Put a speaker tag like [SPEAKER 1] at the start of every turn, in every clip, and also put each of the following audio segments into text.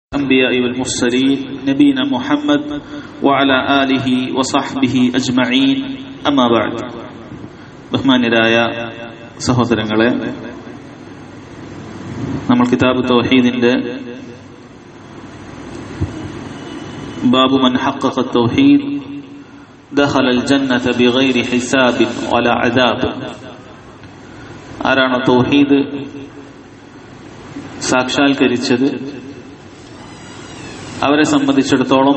[SPEAKER 1] الأنبياء والمرسلين نبينا محمد وعلى آله وصحبه أجمعين أما بعد ബഹ്മാന്യരായ സഹോദരങ്ങളെ നമ്മൾ കിതാബ് തൗഹീദിന്റെ ബാബു മൻ ഹഖഖ തൗഹീദ് ദഖല അൽ ജന്നത ബിഗൈരി ഹിസാബ് വല അദാബ് ആരാണ് തൗഹീദ് സാക്ഷാത്കരിച്ചത് അവരെ സംബന്ധിച്ചിടത്തോളം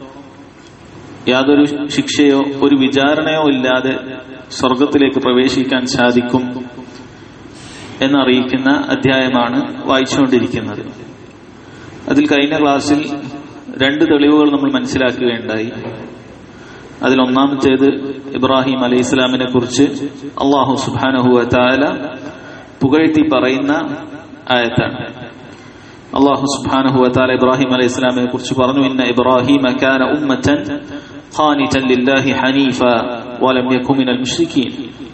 [SPEAKER 1] യാതൊരു ശിക്ഷയോ ഒരു വിചാരണയോ ഇല്ലാതെ സ്വർഗത്തിലേക്ക് പ്രവേശിക്കാൻ സാധിക്കും എന്നറിയിക്കുന്ന അധ്യായമാണ് വായിച്ചുകൊണ്ടിരിക്കുന്നത് അതിൽ കഴിഞ്ഞ ക്ലാസ്സിൽ രണ്ട് തെളിവുകൾ നമ്മൾ മനസ്സിലാക്കുകയുണ്ടായി അതിൽ ഒന്നാമത്തേത് ഇബ്രാഹിം അലൈഹി ഇസ്ലാമിനെ കുറിച്ച് അള്ളാഹു സുബാനഹുവ താല പുകഴ്ത്തി പറയുന്ന ആയത്താണ് അള്ളാഹു സുബ്ഹാനഹു വതആല ഇബ്രാഹിം അലൈഹി ഇസ്ലാമിനെ കുറിച്ച് പറഞ്ഞു ഇന്ന ഇബ്രാഹിമ കാന ഉമ്മതൻ ഖാനിതൻ ലില്ലാഹി ഹനീഫ വലം യകുൻ മിനൽ മുശ്രിക്കീൻ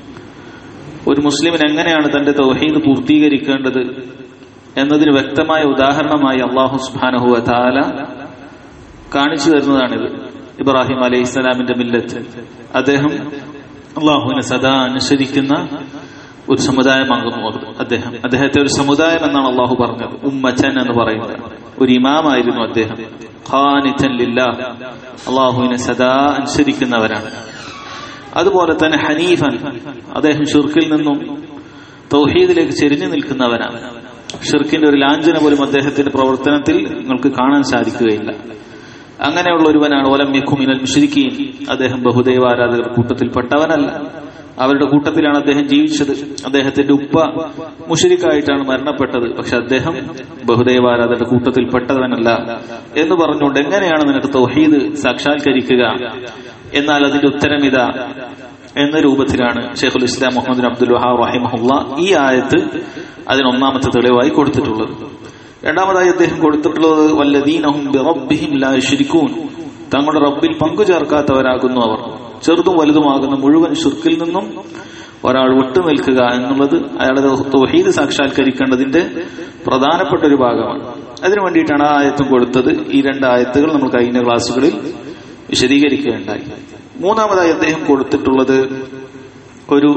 [SPEAKER 1] ഒരു മുസ്ലിമിന് എങ്ങനെയാണ് തന്റെ തൗഹീദ് പൂർത്തീകരിക്കേണ്ടത് എന്നതിന് വ്യക്തമായ ഉദാഹരണമായി അള്ളാഹു സുബ്ഹാനഹു വതആല കാണിച്ചു തരുന്നതാണിത് ഇബ്രാഹിം അലൈഹി ഇസ്ലാമിന്റെ മില്ലത്ത് അദ്ദേഹം അള്ളാഹുവിനെ സദാ അനുസരിക്കുന്ന ഒരു സമുദായമാകുന്നു അദ്ദേഹം അദ്ദേഹത്തെ ഒരു സമുദായം എന്നാണ് അള്ളാഹു പറഞ്ഞത് ഉമ്മച്ചൻ എന്ന് പറയുന്നത് ഒരു ഇമാമായിരുന്നു അദ്ദേഹം ഖാനിത്തൻ ലില്ലാ അള്ളാഹുവിനെ സദാ അനുസരിക്കുന്നവരാണ് അതുപോലെ തന്നെ ഹനീഫൻ അദ്ദേഹം ഷിർക്കിൽ നിന്നും തൗഹീദിലേക്ക് ചെരിഞ്ഞു നിൽക്കുന്നവനാണ് ഷിർക്കിന്റെ ഒരു ലാഞ്ചന പോലും അദ്ദേഹത്തിന്റെ പ്രവർത്തനത്തിൽ നിങ്ങൾക്ക് കാണാൻ സാധിക്കുകയില്ല അങ്ങനെയുള്ള ഒരുവനാണ് ഓലം യഖുമിനൽ മുഷ്രിക്കീൻ അദ്ദേഹം ബഹുദൈവ ആരാധകർ കൂട്ടത്തിൽപ്പെട്ടവനല്ല അവരുടെ കൂട്ടത്തിലാണ് അദ്ദേഹം ജീവിച്ചത് അദ്ദേഹത്തിന്റെ ഉപ്പ മുഷരിക്കായിട്ടാണ് മരണപ്പെട്ടത് പക്ഷെ അദ്ദേഹം ബഹുദൈവാരാധയുടെ കൂട്ടത്തിൽപ്പെട്ടവനല്ല എന്ന് പറഞ്ഞുകൊണ്ട് എങ്ങനെയാണ് നിനക്ക് തൗഹീദ് സാക്ഷാത്കരിക്കുക എന്നാൽ അതിന്റെ ഉത്തരം ഇതാ എന്ന രൂപത്തിലാണ് ഷെയ്ഖുൽ ഇസ്ലാം മുഹമ്മദ് അബ്ദുൽ വഹാ റഹിമഹുല്ല ഈ ആയത്ത് അതിനൊന്നാമത്തെ തെളിവായി കൊടുത്തിട്ടുള്ളത് രണ്ടാമതായി അദ്ദേഹം കൊടുത്തിട്ടുള്ളത് വല്ലദീനഹും ബിറബ്ബിഹിം ലാ യുശ്രികൂൻ തങ്ങളുടെ റബ്ബിൽ പങ്കു ചേർക്കാത്തവരാകുന്നു അവർ ചെറുതും വലുതുമാകുന്ന മുഴുവൻ ഷുർക്കിൽ നിന്നും ഒരാൾ വിട്ടുനിൽക്കുക എന്നുള്ളത് അയാളുടെ തൊഹീദ് സാക്ഷാത്കരിക്കേണ്ടതിന്റെ പ്രധാനപ്പെട്ട ഒരു ഭാഗമാണ് അതിനു വേണ്ടിയിട്ടാണ് ആ ആയത്തും കൊടുത്തത് ഈ രണ്ട് ആയത്തുകൾ നമ്മൾ കഴിഞ്ഞ ക്ലാസ്സുകളിൽ വിശദീകരിക്കുകയുണ്ടായി മൂന്നാമതായി അദ്ദേഹം കൊടുത്തിട്ടുള്ളത് ഒരു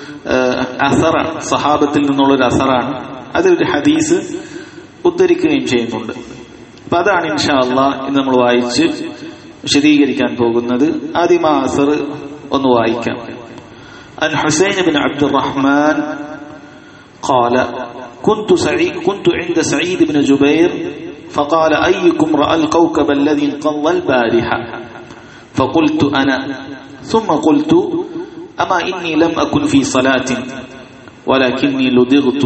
[SPEAKER 1] അസറാണ് സഹാബത്തിൽ നിന്നുള്ള ഒരു അസറാണ് അതൊരു ഹദീസ് ഉദ്ധരിക്കുകയും ചെയ്യുന്നുണ്ട് അപ്പൊ അതാണ് ഇൻഷാ അള്ളാ ഇന്ന് നമ്മൾ വായിച്ച് വിശദീകരിക്കാൻ പോകുന്നത് ആദ്യം ആ അസർ ഒന്ന് വായിക്കാം عن حسين بن عبد الرحمن قال كنت سعيد كنت عند سعيد بن جبير فقال أيكم رأى الكوكب الذي انقض البارحة فقلت أنا ثم قلت أما إني لم أكن في صلاة ولكني لدغت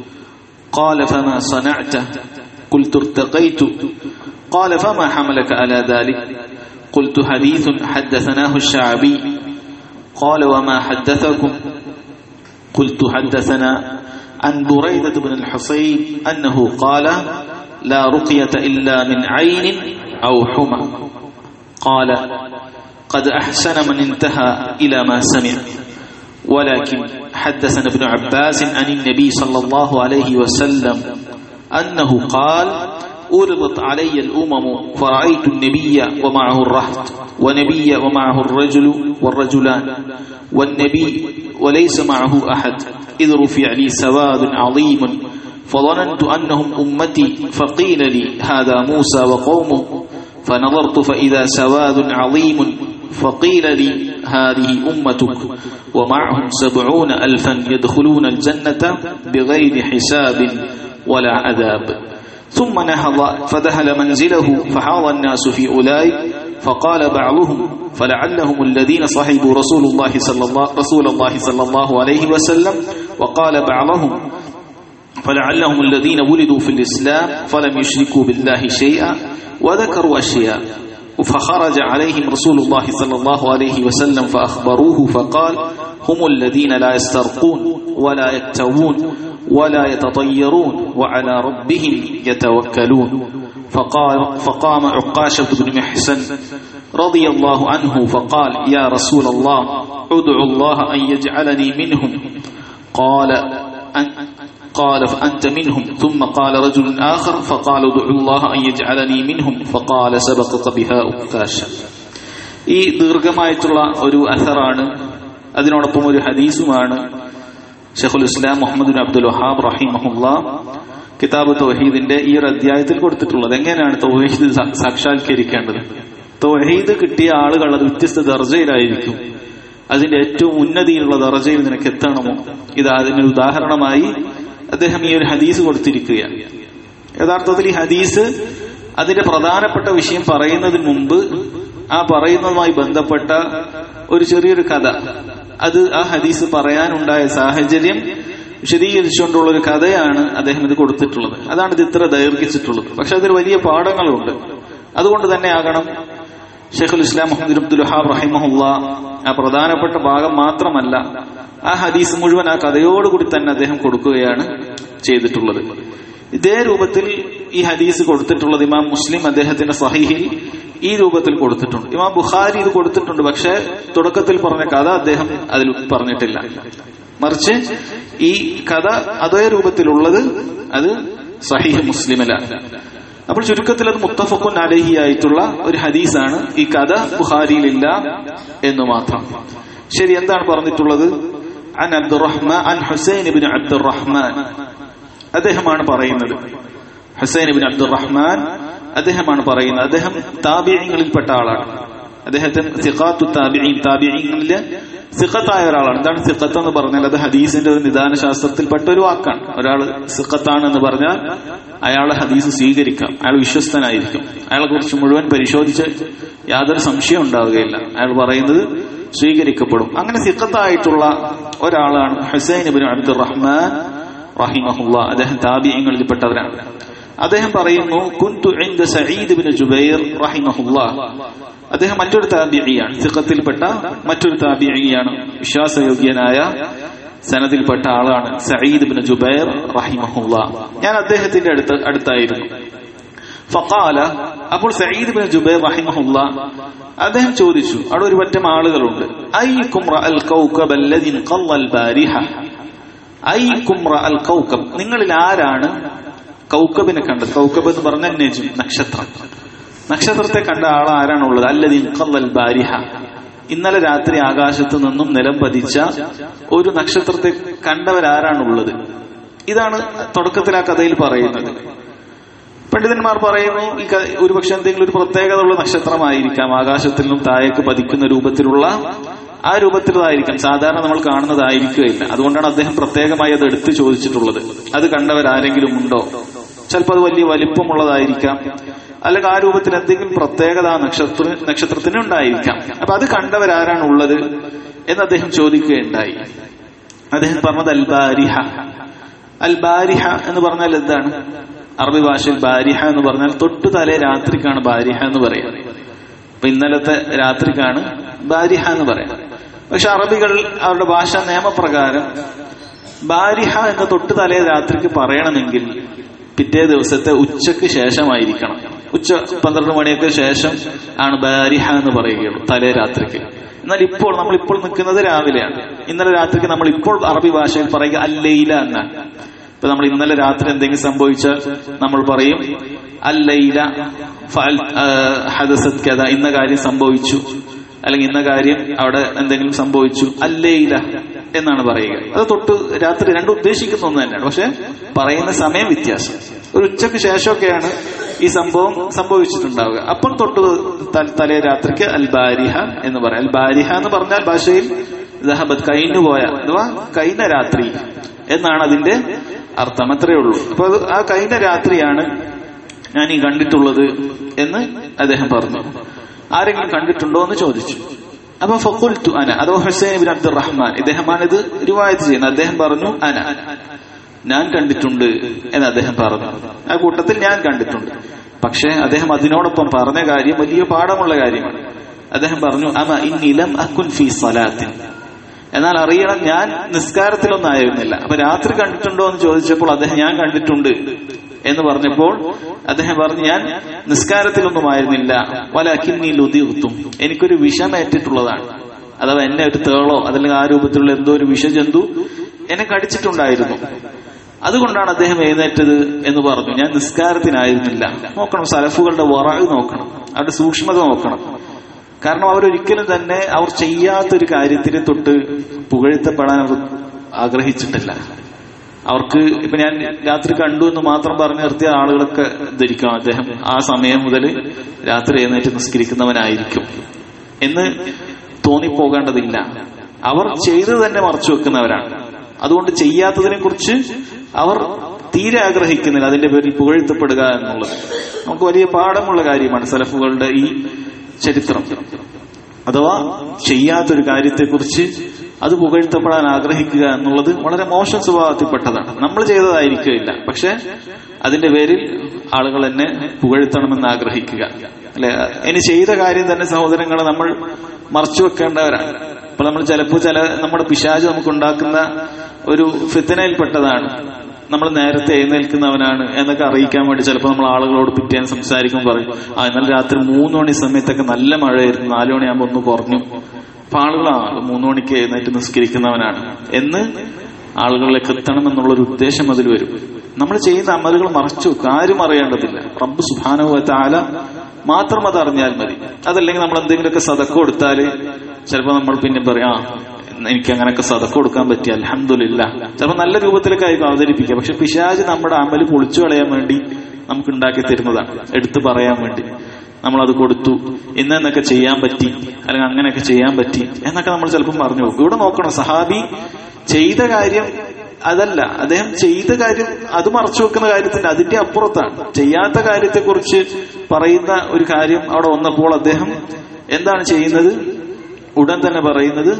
[SPEAKER 1] قال فما صنعت قلت ارتقيت قال فما حملك على ذلك قلت حديث حدثناه الشعبي قال وما حدثكم قلت حدثنا عن بريدة بن الحصين أنه قال لا رقية إلا من عين أو حمى قال قد أحسن من انتهى إلى ما سمع ولكن حدثنا ابن عباس عن النبي صلى الله عليه وسلم أنه قال أرضت علي الأمم فرأيت النبي ومعه الرهط ونبي ومعه الرجل والرجلان والنبي وليس معه أحد إذ رفع لي سواد عظيم فظننت أنهم أمتي فقيل لي هذا موسى وقومه فنظرت فإذا سواد عظيم فقيل لي هذه أمتك ومعهم سبعون ألفا يدخلون الجنة بغير حساب ولا عذاب ثم نهض فدخل منزله فحاض الناس في أولئك فقال بعضهم فلعلهم الذين صحبوا رسول الله صلى الله رسول الله صلى الله عليه وسلم وقال بعضهم فلعلهم الذين ولدوا في الإسلام فلم يشركوا بالله شيئا وذكروا أشياء فخرج عليهم رسول الله صلى الله عليه وسلم فأخبروه فقال هم الذين لا يسترقون ولا يكتوون ولا يتطيرون وعلى ربهم يتوكلون فقال فقام عقاشة بن محسن رضي الله عنه فقال يا رسول الله ادعو الله أن يجعلني منهم قال أن قال فأنت منهم ثم قال رجل آخر فقال ادعو الله أن يجعلني منهم فقال سبقك بها أكاشا ഈ ദീർഘമായിട്ടുള്ള ഒരു അസറാണ് അതിനോടൊപ്പം ഒരു ഹദീസുമാണ് ഷെഖുൽ ഇസ്ലാം മുഹമ്മദ് ബിൻ അബ്ദുൽ വഹാബ് റഹിമഹുല്ല കിതാബ് തൗഹീദിന്റെ ഈ ഒരു അധ്യായത്തിൽ കൊടുത്തിട്ടുള്ളത് എങ്ങനെയാണ് തൗഹീദ് സാ- സാക്ഷാത്കരിക്കേണ്ടത് തൗഹീദ് കിട്ടിയ ആളുകൾ അത് വ്യത്യസ്ത ദർജയിലായിരിക്കും അതിന്റെ ഏറ്റവും ഉന്നതിയിലുള്ള ദർജയിൽ നിനക്ക് എത്തണമോ ഇത് അതിന് ഉദാഹരണമായി അദ്ദേഹം ഈ ഒരു ഹദീസ് കൊടുത്തിരിക്കുകയാണ് യഥാർത്ഥത്തിൽ ഈ ഹദീസ് അതിന്റെ പ്രധാനപ്പെട്ട വിഷയം പറയുന്നതിന് മുമ്പ് ആ പറയുന്നതുമായി ബന്ധപ്പെട്ട ഒരു ചെറിയൊരു കഥ അത് ആ ഹദീസ് പറയാനുണ്ടായ സാഹചര്യം വിശദീകരിച്ചുകൊണ്ടുള്ള ഒരു കഥയാണ് അദ്ദേഹം ഇത് കൊടുത്തിട്ടുള്ളത് അതാണ് ഇത് ഇത്ര ദൈർഘിച്ചിട്ടുള്ളത് പക്ഷെ അതിൽ വലിയ പാഠങ്ങളുണ്ട് അതുകൊണ്ട് തന്നെ ആകണം ഷെയ്ഖുൽ ഇസ്ലാം മുഹമ്മദ് അബ്ദുൽ വഹാബ് റഹിമഹുല്ല ആ പ്രധാനപ്പെട്ട ഭാഗം മാത്രമല്ല ആ ഹദീസ് മുഴുവൻ ആ കഥയോടുകൂടി തന്നെ അദ്ദേഹം കൊടുക്കുകയാണ് ചെയ്തിട്ടുള്ളത് ഇതേ രൂപത്തിൽ ഈ ഹദീസ് കൊടുത്തിട്ടുള്ളത് ഇമാം മുസ്ലിം അദ്ദേഹത്തിന്റെ സഹീഹിൽ ഈ രൂപത്തിൽ കൊടുത്തിട്ടുണ്ട് ഇമാം ബുഖാരി ഇത് കൊടുത്തിട്ടുണ്ട് പക്ഷെ തുടക്കത്തിൽ പറഞ്ഞ കഥ അദ്ദേഹം അതിൽ പറഞ്ഞിട്ടില്ല മറിച്ച് ഈ കഥ അതേ രൂപത്തിലുള്ളത് അത് സഹീഹ് മുസ്ലിമിലാണ് അപ്പോൾ ചുരുക്കത്തിൽ അത് മുത്തഫഖുൻ അലഹി ആയിട്ടുള്ള ഒരു ഹദീസാണ് ഈ കഥ ബുഖാരിയിലില്ല എന്ന് മാത്രം ശരി എന്താണ് പറഞ്ഞിട്ടുള്ളത് അൻ അബ്ദുറഹ്മാൻ അൻ ഹുസൈൻ ഇബ്നു അബ്ദുറഹ്മാൻ അദ്ദേഹമാണ് പറയുന്നത് ഹുസൈൻ ഇബ്നു അബ്ദുറഹ്മാൻ അദ്ദേഹമാണ് പറയുന്നത് അദ്ദേഹം താബിയങ്ങളിൽപ്പെട്ട ആളാണ് അദ്ദേഹത്തിന് സിഖാത്തു താബിഈൻ താബിഈങ്ങളിലെ സിഖത്തായ ഒരാളാണ് എന്താണ് സിഖത്ത് എന്ന് പറഞ്ഞാൽ അത് ഹദീസിന്റെ ഒരു നിദാന ശാസ്ത്രത്തിൽപ്പെട്ട ഒരു വാക്കാണ് ഒരാൾ സിഖത്താണ് എന്ന് പറഞ്ഞാൽ അയാളെ ഹദീസ് സ്വീകരിക്കാം അയാൾ വിശ്വസ്തനായിരിക്കും അയാളെ കുറിച്ച് മുഴുവൻ പരിശോധിച്ച് യാതൊരു സംശയം ഉണ്ടാവുകയില്ല അയാൾ പറയുന്നത് സ്വീകരിക്കപ്പെടും അങ്ങനെ സിഖത്തായിട്ടുള്ള ഒരാളാണ് ഹുസൈൻ ഇബ്നു അബ്ദുറഹ്മാൻ റഹിമഹുല്ല അദ്ദേഹം താബിയങ്ങളിൽപ്പെട്ടവരാണ് അദ്ദേഹം പറയുന്നു കുന്തു ഇൻദ സഈദ് ഇബ്നു ജുബൈർ റഹിമഹുല്ല അദ്ദേഹം മറ്റൊരു താബിഇയാണ് സിഖത്തിൽപ്പെട്ട മറ്റൊരു താബിഇയാണ് വിശ്വാസയോഗ്യനായ സനദിൽപ്പെട്ട ആളാണ് സഈദ് ഇബ്നു ജുബൈർ റഹിമഹുല്ല ഞാൻ അദ്ദേഹത്തിന്റെ അടുത്ത് അടുത്തായിരുന്നു ഫഖാല അപ്പോൾ സഈദ് ഇബ്നു ജുബൈർ റഹിമഹുല്ല അദ്ദേഹം ചോദിച്ചു അവിടെ ഒരു പറ്റം ആളുകളുണ്ട് അയ്യക്കും റഅൽ കൗകബ അല്ലദി ഖല്ലൽ ബാരിഹ അയ്യക്കും റഅൽ കൗകബ് നിങ്ങളിൽ ആരാണ് കൗക്കബിനെ കണ്ടത് കൗക്കബ് എന്ന് പറഞ്ഞ നജും നക്ഷത്രം നക്ഷത്രത്തെ കണ്ട ആൾ ആരാണുള്ളത് അല്ലതി ഖല്ലൽ ബാരിഹ ഇന്നലെ രാത്രി ആകാശത്ത് നിന്നും നിലം പതിച്ച ഒരു നക്ഷത്രത്തെ കണ്ടവരാരാണുള്ളത് ഇതാണ് തുടക്കത്തിൽ ആ കഥയിൽ പറയുന്നത് പണ്ഡിതന്മാർ പറയുന്നു ഈ ക- ഒരുപക്ഷെ എന്തെങ്കിലും ഒരു പ്രത്യേകത ഉള്ള നക്ഷത്രമായിരിക്കാം ആകാശത്തിൽ നിന്നും താഴേക്ക് പതിക്കുന്ന രൂപത്തിലുള്ള ആ രൂപത്തിലുള്ളതായിരിക്കാം സാധാരണ നമ്മൾ കാണുന്നതായിരിക്കുകയില്ല അതുകൊണ്ടാണ് അദ്ദേഹം പ്രത്യേകമായി അത് എടുത്തു ചോദിച്ചിട്ടുള്ളത് അത് കണ്ടവരാരെങ്കിലും ഉണ്ടോ ചിലപ്പോൾ അത് വലിയ വലിപ്പമുള്ളതായിരിക്കാം അല്ലെങ്കിൽ ആ രൂപത്തിൽ എന്തെങ്കിലും പ്രത്യേകത ആ നക്ഷത്ര നക്ഷത്രത്തിന് ഉണ്ടായിരിക്കാം അപ്പൊ അത് കണ്ടവരാരാണ് ഉള്ളത് എന്ന് അദ്ദേഹം ചോദിക്കുകയുണ്ടായി അദ്ദേഹം പറഞ്ഞത് അൽബാരിഹ അൽബാരിഹ എന്ന് പറഞ്ഞാൽ എന്താണ് അറബി ഭാഷയിൽ ബാരിഹ എന്ന് പറഞ്ഞാൽ തൊട്ടു തലേ രാത്രിക്കാണ് ബാരിഹ എന്ന് പറയുന്നത് അപ്പൊ ഇന്നലത്തെ രാത്രിക്കാണ് ബാരിഹ എന്ന് പറയാം പക്ഷെ അറബികൾ അവരുടെ ഭാഷാ നിയമപ്രകാരം ബാരിഹ എന്ന് തൊട്ടു തലേ രാത്രിക്ക് പറയണമെങ്കിൽ പിറ്റേ ദിവസത്തെ ഉച്ചക്ക് ശേഷമായിരിക്കണം ഉച്ച പന്ത്രണ്ട് മണിയൊക്കെ ശേഷം ആണ് ബാരിഹ എന്ന് പറയുകയുള്ളൂ തലേ രാത്രിക്ക് എന്നാൽ ഇപ്പോൾ നമ്മൾ ഇപ്പോൾ നിൽക്കുന്നത് രാവിലെയാണ് ഇന്നലെ രാത്രിക്ക് നമ്മൾ ഇപ്പോൾ അറബി ഭാഷയിൽ പറയുക അല്ലയില എന്നാണ് ഇപ്പൊ നമ്മൾ ഇന്നലെ രാത്രി എന്തെങ്കിലും സംഭവിച്ചാൽ നമ്മൾ പറയും അല്ലയില ഹദസത് കഥ ഇന്ന കാര്യം സംഭവിച്ചു അല്ലെങ്കിൽ ഇന്ന കാര്യം അവിടെ എന്തെങ്കിലും സംഭവിച്ചു അല്ലയില എന്നാണ് പറയുക അത് തൊട്ട് രാത്രി രണ്ടും ഉദ്ദേശിക്കുന്ന ഒന്ന് തന്നെയാണ് പക്ഷെ പറയുന്ന സമയം വ്യത്യാസം ഒരു ഉച്ചക്ക് ശേഷമൊക്കെയാണ് ഈ സംഭവം സംഭവിച്ചിട്ടുണ്ടാവുക അപ്പോൾ തൊട്ട് ത- തലേ രാത്രിക്ക് അൽ ബാരിഹ എന്ന് പറയാം അൽ ബാരിഹ എന്ന് പറഞ്ഞാൽ ഭാഷയിൽ ദഹബത്ത് കഴിഞ്ഞു പോയ അഥവാ കഴിഞ്ഞ രാത്രി എന്നാണ് അതിന്റെ അർത്ഥം അത്രയേ ഉള്ളൂ അപ്പൊ അത് ആ കഴിഞ്ഞ രാത്രിയാണ് ഞാൻ ഈ കണ്ടിട്ടുള്ളത് എന്ന് അദ്ദേഹം പറഞ്ഞു ആരെങ്കിലും കണ്ടിട്ടുണ്ടോ എന്ന് ചോദിച്ചു അപ്പൊ ഫഖുൽത്തു അന അഥവാ ഹുസൈൻ ബിൻ അബ്ദുറഹ്മാൻ ഇദ്ദേഹമാണ് ഇത് റിവായത്ത് ചെയ്യുന്നത് അദ്ദേഹം പറഞ്ഞു അന ഞാൻ കണ്ടിട്ടുണ്ട് എന്ന് അദ്ദേഹം പറഞ്ഞു ആ കൂട്ടത്തിൽ ഞാൻ കണ്ടിട്ടുണ്ട് പക്ഷെ അദ്ദേഹം അതിനോടൊപ്പം പറഞ്ഞ കാര്യം വലിയ പാഠമുള്ള കാര്യമാണ് അദ്ദേഹം പറഞ്ഞു അമ ഇന്നിലം അക്കുൻ ഫി സലാത്തിൻ എന്നാൽ അറിയണം ഞാൻ നിസ്കാരത്തിലൊന്നും ആയിരുന്നില്ല അപ്പൊ രാത്രി കണ്ടിട്ടുണ്ടോ എന്ന് ചോദിച്ചപ്പോൾ അദ്ദേഹം ഞാൻ കണ്ടിട്ടുണ്ട് എന്ന് പറഞ്ഞപ്പോൾ അദ്ദേഹം പറഞ്ഞു ഞാൻ നിസ്കാരത്തിലൊന്നും ആയിരുന്നില്ല വലക്കിന്നി ലുതിർത്തും എനിക്കൊരു വിഷമേറ്റിട്ടുള്ളതാണ് അഥവാ എന്നെ ഒരു തേളോ അതല്ലെങ്കിൽ ആ രൂപത്തിലുള്ള എന്തോ ഒരു വിഷജന്തു എന്നെ കടിച്ചിട്ടുണ്ടായിരുന്നു അതുകൊണ്ടാണ് അദ്ദേഹം എഴുന്നേറ്റത് എന്ന് പറഞ്ഞു ഞാൻ നിസ്കാരത്തിനായിരുന്നില്ല നോക്കണം സലഫുകളുടെ വറവ് നോക്കണം അവരുടെ സൂക്ഷ്മത നോക്കണം കാരണം അവരൊരിക്കലും തന്നെ അവർ ചെയ്യാത്തൊരു കാര്യത്തിനെ തൊട്ട് പുകഴ്ത്തപ്പെടാൻ അവർ ആഗ്രഹിച്ചിട്ടില്ല അവർക്ക് ഇപ്പൊ ഞാൻ രാത്രി കണ്ടു എന്ന് മാത്രം പറഞ്ഞു നിർത്തിയ ആളുകളൊക്കെ ധരിക്കണം അദ്ദേഹം ആ സമയം മുതൽ രാത്രി എഴുന്നേറ്റ് നിസ്കരിക്കുന്നവനായിരിക്കും എന്ന് തോന്നിപ്പോകേണ്ടതില്ല അവർ ചെയ്തു തന്നെ മറച്ചു വെക്കുന്നവരാണ് അതുകൊണ്ട് ചെയ്യാത്തതിനെ കുറിച്ച് അവർ തീരെ ആഗ്രഹിക്കുന്നില്ല അതിന്റെ പേരിൽ പുകഴ്ത്തപ്പെടുക എന്നുള്ളത് നമുക്ക് വലിയ പാഠമുള്ള കാര്യമാണ് സലഫുകളുടെ ഈ ചരിത്രം അഥവാ ചെയ്യാത്തൊരു കാര്യത്തെക്കുറിച്ച് അത് പുകഴ്ത്തപ്പെടാൻ ആഗ്രഹിക്കുക എന്നുള്ളത് വളരെ മോശം സ്വഭാവത്തിൽപ്പെട്ടതാണ് നമ്മൾ ചെയ്തതായിരിക്കില്ല പക്ഷെ അതിന്റെ പേരിൽ ആളുകൾ എന്നെ പുകഴ്ത്തണമെന്ന് ആഗ്രഹിക്കുക അല്ലെ ഇനി ചെയ്ത കാര്യം തന്നെ സഹോദരങ്ങളെ നമ്മൾ മറച്ചു വെക്കേണ്ടവരാണ് അപ്പൊ നമ്മൾ ചിലപ്പോൾ ചില നമ്മുടെ പിശാജ് നമുക്ക് ഉണ്ടാക്കുന്ന ഒരു ഫിത്തനയിൽപ്പെട്ടതാണ് നമ്മൾ നേരത്തെ എഴുന്നേൽക്കുന്നവനാണ് എന്നൊക്കെ അറിയിക്കാൻ വേണ്ടി ചിലപ്പോൾ നമ്മൾ ആളുകളോട് പിറ്റേന്ന് സംസാരിക്കുമ്പോൾ പറയും ആ ഇന്നലെ രാത്രി മൂന്ന് മണി സമയത്തൊക്കെ നല്ല മഴയായിരുന്നു നാലു മണിയാകുമ്പോൾ ഒന്ന് കുറഞ്ഞു അപ്പൊ ആളുകളാണ് മൂന്ന് മണിക്ക് എഴുന്നേറ്റ് നിസ്കരിക്കുന്നവനാണ് എന്ന് ആളുകളിലേക്ക് എത്തണം എന്നുള്ളൊരു ഉദ്ദേശം അതിൽ വരും നമ്മൾ ചെയ്യുന്ന അമലുകൾ മറച്ചു വെക്കും ആരും അറിയേണ്ടതില്ല റബ്ബ് സുഭാനുവ താല മാത്രം അത് അറിഞ്ഞാൽ മതി അതല്ലെങ്കിൽ നമ്മൾ എന്തെങ്കിലുമൊക്കെ സതക്ക കൊടുത്താല് ചിലപ്പോൾ നമ്മൾ പിന്നെ പറയാം ആ എനിക്ക് അങ്ങനെയൊക്കെ സതക്ക കൊടുക്കാൻ പറ്റി അലഹമില്ല ചിലപ്പോൾ നല്ല രൂപത്തിലൊക്കെ ആയിരിക്കും അവതരിപ്പിക്കുക പക്ഷെ പിശാജ് നമ്മുടെ അമല് പൊളിച്ചു കളയാൻ വേണ്ടി നമുക്ക് ഉണ്ടാക്കി തരുന്നതാണ് എടുത്തു പറയാൻ വേണ്ടി നമ്മൾ അത് കൊടുത്തു ഇന്നെന്നൊക്കെ ചെയ്യാൻ പറ്റി അല്ലെങ്കിൽ അങ്ങനെയൊക്കെ ചെയ്യാൻ പറ്റി എന്നൊക്കെ നമ്മൾ ചിലപ്പം പറഞ്ഞു പോകും ഇവിടെ നോക്കണം സഹാബി ചെയ്ത കാര്യം അതല്ല അദ്ദേഹം ചെയ്ത കാര്യം അത് മറച്ചു വെക്കുന്ന കാര്യത്തിന്റെ അതിന്റെ അപ്പുറത്താണ് ചെയ്യാത്ത കാര്യത്തെക്കുറിച്ച് പറയുന്ന ഒരു കാര്യം അവിടെ വന്നപ്പോൾ അദ്ദേഹം എന്താണ് ചെയ്യുന്നത് ഉടൻ തന്നെ പറയുന്നത്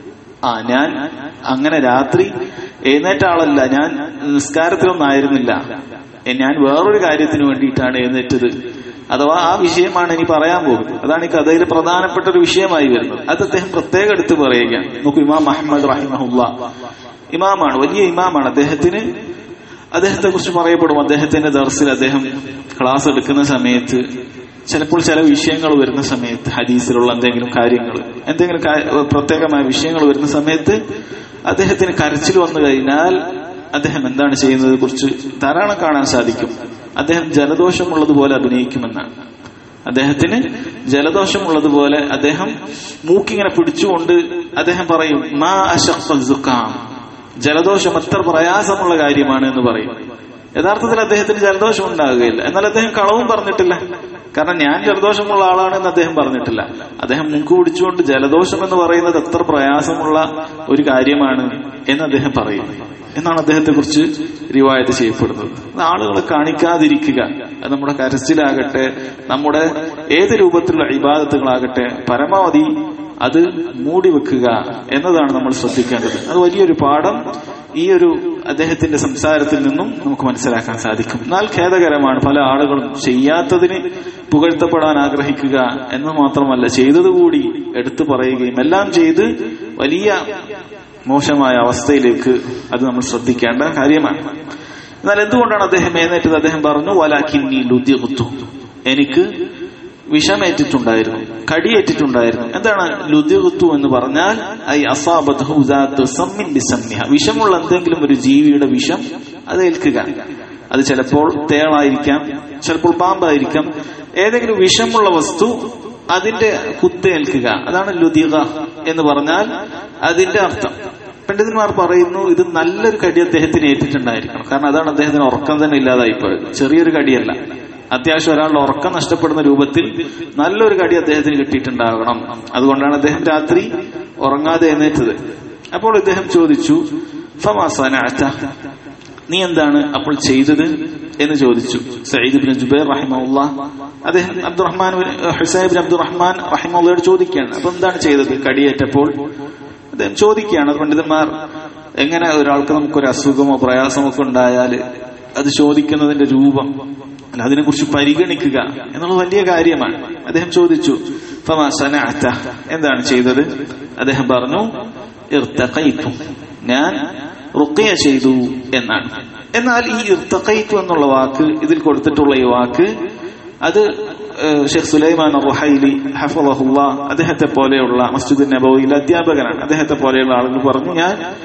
[SPEAKER 1] ആ ഞാൻ അങ്ങനെ രാത്രി എഴുന്നേറ്റ ആളല്ല ഞാൻ നിസ്കാരത്തിലൊന്നും ആയിരുന്നില്ല ഞാൻ വേറൊരു കാര്യത്തിന് വേണ്ടിയിട്ടാണ് എഴുന്നേറ്റത് അഥവാ ആ വിഷയമാണ് ഇനി പറയാൻ പോകുന്നത് അതാണ് ഈ കഥയിൽ പ്രധാനപ്പെട്ട ഒരു വിഷയമായി വരുന്നത് അത് അദ്ദേഹം പ്രത്യേകം എടുത്ത് പറയുകയാണ് നോക്കൂ ഇമാം അഹമ്മദ് റഹിമഹുല്ല ഇമാമാണ് വലിയ ഇമാമാണ് അദ്ദേഹത്തിന് അദ്ദേഹത്തെ കുറിച്ച് പറയപ്പെടും അദ്ദേഹത്തിന്റെ ദർസിൽ അദ്ദേഹം ക്ലാസ് എടുക്കുന്ന സമയത്ത് ചിലപ്പോൾ ചില വിഷയങ്ങൾ വരുന്ന സമയത്ത് ഹദീസിലുള്ള എന്തെങ്കിലും കാര്യങ്ങൾ എന്തെങ്കിലും പ്രത്യേകമായ വിഷയങ്ങൾ വരുന്ന സമയത്ത് അദ്ദേഹത്തിന് കരച്ചിൽ വന്നു കഴിഞ്ഞാൽ അദ്ദേഹം എന്താണ് ചെയ്യുന്നത് കുറിച്ച് ധാരാളം കാണാൻ സാധിക്കും അദ്ദേഹം ജലദോഷമുള്ളതുപോലെ അഭിനയിക്കുമെന്നാണ് അദ്ദേഹത്തിന് ജലദോഷമുള്ളതുപോലെ അദ്ദേഹം മൂക്കിങ്ങനെ പിടിച്ചുകൊണ്ട് അദ്ദേഹം പറയും മാ അഷഖുക്കാം ജലദോഷം എത്ര പ്രയാസമുള്ള കാര്യമാണ് എന്ന് പറയും യഥാർത്ഥത്തിൽ അദ്ദേഹത്തിന് ജലദോഷം ഉണ്ടാകുകയില്ല എന്നാൽ അദ്ദേഹം കളവും പറഞ്ഞിട്ടില്ല കാരണം ഞാൻ ജലദോഷമുള്ള ആളാണെന്ന് അദ്ദേഹം പറഞ്ഞിട്ടില്ല അദ്ദേഹം മുങ്ക് പിടിച്ചുകൊണ്ട് ജലദോഷം എന്ന് പറയുന്നത് എത്ര പ്രയാസമുള്ള ഒരു കാര്യമാണ് എന്ന് അദ്ദേഹം പറയും എന്നാണ് അദ്ദേഹത്തെ കുറിച്ച് റിവായത്ത് ചെയ്യപ്പെടുന്നത് ആളുകളെ കാണിക്കാതിരിക്കുക അത് നമ്മുടെ കരച്ചിലാകട്ടെ നമ്മുടെ ഏത് രൂപത്തിലുള്ള ഇബാദത്തുകളാകട്ടെ പരമാവധി അത് മൂടി വെക്കുക എന്നതാണ് നമ്മൾ ശ്രദ്ധിക്കേണ്ടത് അത് വലിയൊരു പാഠം ഈ ഒരു അദ്ദേഹത്തിന്റെ സംസാരത്തിൽ നിന്നും നമുക്ക് മനസ്സിലാക്കാൻ സാധിക്കും എന്നാൽ ഖേദകരമാണ് പല ആളുകളും ചെയ്യാത്തതിന് പുകഴ്ത്തപ്പെടാൻ ആഗ്രഹിക്കുക എന്ന് മാത്രമല്ല ചെയ്തതുകൂടി എടുത്തു പറയുകയും എല്ലാം ചെയ്ത് വലിയ മോശമായ അവസ്ഥയിലേക്ക് അത് നമ്മൾ ശ്രദ്ധിക്കേണ്ട കാര്യമാണ് എന്നാൽ എന്തുകൊണ്ടാണ് അദ്ദേഹം എഴുന്നേറ്റത് അദ്ദേഹം പറഞ്ഞു വലാക്കിന്നി ലുദ്യകുത്തു എനിക്ക് വിഷമേറ്റിട്ടുണ്ടായിരുന്നു കടിയേറ്റിട്ടുണ്ടായിരുന്നു എന്താണ് ലുദ്യകുത്തു എന്ന് പറഞ്ഞാൽ ഐ അസാബിസമ്മിഹ വിഷമുള്ള എന്തെങ്കിലും ഒരു ജീവിയുടെ വിഷം അത് ഏൽക്കുക അത് ചിലപ്പോൾ തേളായിരിക്കാം ചിലപ്പോൾ പാമ്പായിരിക്കാം ഏതെങ്കിലും വിഷമുള്ള വസ്തു അതിന്റെ കുത്തേൽക്കുക അതാണ് ലുദിക എന്ന് പറഞ്ഞാൽ അതിന്റെ അർത്ഥം പണ്ഡിതന്മാർ പറയുന്നു ഇത് നല്ലൊരു കടി അദ്ദേഹത്തിന് ഏറ്റിട്ടുണ്ടായിരിക്കണം കാരണം അതാണ് അദ്ദേഹത്തിന് ഉറക്കം തന്നെ ഇല്ലാതായിപ്പോയത് ചെറിയൊരു കടിയല്ല അത്യാവശ്യം ഒരാളുടെ ഉറക്കം നഷ്ടപ്പെടുന്ന രൂപത്തിൽ നല്ലൊരു കടി അദ്ദേഹത്തിന് കിട്ടിയിട്ടുണ്ടാകണം അതുകൊണ്ടാണ് അദ്ദേഹം രാത്രി ഉറങ്ങാതെ എഴുന്നേറ്റത് അപ്പോൾ ഇദ്ദേഹം ചോദിച്ചു ഫമാസനഅത നീ എന്താണ് അപ്പോൾ ചെയ്തത് എന്ന് ചോദിച്ചു സയ്യിദ് ബിൻ ജുബൈർ റഹിമുള്ള അദ്ദേഹം അബ്ദുറഹ്മാൻ ഹുസൈബ് ബിൻ അബ്ദുറഹ്മാൻ റഹിമുള്ളയോട് ചോദിക്കുകയാണ് അപ്പൊ എന്താണ് ചെയ്തത് കടിയേറ്റപ്പോൾ അദ്ദേഹം ചോദിക്കുകയാണ് പണ്ഡിതന്മാർ എങ്ങനെ ഒരാൾക്ക് നമുക്കൊരു അസുഖമോ പ്രയാസമോ ഒക്കെ ഉണ്ടായാൽ അത് ചോദിക്കുന്നതിന്റെ രൂപം അല്ല അതിനെക്കുറിച്ച് പരിഗണിക്കുക എന്നുള്ളത് വലിയ കാര്യമാണ് അദ്ദേഹം ചോദിച്ചു എന്താണ് ചെയ്തത് അദ്ദേഹം പറഞ്ഞു ഇർത്തഖൈത്തു ഞാൻ റുക്കയ ചെയ്തു എന്നാണ് എന്നാൽ ഈ ഇർത്തഖൈത്തു എന്നുള്ള വാക്ക് ഇതിൽ കൊടുത്തിട്ടുള്ള ഈ വാക്ക് അത് ഷെയ്ഖ് സുലൈമാൻ റുഹൈലി ഹഫുള്ള അദ്ദേഹത്തെ പോലെയുള്ള മസ്ജിദ് നബോയിലെ അധ്യാപകനാണ് അദ്ദേഹത്തെ പോലെയുള്ള ആളുകൾ പറഞ്ഞു ഞാൻ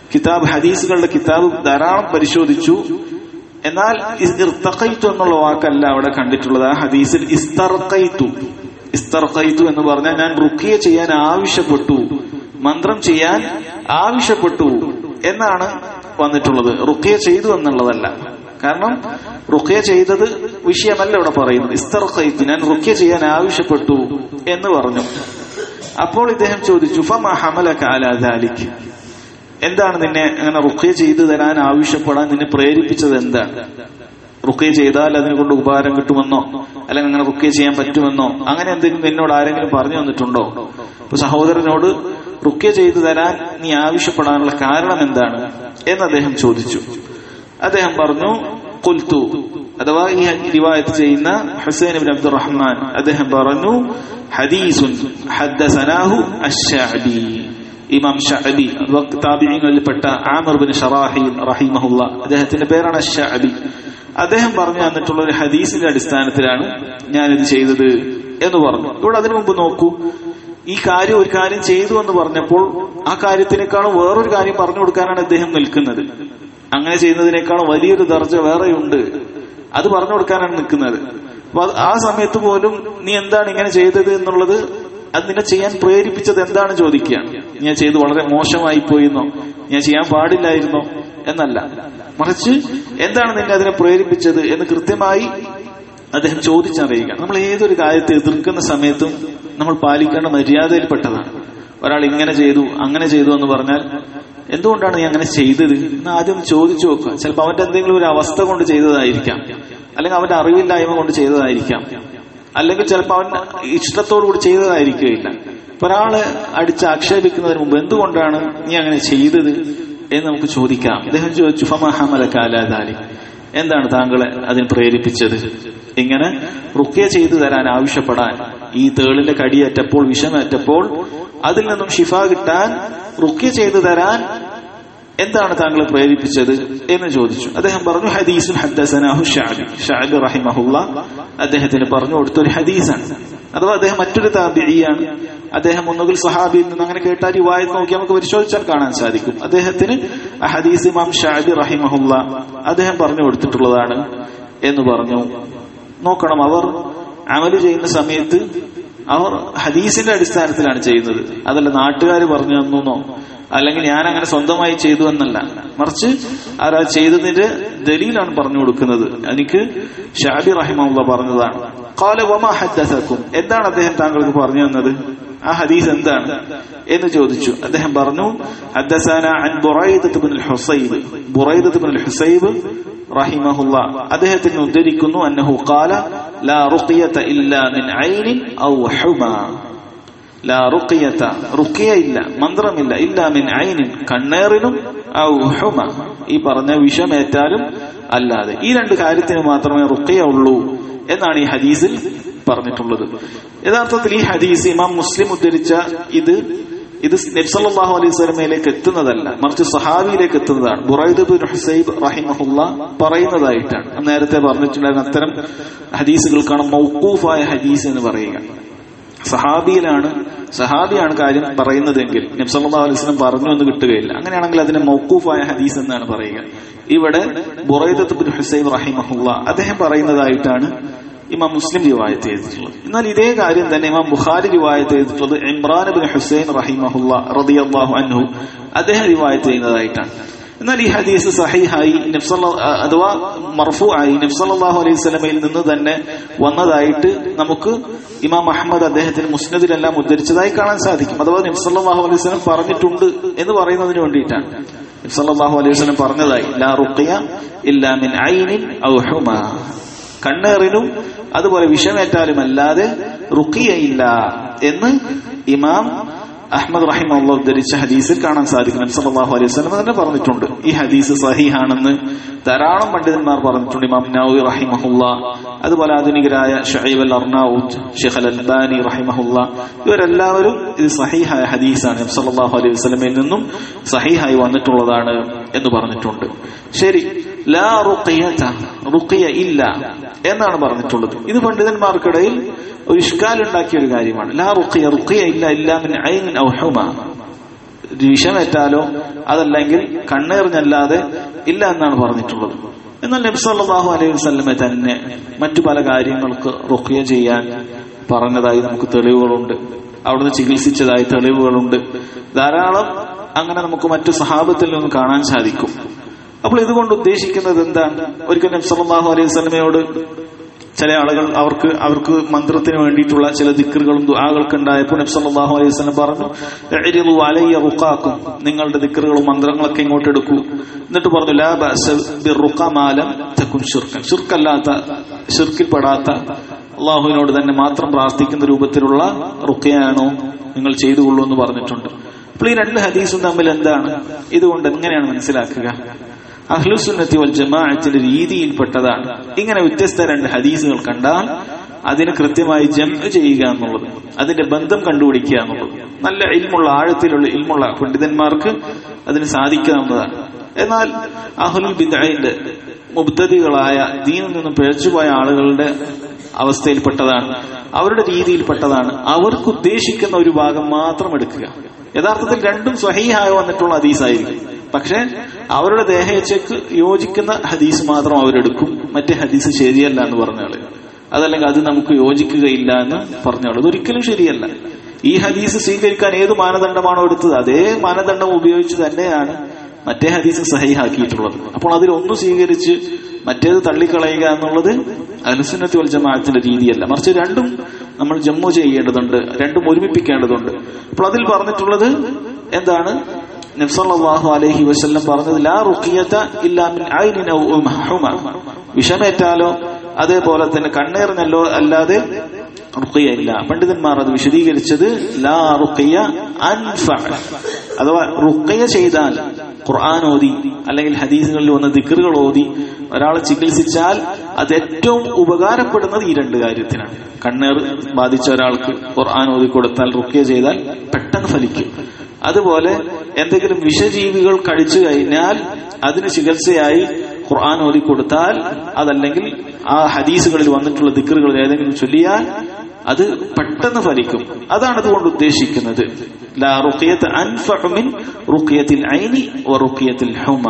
[SPEAKER 1] കിതാബ് ഹദീസുകളുടെ കിതാബ് ധാരാളം പരിശോധിച്ചു എന്നാൽ ഇർത്തഖൈത്തു എന്നുള്ള വാക്കല്ല അവിടെ കണ്ടിട്ടുള്ളത് ആ ഹദീസിൽ ഇസ്തർക്കൈത്തു ഇസ്തർക്കൈത്തു എന്ന് പറഞ്ഞാൽ ഞാൻ റുക്കിയ ചെയ്യാൻ ആവശ്യപ്പെട്ടു മന്ത്രം ചെയ്യാൻ ആവശ്യപ്പെട്ടു എന്നാണ് വന്നിട്ടുള്ളത് റുക്കിയ ചെയ്തു എന്നുള്ളതല്ല കാരണം റുക്കിയ ചെയ്തത് വിഷയമല്ല ഇവിടെ പറയുന്നത് ഇസ്തർക്കൈത്തു ഞാൻ റുക്കിയ ചെയ്യാൻ ആവശ്യപ്പെട്ടു എന്ന് പറഞ്ഞു അപ്പോൾ ഇദ്ദേഹം ചോദിച്ചു ഫമ ഹമലക അലാ ദാലിക് എന്താണ് നിന്നെ അങ്ങനെ റുഖ്യ ചെയ്തു തരാൻ ആവശ്യപ്പെടാൻ നിന്നെ പ്രേരിപ്പിച്ചത് എന്താണ് റുഖ്യ ചെയ്താൽ അതിനെ കൊണ്ട് ഉപകാരം കിട്ടുമെന്നോ അല്ലെങ്കിൽ അങ്ങനെ റുഖ്യ ചെയ്യാൻ പറ്റുമെന്നോ അങ്ങനെ എന്തെങ്കിലും നിന്നോട് ആരെങ്കിലും പറഞ്ഞു തന്നിട്ടുണ്ടോ ഇപ്പൊ സഹോദരനോട് റുഖ്യ ചെയ്തു തരാൻ നീ ആവശ്യപ്പെടാനുള്ള കാരണം എന്താണ് എന്ന് അദ്ദേഹം ചോദിച്ചു അദ്ദേഹം പറഞ്ഞു കുൽത്തു അഥവാ ഈ റിവായത്ത് ചെയ്യുന്ന ഹുസൈൻ ബിൻ അബ്ദുറഹ്മാൻ അദ്ദേഹം പറഞ്ഞു ഹദീസുൻ ഹദ്ദസനാഹു അശ്ശഅബി ഇമാം ഷഅബി താബിഈങ്ങളിൽപ്പെട്ട ആമിർ ബിൻ ഷറാഹി റഹിമഹുല്ല അദ്ദേഹത്തിന്റെ പേരാണ് അശ്ശഅബി അദ്ദേഹം പറഞ്ഞു തന്നിട്ടുള്ള ഒരു ഹദീസിന്റെ അടിസ്ഥാനത്തിലാണ് ഞാനിത് ചെയ്തത് എന്ന് പറഞ്ഞു ഇവിടെ അതിനു മുമ്പ് നോക്കൂ ഈ കാര്യം ഒരു കാര്യം ചെയ്തു എന്ന് പറഞ്ഞപ്പോൾ ആ കാര്യത്തിനേക്കാളും വേറൊരു കാര്യം പറഞ്ഞു കൊടുക്കാനാണ് അദ്ദേഹം നിൽക്കുന്നത് അങ്ങനെ ചെയ്യുന്നതിനേക്കാളും വലിയൊരു ദർജ വേറെയുണ്ട് അത് പറഞ്ഞു കൊടുക്കാനാണ് നിൽക്കുന്നത് അപ്പൊ ആ സമയത്ത് പോലും നീ എന്താണ് ഇങ്ങനെ ചെയ്തത് എന്നുള്ളത് അത് നിന്നെ ചെയ്യാൻ പ്രേരിപ്പിച്ചത് എന്താണ് ചോദിക്കുക ഞാൻ ചെയ്ത് വളരെ മോശമായി പോയിരുന്നോ ഞാൻ ചെയ്യാൻ പാടില്ലായിരുന്നോ എന്നല്ല മറിച്ച് എന്താണ് നിന്നെ അതിനെ പ്രേരിപ്പിച്ചത് എന്ന് കൃത്യമായി അദ്ദേഹം ചോദിച്ചറിയുക നമ്മൾ ഏതൊരു കാര്യത്തെ എതിർക്കുന്ന സമയത്തും നമ്മൾ പാലിക്കേണ്ട മര്യാദയിൽപ്പെട്ടതാണ് ഒരാൾ ഇങ്ങനെ ചെയ്തു അങ്ങനെ ചെയ്തു എന്ന് പറഞ്ഞാൽ എന്തുകൊണ്ടാണ് നീ അങ്ങനെ ചെയ്തത് എന്ന് ആദ്യം ചോദിച്ചു നോക്കുക ചിലപ്പോൾ അവന്റെ എന്തെങ്കിലും ഒരു അവസ്ഥ കൊണ്ട് ചെയ്തതായിരിക്കാം അല്ലെങ്കിൽ അവന്റെ അറിവില്ലായ്മ കൊണ്ട് ചെയ്തതായിരിക്കാം അല്ലെങ്കിൽ ചിലപ്പോൾ അവൻ ഇഷ്ടത്തോടു കൂടി ചെയ്തതായിരിക്കുകയില്ല ഇപ്പൊ ഒരാള് അടിച്ച് ആക്ഷേപിക്കുന്നതിന് മുമ്പ് എന്തുകൊണ്ടാണ് നീ അങ്ങനെ ചെയ്തത് എന്ന് നമുക്ക് ചോദിക്കാം അദ്ദേഹം ചോദിച്ചു ഫമഹമലക്കാലാദാലി എന്താണ് താങ്കളെ അതിന് പ്രേരിപ്പിച്ചത് ഇങ്ങനെ റുക്കിയ ചെയ്തു തരാൻ ആവശ്യപ്പെടാൻ ഈ തേളിന്റെ കടിയേറ്റപ്പോൾ വിഷമേറ്റപ്പോൾ അതിൽ നിന്നും ഷിഫ കിട്ടാൻ റുക്കിയ ചെയ്തു തരാൻ എന്താണ് താങ്കളെ പ്രേരിപ്പിച്ചത് എന്ന് ചോദിച്ചു അദ്ദേഹം പറഞ്ഞു ഹദീസുൻ ഹദ്ദസനാഹു ഷാബി ഷാബി റഹിമഹുല്ല അദ്ദേഹത്തിന് പറഞ്ഞു കൊടുത്തൊരു ഹദീസാണ് അഥവാ അദ്ദേഹം മറ്റൊരു താബിയാണ് അദ്ദേഹം ഒന്നുകിൽ സഹാബിയിൽ നിന്ന് അങ്ങനെ കേട്ടാൽ ഈ വായത്ത് നോക്കി നമുക്ക് പരിശോധിച്ചാൽ കാണാൻ സാധിക്കും അദ്ദേഹത്തിന് ആ ഹദീസ് ഇമാം ഷാബി റഹിമഹുല്ല അദ്ദേഹം പറഞ്ഞു കൊടുത്തിട്ടുള്ളതാണ് എന്ന് പറഞ്ഞു നോക്കണം അവർ അമല് ചെയ്യുന്ന സമയത്ത് അവർ ഹദീസിന്റെ അടിസ്ഥാനത്തിലാണ് ചെയ്യുന്നത് അതല്ല നാട്ടുകാർ പറഞ്ഞു തന്നോ അല്ലെങ്കിൽ ഞാൻ അങ്ങനെ സ്വന്തമായി ചെയ്തു എന്നല്ല മറിച്ച് ആരാ ചെയ്തതിന്റെ ദലീലാണ് പറഞ്ഞു കൊടുക്കുന്നത് എനിക്ക് ഷാബി റഹിമുള്ള പറഞ്ഞതാണ് കാല വമാ ഹദ്ദസക്കും എന്താണ് അദ്ദേഹം താങ്കൾക്ക് പറഞ്ഞു തന്നത് ആ ഹദീസ് എന്താണ് എന്ന് ചോദിച്ചു അദ്ദേഹം പറഞ്ഞു ഹദ്ദസാന അൻ Buraidah bin Husaib Buraidah bin Husaib റഹിമഹുല്ല അദ്ദേഹത്തിന് ഉദ്ധരിക്കുന്നു അന്നഹു ഖാല ലാ റുഖിയത ഇല്ലാ മിൻ ഐനിൻ ഔ ഹുമാ ലാ റുഖിയത റുഖിയ ഇല്ല മന്ത്രമില്ല ഇല്ലാ മിൻ ഐനിൻ കണ്ണേറിനും ഔ ഹുമ ഈ പറഞ്ഞ വിഷമേറ്റാലും അല്ലാതെ ഈ രണ്ട് കാര്യത്തിന് മാത്രമേ റുഖിയ ഉള്ളൂ എന്നാണ് ഈ ഹദീസിൽ പറഞ്ഞിട്ടുള്ളത് യഥാർത്ഥത്തിൽ ഈ ഹദീസ് ഇമാം മുസ്ലിം ഉദ്ധരിച്ച ഇത് ഇത് നബ്സല്ലാഹു അലൈഹി സ്വലമയിലേക്ക് എത്തുന്നതല്ല മറിച്ച് സഹാബിയിലേക്ക് എത്തുന്നതാണ് ബുറൈദ് ബിൻ ഹുസൈബ് റഹിമഹുല്ല പറയുന്നതായിട്ടാണ് നേരത്തെ പറഞ്ഞിട്ടുണ്ടായിരുന്ന അത്തരം ഹദീസുകൾക്കാണ് മൗക്കൂഫായ ഹദീസ് എന്ന് പറയുക സഹാബിയിലാണ് സഹാബിയാണ് കാര്യം പറയുന്നതെങ്കിൽ നബ്സല്ലാ അലൈഹി സ്വലം പറഞ്ഞു എന്ന് കിട്ടുകയില്ല അങ്ങനെയാണെങ്കിൽ അതിനെ മൗക്കൂഫായ ഹദീസ് എന്നാണ് പറയുക ഇവിടെ ബുറൈദത്ത് ബിൻ ഹുസൈബ് റഹിമഹുല്ല അദ്ദേഹം പറയുന്നതായിട്ടാണ് ഇമാം മുസ്ലിം റിവായത്ത് ചെയ്തിട്ടുള്ളത് എന്നാൽ ഇതേ കാര്യം തന്നെ ഇമാം ബുഖാരി റിവായത്ത് ചെയ്തിട്ടുള്ളത് ഇമ്രാൻ ബിൻ ഹുസൈൻ റഹിമഹുല്ല റളിയല്ലാഹു അൻഹു അദ്ദേഹം റിവായത്ത് ചെയ്യുന്നതായിട്ടാണ് എന്നാൽ ഈ ഹദീസ് സഹിഹായി അഥവാ മർഫു ആയി നബ്സല്ലാഹു അലൈഹി സ്വലമയിൽ നിന്ന് തന്നെ വന്നതായിട്ട് നമുക്ക് ഇമാം അഹമ്മദ് അദ്ദേഹത്തിന് മുസ്നദിലെല്ലാം ഉദ്ധരിച്ചതായി കാണാൻ സാധിക്കും അഥവാ നബ്സല്ലാഹു അലൈഹി സ്വലം പറഞ്ഞിട്ടുണ്ട് എന്ന് പറയുന്നതിന് വേണ്ടിയിട്ടാണ് നബ്സല്ലാഹു അലൈഹി സ്വലം പറഞ്ഞതായി ലാ റുഖിയ ഇല്ലാ മിൻ ഐനിൻ ഔ ഹുമാ കണ്ണേറിനും അതുപോലെ വിഷമേറ്റാലും അല്ലാതെ റുക്കിയയില്ല എന്ന് ഇമാം അഹമ്മദ് റഹിം അള്ള ഉദ്ധരിച്ച ഹദീസിൽ കാണാൻ സാധിക്കും നബി സല്ലല്ലാഹു അലൈഹി വസല്ലം തന്നെ പറഞ്ഞിട്ടുണ്ട് ഈ ഹദീസ് സഹിഹാണെന്ന് ധാരാളം പണ്ഡിതന്മാർ പറഞ്ഞിട്ടുണ്ട് ഇമാം നൗവി റഹിമഹുല്ല അതുപോലെ ആധുനികരായ ഷഹീബ് അൽ അർണൌദ് ഷെഖ് അൽ അൽബാനി റഹിമഹുല്ല ഇവരെല്ലാവരും ഇത് സഹിഹായ ഹദീസാണ് നബി സല്ലല്ലാഹു അലൈഹി വസല്ലമയിൽ നിന്നും സഹിഹായി വന്നിട്ടുള്ളതാണ് എന്ന് പറഞ്ഞിട്ടുണ്ട് ശരി ലാ റുഖിയത റുഖിയ ഇല്ല എന്നാണ് പറഞ്ഞിട്ടുള്ളത് ഇത് പണ്ഡിതന്മാർക്കിടയിൽ ഒരു ഇഷ്കാൽ ഉണ്ടാക്കിയ ഒരു കാര്യമാണ് ലാ റുഖിയ റുഖിയ ഇല്ല ഇല്ലാ മിൻ ഐൻ ഔ ഹുമ വിഷമേറ്റാലോ അതല്ലെങ്കിൽ കണ്ണെറിഞ്ഞല്ലാതെ ഇല്ല എന്നാണ് പറഞ്ഞിട്ടുള്ളത് എന്നാൽ നബ്സല്ലാഹു അലൈഹി വസ്ലമെ തന്നെ മറ്റു പല കാര്യങ്ങൾക്ക് റുഖ്യ ചെയ്യാൻ പറഞ്ഞതായി നമുക്ക് തെളിവുകളുണ്ട് അവിടുന്ന് ചികിത്സിച്ചതായി തെളിവുകളുണ്ട് ധാരാളം അങ്ങനെ നമുക്ക് മറ്റു സഹാബത്തിൽ നിന്ന് കാണാൻ സാധിക്കും അപ്പോൾ ഇതുകൊണ്ട് ഉദ്ദേശിക്കുന്നത് എന്താണ് ഒരിക്കൽ നബ്സല്ലാഹു അലൈഹി വസ്ലമയോട് ചില ആളുകൾ അവർക്ക് അവർക്ക് മന്ത്രത്തിന് വേണ്ടിയിട്ടുള്ള ചില ദിക്കറുകളും ദുആകൾക്ക് ഉണ്ടായപ്പോൾ നബി സല്ലല്ലാഹു അലൈഹി വസല്ലം പറഞ്ഞു "ഇഅ്രിദു അലയ്യ റുഖാക്കും നിങ്ങളുടെ ദിക്കറുകളും മന്ത്രങ്ങളൊക്കെ ഇങ്ങോട്ട് എടുക്കൂ എന്നിട്ട് പറഞ്ഞു ലാ ബഅസ ബിർറുഖ മാലം തകുൻ ശിർക്കൻ ശിർക്കല്ലാത്ത ശിർക്കിൽപ്പെടാത്ത അള്ളാഹുവിനോട് തന്നെ മാത്രം പ്രാർത്ഥിക്കുന്ന രൂപത്തിലുള്ള റുഖയാണോ നിങ്ങൾ ചെയ്തുകൊള്ളൂ എന്ന് പറഞ്ഞിട്ടുണ്ട് അപ്പോൾ ഈ രണ്ട് ഹദീസും തമ്മിൽ എന്താണ് ഇതുകൊണ്ട് എങ്ങനെയാണ് മനസ്സിലാക്കുക അഹ്ലുസുന്നത്തി വൽ ജമാഅത്തിന്റെ രീതിയിൽപ്പെട്ടതാണ് ഇങ്ങനെ വ്യത്യസ്ത രണ്ട് ഹദീസുകൾ കണ്ടാൽ അതിന് കൃത്യമായി ജം ചെയ്യുക എന്നുള്ളത് അതിന്റെ ബന്ധം കണ്ടുപിടിക്കുക എന്നുള്ളത് നല്ല ഇൽമുള്ള ആഴത്തിലുള്ള ഇൽമുള്ള പണ്ഡിതന്മാർക്ക് അതിന് സാധിക്കാവുന്നതാണ് എന്നാൽ അഹ്ലുൽ ബിദ്അന്റെ മുബ്തദികളായ ദീനിൽ നിന്നും പിഴച്ചുപോയ ആളുകളുടെ അവസ്ഥയിൽപ്പെട്ടതാണ് അവരുടെ രീതിയിൽപ്പെട്ടതാണ് അവർക്ക് ഉദ്ദേശിക്കുന്ന ഒരു ഭാഗം മാത്രം എടുക്കുക യഥാർത്ഥത്തിൽ രണ്ടും സ്വഹീഹായി വന്നിട്ടുള്ള ഹദീസായിരിക്കും പക്ഷെ അവരുടെ ദേഹേച്ഛയ്ക്ക് യോജിക്കുന്ന ഹദീസ് മാത്രം അവരെടുക്കും മറ്റേ ഹദീസ് ശരിയല്ല എന്ന് പറഞ്ഞാള് അതല്ലെങ്കിൽ അത് നമുക്ക് യോജിക്കുകയില്ല എന്ന് പറഞ്ഞാള് അതൊരിക്കലും ശരിയല്ല ഈ ഹദീസ് സ്വീകരിക്കാൻ ഏത് മാനദണ്ഡമാണോ എടുത്തത് അതേ മാനദണ്ഡം ഉപയോഗിച്ച് തന്നെയാണ് മറ്റേ ഹദീസ് സഹിഹാക്കിയിട്ടുള്ളത് അപ്പോൾ അതിൽ ഒന്ന് സ്വീകരിച്ച് മറ്റേത് തള്ളിക്കളയുക എന്നുള്ളത് അനുസന്നത്തി വൽ ജമാഅത്തിന്റെ രീതിയല്ല മറിച്ച് രണ്ടും നമ്മൾ ജമ്മു ചെയ്യേണ്ടതുണ്ട് രണ്ടും ഒരുമിപ്പിക്കേണ്ടതുണ്ട് അപ്പോൾ അതിൽ പറഞ്ഞിട്ടുള്ളത് എന്താണ് നബ്സല്ലാഹു അലൈഹി വസല്ലം പറഞ്ഞത് ലാ റുഖിയത ഇല്ലാ മിൻ ഐനിൻ ഔ ഉംഹുമ വിഷമേറ്റാലോ അതേപോലെ തന്നെ കണ്ണേറിനല്ലോ അല്ലാതെ റുഖിയ ഇല്ല പണ്ഡിതന്മാർ അത് വിശദീകരിച്ചത് ലാ റുഖിയ അൻഫ അഥവാ റുഖിയ ചെയ്താൽ ഖുർആൻ ഓതി അല്ലെങ്കിൽ ഹദീസുകളിൽ വന്ന ദിക്കറുകൾ ഓതി ഒരാളെ ചികിത്സിച്ചാൽ അത് ഏറ്റവും ഉപകാരപ്പെടുന്നത് ഈ രണ്ട് കാര്യത്തിനാണ് കണ്ണേർ ബാധിച്ച ഒരാൾക്ക് ഖുർആൻ ഓതി കൊടുത്താൽ റുഖിയ ചെയ്താൽ പെട്ടെന്ന് ഫലിക്കും അതുപോലെ എന്തെങ്കിലും വിഷജീവികൾ കഴിച്ചു കഴിഞ്ഞാൽ അതിന് ചികിത്സയായി ഖുർആൻ ഓതി കൊടുത്താൽ അതല്ലെങ്കിൽ ആ ഹദീസുകളിൽ വന്നിട്ടുള്ള ദിക്കറുകൾ ഏതെങ്കിലും ചൊല്ലിയാൽ അത് പെട്ടെന്ന് ഫലിക്കും അതാണ് അതുകൊണ്ട് ഉദ്ദേശിക്കുന്നത് ലാ റുഖിയത്ത് അൻഫഉ മിൻ റുഖിയത്തിൽ ഐനി വ റുഖിയത്തിൽ ഹുമ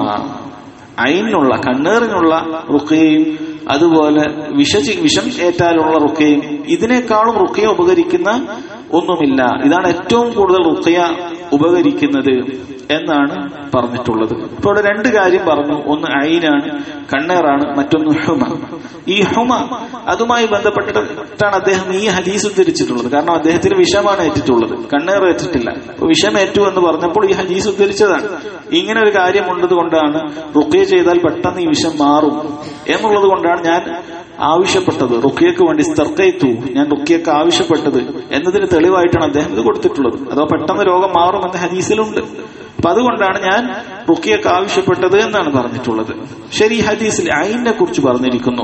[SPEAKER 1] ഐനുള്ള കണ്ണേറിനുള്ള റുഖയും അതുപോലെ വിഷ വിഷം ഏറ്റാലുള്ള റുഖയും ഇതിനേക്കാളും റുഖയ ഉപകരിക്കുന്ന ഒന്നുമില്ല ഇതാണ് ഏറ്റവും കൂടുതൽ റുഖയ ഉപകരിക്കുന്നത് എന്നാണ് പറഞ്ഞിട്ടുള്ളത് ഇപ്പോൾ ഇവിടെ രണ്ട് കാര്യം പറഞ്ഞു ഒന്ന് ഐനാണ് കണ്ണേറാണ് മറ്റൊന്ന് ഹുമ ഈ ഹുമ അതുമായി ബന്ധപ്പെട്ടിട്ടാണ് അദ്ദേഹം ഈ ഹദീസ് ഉദ്ധരിച്ചിട്ടുള്ളത് കാരണം അദ്ദേഹത്തിന് വിഷമാണ് ഏറ്റിട്ടുള്ളത് കണ്ണേർ ഏറ്റിട്ടില്ല അപ്പൊ വിഷമേറ്റു എന്ന് പറഞ്ഞപ്പോൾ ഈ ഹദീസ് ഉദ്ധരിച്ചതാണ് ഇങ്ങനെ ഒരു കാര്യം ഉള്ളത് കൊണ്ടാണ് റുക്കിയ ചെയ്താൽ പെട്ടെന്ന് ഈ വിഷം മാറും എന്നുള്ളത് കൊണ്ടാണ് ഞാൻ ആവശ്യപ്പെട്ടത് റുക്കിയക്ക് വേണ്ടി സ്തർക്കയത്തു ഞാൻ റുക്കിയക്ക് ആവശ്യപ്പെട്ടത് എന്നതിന് തെളിവായിട്ടാണ് അദ്ദേഹം ഇത് കൊടുത്തിട്ടുള്ളത് അതോ പെട്ടെന്ന് രോഗം മാറുമെന്ന് ഹദീസിലുണ്ട് അപ്പൊ അതുകൊണ്ടാണ് ഞാൻ റുക്കിയക്ക് ആവശ്യപ്പെട്ടത് എന്നാണ് പറഞ്ഞിട്ടുള്ളത് ശരി ഈ ഹദീസിൽ ഐനെ കുറിച്ച് പറഞ്ഞിരിക്കുന്നു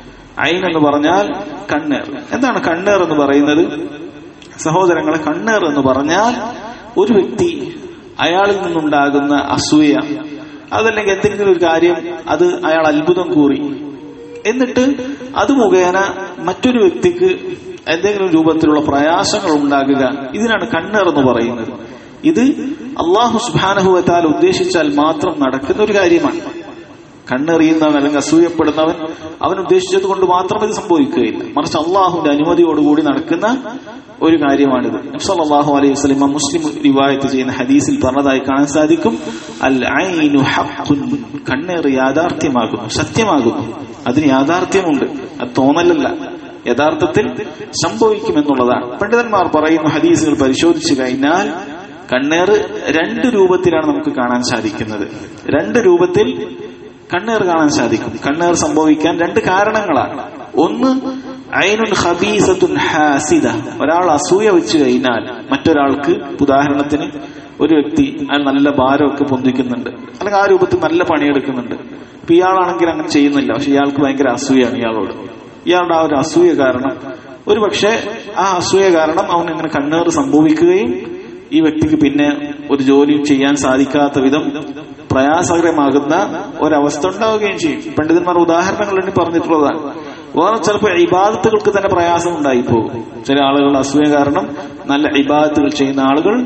[SPEAKER 1] ഐൻ എന്ന് പറഞ്ഞാൽ കണ്ണേർ എന്താണ് കണ്ണേർ എന്ന് പറയുന്നത് സഹോദരങ്ങളെ കണ്ണേർ എന്ന് പറഞ്ഞാൽ ഒരു വ്യക്തി അയാളിൽ നിന്നുണ്ടാകുന്ന അസൂയ അതല്ലെങ്കിൽ എന്തെങ്കിലും ഒരു കാര്യം അത് അയാൾ അത്ഭുതം കൂറി എന്നിട്ട് അത് മുഖേന മറ്റൊരു വ്യക്തിക്ക് എന്തെങ്കിലും രൂപത്തിലുള്ള പ്രയാസങ്ങൾ ഉണ്ടാകുക ഇതിനാണ് കണ്ണേർ എന്ന് പറയുന്നത് ഇത് അള്ളാഹു സുബാനഹുവത്താൽ ഉദ്ദേശിച്ചാൽ മാത്രം നടക്കുന്ന ഒരു കാര്യമാണ് കണ്ണെറിയുന്നവൻ അല്ലെങ്കിൽ അസൂയപ്പെടുന്നവൻ അവൻ ഉദ്ദേശിച്ചത് കൊണ്ട് മാത്രം ഇത് സംഭവിക്കുകയില്ല മറിച്ച് അള്ളാഹുവിന്റെ അനുമതിയോടുകൂടി നടക്കുന്ന ഒരു കാര്യമാണിത് നബ്സല്ലാഹു അലൈഹി വസ്ലിമ മുസ്ലിം റിവായത്ത് ചെയ്യുന്ന ഹദീസിൽ പറഞ്ഞതായി കാണാൻ സാധിക്കും അൽ ഐനു ഹഖുൻ കണ്ണേറ് യാഥാർത്ഥ്യമാകുന്നു സത്യമാകുന്നു അതിന് യാഥാർത്ഥ്യമുണ്ട് അത് തോന്നലല്ല യഥാർത്ഥത്തിൽ സംഭവിക്കുമെന്നുള്ളതാണ് പണ്ഡിതന്മാർ പറയുന്നു ഹദീസുകൾ പരിശോധിച്ചു കഴിഞ്ഞാൽ കണ്ണേറ് രണ്ട് രൂപത്തിലാണ് നമുക്ക് കാണാൻ സാധിക്കുന്നത് രണ്ട് രൂപത്തിൽ കണ്ണേർ കാണാൻ സാധിക്കും കണ്ണേർ സംഭവിക്കാൻ രണ്ട് കാരണങ്ങളാണ് ഒന്ന് ഐനുൻ ഹബീസത്തുൻ ഹാസിദ ഒരാൾ അസൂയ വെച്ച് കഴിഞ്ഞാൽ മറ്റൊരാൾക്ക് ഉദാഹരണത്തിന് ഒരു വ്യക്തി അയാൾ നല്ല ഭാരമൊക്കെ പൊന്തിക്കുന്നുണ്ട് അല്ലെങ്കിൽ ആ രൂപത്തിൽ നല്ല പണിയെടുക്കുന്നുണ്ട് ഇപ്പൊ ഇയാളാണെങ്കിൽ അങ്ങനെ ചെയ്യുന്നില്ല പക്ഷെ ഇയാൾക്ക് ഭയങ്കര അസൂയാണ് ഇയാളോട് ഇയാളുടെ ആ ഒരു അസൂയ കാരണം ഒരു പക്ഷേ ആ അസൂയ കാരണം അവൻ അങ്ങനെ കണ്ണേറ് സംഭവിക്കുകയും ഈ വ്യക്തിക്ക് പിന്നെ ഒരു ജോലിയും ചെയ്യാൻ സാധിക്കാത്ത വിധം പ്രയാസകരമാകുന്ന ഒരവസ്ഥ ഉണ്ടാവുകയും ചെയ്യും പണ്ഡിതന്മാർ ഉദാഹരണങ്ങൾ വേണ്ടി പറഞ്ഞിട്ടുള്ളതാണ് വേറെ ചിലപ്പോൾ ഇബാദത്തുകൾക്ക് തന്നെ പ്രയാസം ഉണ്ടായി പോകും ചില ആളുകൾ അസൂയ കാരണം നല്ല ഇബാദത്തുകൾ ചെയ്യുന്ന ആളുകൾ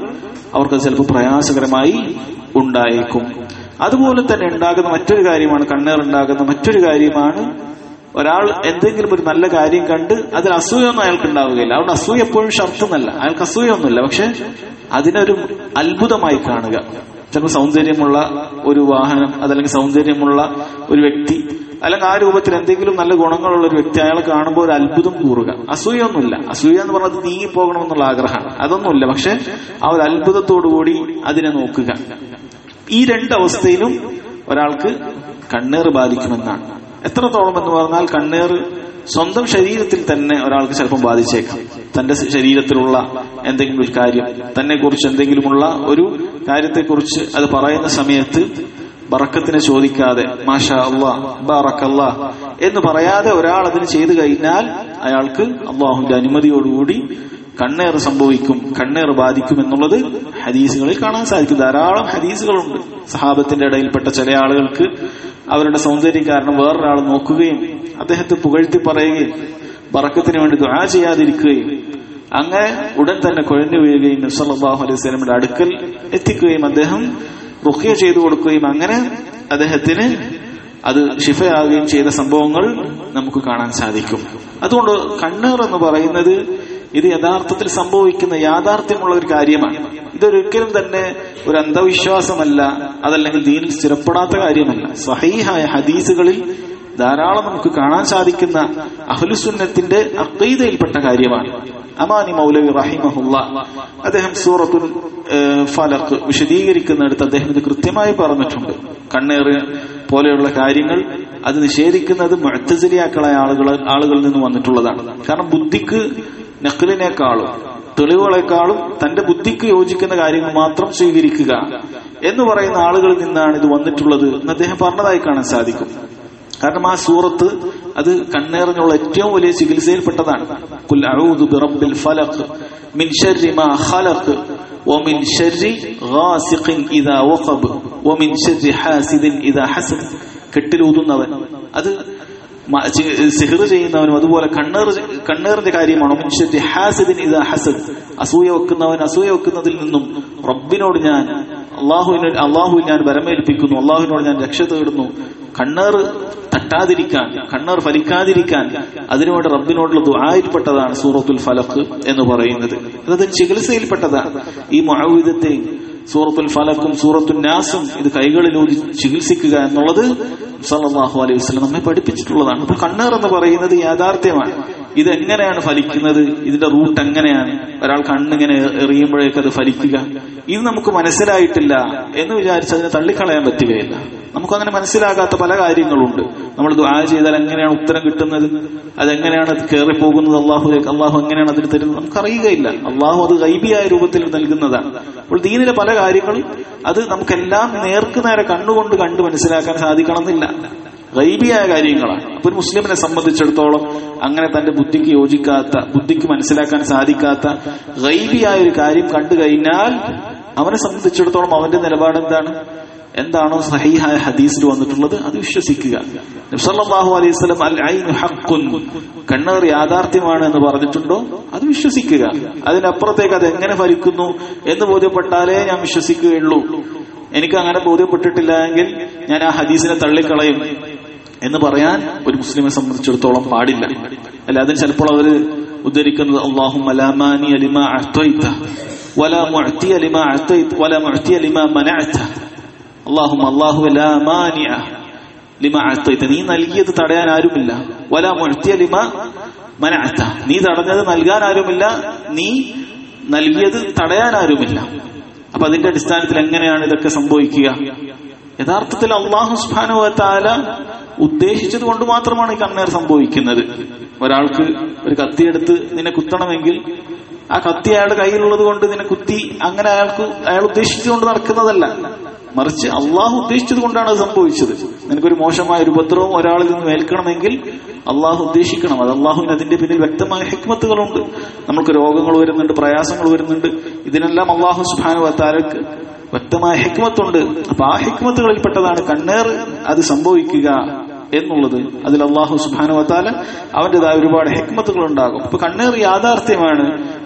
[SPEAKER 1] അവർക്ക് ചിലപ്പോൾ പ്രയാസകരമായി ഉണ്ടായേക്കും അതുപോലെ തന്നെ ഉണ്ടാകുന്ന മറ്റൊരു കാര്യമാണ് കണ്ണേർ ഉണ്ടാകുന്ന മറ്റൊരു കാര്യമാണ് ഒരാൾ എന്തെങ്കിലും ഒരു നല്ല കാര്യം കണ്ട് അതിൽ അസൂയൊന്നും അയാൾക്ക് ഉണ്ടാവുകയില്ല അതുകൊണ്ട് അസൂയ എപ്പോഴും ഷർട്ടെന്നല്ല അയാൾക്ക് അസൂയൊന്നുമില്ല പക്ഷെ അതിനൊരു അത്ഭുതമായി കാണുക ചിലപ്പോൾ സൗന്ദര്യമുള്ള ഒരു വാഹനം അതല്ലെങ്കിൽ സൗന്ദര്യമുള്ള ഒരു വ്യക്തി അല്ലെങ്കിൽ ആ രൂപത്തിൽ എന്തെങ്കിലും നല്ല ഗുണങ്ങളുള്ള ഒരു വ്യക്തി അയാളെ കാണുമ്പോൾ ഒരു അത്ഭുതം കൂറുക അസൂയൊന്നുമില്ല അസൂയ എന്ന് പറഞ്ഞത് നീങ്ങിപ്പോകണമെന്നുള്ള ആഗ്രഹമാണ് അതൊന്നുമില്ല പക്ഷെ ആ ഒരു അത്ഭുതത്തോടുകൂടി അതിനെ നോക്കുക ഈ രണ്ടവസ്ഥയിലും ഒരാൾക്ക് കണ്ണേറ് ബാധിക്കുമെന്നാണ് എത്രത്തോളം എന്ന് പറഞ്ഞാൽ കണ്ണേറ് സ്വന്തം ശരീരത്തിൽ തന്നെ ഒരാൾക്ക് ചിലപ്പം ബാധിച്ചേക്കാം തന്റെ ശരീരത്തിലുള്ള എന്തെങ്കിലും ഒരു കാര്യം തന്നെ കുറിച്ച് എന്തെങ്കിലുമുള്ള ഒരു കാര്യത്തെക്കുറിച്ച് അത് പറയുന്ന സമയത്ത് ബറക്കത്തിനെ ചോദിക്കാതെ മാഷാ അള്ളാ ബാറക്കല്ലാ എന്ന് പറയാതെ ഒരാൾ അതിന് ചെയ്തു കഴിഞ്ഞാൽ അയാൾക്ക് അള്ളാഹുവിന്റെ അനുമതിയോടുകൂടി കണ്ണേറ് സംഭവിക്കും കണ്ണേറ് ബാധിക്കും എന്നുള്ളത് ഹദീസുകളിൽ കാണാൻ സാധിക്കും ധാരാളം ഹദീസുകളുണ്ട് സഹാബത്തിന്റെ ഇടയിൽപ്പെട്ട ചില ആളുകൾക്ക് അവരുടെ സൗന്ദര്യം കാരണം വേറൊരാൾ നോക്കുകയും അദ്ദേഹത്തെ പുകഴ്ത്തി പറയുകയും ബറക്കത്തിന് വേണ്ടി ദുആ ചെയ്യാതിരിക്കുകയും അങ്ങനെ ഉടൻ തന്നെ കുഴഞ്ഞു വീഴുകയും നബ്സല്ലാഹു അലൈഹി സ്വലമിന്റെ അടുക്കൽ എത്തിക്കുകയും അദ്ദേഹം റുഖ്യ ചെയ്തു കൊടുക്കുകയും അങ്ങനെ അദ്ദേഹത്തിന് അത് ഷിഫയാകുകയും ചെയ്ത സംഭവങ്ങൾ നമുക്ക് കാണാൻ സാധിക്കും അതുകൊണ്ട് കണ്ണേർ എന്ന് പറയുന്നത് ഇത് യഥാർത്ഥത്തിൽ സംഭവിക്കുന്ന യാഥാർത്ഥ്യമുള്ള ഒരു കാര്യമാണ് ഇതൊരിക്കലും തന്നെ ഒരു അന്ധവിശ്വാസമല്ല അതല്ലെങ്കിൽ ദീനിൽ സ്ഥിരപ്പെടാത്ത കാര്യമല്ല സഹീഹായ ഹദീസുകളിൽ ധാരാളം നമുക്ക് കാണാൻ സാധിക്കുന്ന അഹ്ലുസുന്നത്തിന്റെ അക്കൈതയിൽപ്പെട്ട കാര്യമാണ് അമാനി മൗലവി റഹിമഹുല്ല അദ്ദേഹം സൂറത്തുൽ ഫലഖ് വിശദീകരിക്കുന്നിടത്ത് അദ്ദേഹം ഇത് കൃത്യമായി പറഞ്ഞിട്ടുണ്ട് കണ്ണേറ് പോലെയുള്ള കാര്യങ്ങൾ അത് നിഷേധിക്കുന്നത് മുഴത്തസിലിയാക്കളായ ആളുകൾ ആളുകളിൽ നിന്ന് വന്നിട്ടുള്ളതാണ് കാരണം ബുദ്ധിക്ക് നക്കലിനേക്കാളും തെളിവുകളെക്കാളും തന്റെ ബുദ്ധിക്ക് യോജിക്കുന്ന കാര്യങ്ങൾ മാത്രം സ്വീകരിക്കുക എന്ന് പറയുന്ന ആളുകളിൽ നിന്നാണ് ഇത് വന്നിട്ടുള്ളത് എന്ന് അദ്ദേഹം പറഞ്ഞതായി കാണാൻ സാധിക്കും കാരണം ആ സൂറത്ത് അത് കണ്ണേറിനുള്ള ഏറ്റവും വലിയ ചികിത്സയിൽപ്പെട്ടതാണ് കുൽ അഊദു ബിറബ്ബിൽ ഫലഖ് മിൻ ശർരി മാ ഖലഖ് ومن شر غاسق إذا وقب ومن شر حاسد إذا حسد കെട്ടിലൂതുന്നവൻ അത് സിഹർ ചെയ്യുന്നവനും അതുപോലെ കണ്ണേർ കണ്ണേറിന്റെ കാര്യമാണ് മനുഷ്യന്റെ ഹാസിദിൻ ഇതാ ഹസദ് അസൂയ വെക്കുന്നവൻ അസൂയ വെക്കുന്നതിൽ നിന്നും റബ്ബിനോട് ഞാൻ അള്ളാഹുവിന് അള്ളാഹുവിൽ ഞാൻ വരമേൽപ്പിക്കുന്നു അള്ളാഹുവിനോട് ഞാൻ രക്ഷ തേടുന്നു കണ്ണേർ തട്ടാതിരിക്കാൻ കണ്ണേർ ഫലിക്കാതിരിക്കാൻ അതിനുവേണ്ടി റബ്ബിനോടുള്ള ദുആയിൽപ്പെട്ടതാണ് സൂറത്തുൽ ഫലഖ് എന്ന് പറയുന്നത് അത് ചികിത്സയിൽപ്പെട്ടതാണ് ഈ മുഅവിദത്തെ സൂറത്തുൽ ഫലക്കും സൂറത്തുൽ നാസും ഇത് കൈകളിലൂതി ചികിത്സിക്കുക എന്നുള്ളത് സല്ലല്ലാഹു അലൈഹി വസല്ലം നമ്മെ പഠിപ്പിച്ചിട്ടുള്ളതാണ് അപ്പൊ കണ്ണേർ എന്ന് പറയുന്നത് യാഥാർത്ഥ്യമാണ് ഇത് എങ്ങനെയാണ് ഫലിക്കുന്നത് ഇതിന്റെ റൂട്ട് എങ്ങനെയാണ് ഒരാൾ കണ്ണിങ്ങനെ എറിയുമ്പോഴേക്ക് അത് ഫലിക്കുക ഇത് നമുക്ക് മനസ്സിലായിട്ടില്ല എന്ന് വിചാരിച്ച് അതിനെ തള്ളിക്കളയാൻ പറ്റുകയില്ല നമുക്കങ്ങനെ മനസ്സിലാകാത്ത പല കാര്യങ്ങളുണ്ട് നമ്മൾ ദുആ ചെയ്താൽ എങ്ങനെയാണ് ഉത്തരം കിട്ടുന്നത് അതെങ്ങനെയാണ് അത് കയറി പോകുന്നത് അള്ളാഹുലേക്ക് അള്ളാഹു എങ്ങനെയാണ് അതിന് തരുന്നത് നമുക്കറിയുകയില്ല അള്ളാഹു അത് ഗൈബിയായ രൂപത്തിൽ നൽകുന്നതാണ് അപ്പോൾ ദീനിലെ പല കാര്യങ്ങളും അത് നമുക്കെല്ലാം നേർക്ക് നേരെ കണ്ണുകൊണ്ട് കണ്ട് മനസ്സിലാക്കാൻ സാധിക്കണമെന്നില്ല ഗൈബിയായ കാര്യങ്ങളാണ് അപ്പൊ ഒരു മുസ്ലിമിനെ സംബന്ധിച്ചിടത്തോളം അങ്ങനെ തന്റെ ബുദ്ധിക്ക് യോജിക്കാത്ത ബുദ്ധിക്ക് മനസ്സിലാക്കാൻ സാധിക്കാത്ത ഗൈബിയായ ഒരു കാര്യം കണ്ടു കഴിഞ്ഞാൽ അവനെ സംബന്ധിച്ചിടത്തോളം അവന്റെ നിലപാട് എന്താണ് എന്താണോ സഹീഹായ ഹദീസിൽ വന്നിട്ടുള്ളത് അത് വിശ്വസിക്കുക നബ്സല്ലാഹു അലൈഹി സ്വലം അൽ ഐനു ഹക്കുൻ കണ്ണേർ യാഥാർത്ഥ്യമാണ് എന്ന് പറഞ്ഞിട്ടുണ്ടോ അത് വിശ്വസിക്കുക അതിനപ്പുറത്തേക്ക് അത് എങ്ങനെ ഫലിക്കുന്നു എന്ന് ബോധ്യപ്പെട്ടാലേ ഞാൻ വിശ്വസിക്കുകയുള്ളൂ എനിക്ക് അങ്ങനെ ബോധ്യപ്പെട്ടിട്ടില്ല എങ്കിൽ ഞാൻ ആ ഹദീസിനെ തള്ളിക്കളയും എന്ന് പറയാൻ ഒരു മുസ്ലിമെ സംബന്ധിച്ചിടത്തോളം പാടില്ല അല്ല അതിന് ചിലപ്പോൾ അവര് ഉദ്ധരിക്കുന്നത് അള്ളാഹു മലാമാനി അലിമ അഹ്ത്വൈത്ത ولا معطي لما أعطيت ولا معطي لما منعت اللهم الله لا مانع لما أعطيت നീ നൽകിയത് തടയാൻ ആരുമില്ല ولا معطي لما منعت നീ തടഞ്ഞത് നൽകാൻ ആരുമില്ല നീ നൽകിയത് തടയാൻ ആരുമില്ല അപ്പൊ അതിന്റെ അടിസ്ഥാനത്തിൽ എങ്ങനെയാണ് ഇതൊക്കെ സംഭവിക്കുക യഥാർത്ഥത്തിൽ അള്ളാഹു സുബാനുവത്താല ഉദ്ദേശിച്ചത് കൊണ്ട് മാത്രമാണ് ഈ കണ്ണേർ സംഭവിക്കുന്നത് ഒരാൾക്ക് ഒരു കത്തിയെടുത്ത് നിന്നെ കുത്തണമെങ്കിൽ ആ കത്തി അയാളുടെ കയ്യിലുള്ളത് കൊണ്ട് നിന്നെ കുത്തി അങ്ങനെ അയാൾക്ക് അയാൾ ഉദ്ദേശിച്ചുകൊണ്ട് നടക്കുന്നതല്ല മറിച്ച് അള്ളാഹു ഉദ്ദേശിച്ചത് കൊണ്ടാണ് അത് സംഭവിച്ചത് നിനക്കൊരു മോശമായ ഒരു ഉപദ്രവം ഒരാളിൽ നിന്ന് ഏൽക്കണമെങ്കിൽ അള്ളാഹു ഉദ്ദേശിക്കണം അത് അള്ളാഹുവിന് അതിന്റെ പിന്നിൽ വ്യക്തമായ ഹിക്മത്തുകളുണ്ട് നമുക്ക് രോഗങ്ങൾ വരുന്നുണ്ട് പ്രയാസങ്ങൾ വരുന്നുണ്ട് ഇതിനെല്ലാം അള്ളാഹു സുബാനു വത്താലക്ക് വ്യക്തമായ ഹിക്മത്തുണ്ട് അപ്പൊ ആ ഹിക്മത്തുകളിൽപ്പെട്ടതാണ് കണ്ണേർ അത് സംഭവിക്കുക എന്നുള്ളത് അതിൽ അള്ളാഹു സുബാനു വത്താല അവന്റേതായ ഒരുപാട് ഹിക്മത്തുകൾ ഉണ്ടാകും അപ്പൊ കണ്ണേർ യാഥാർത്ഥ്യമാണ്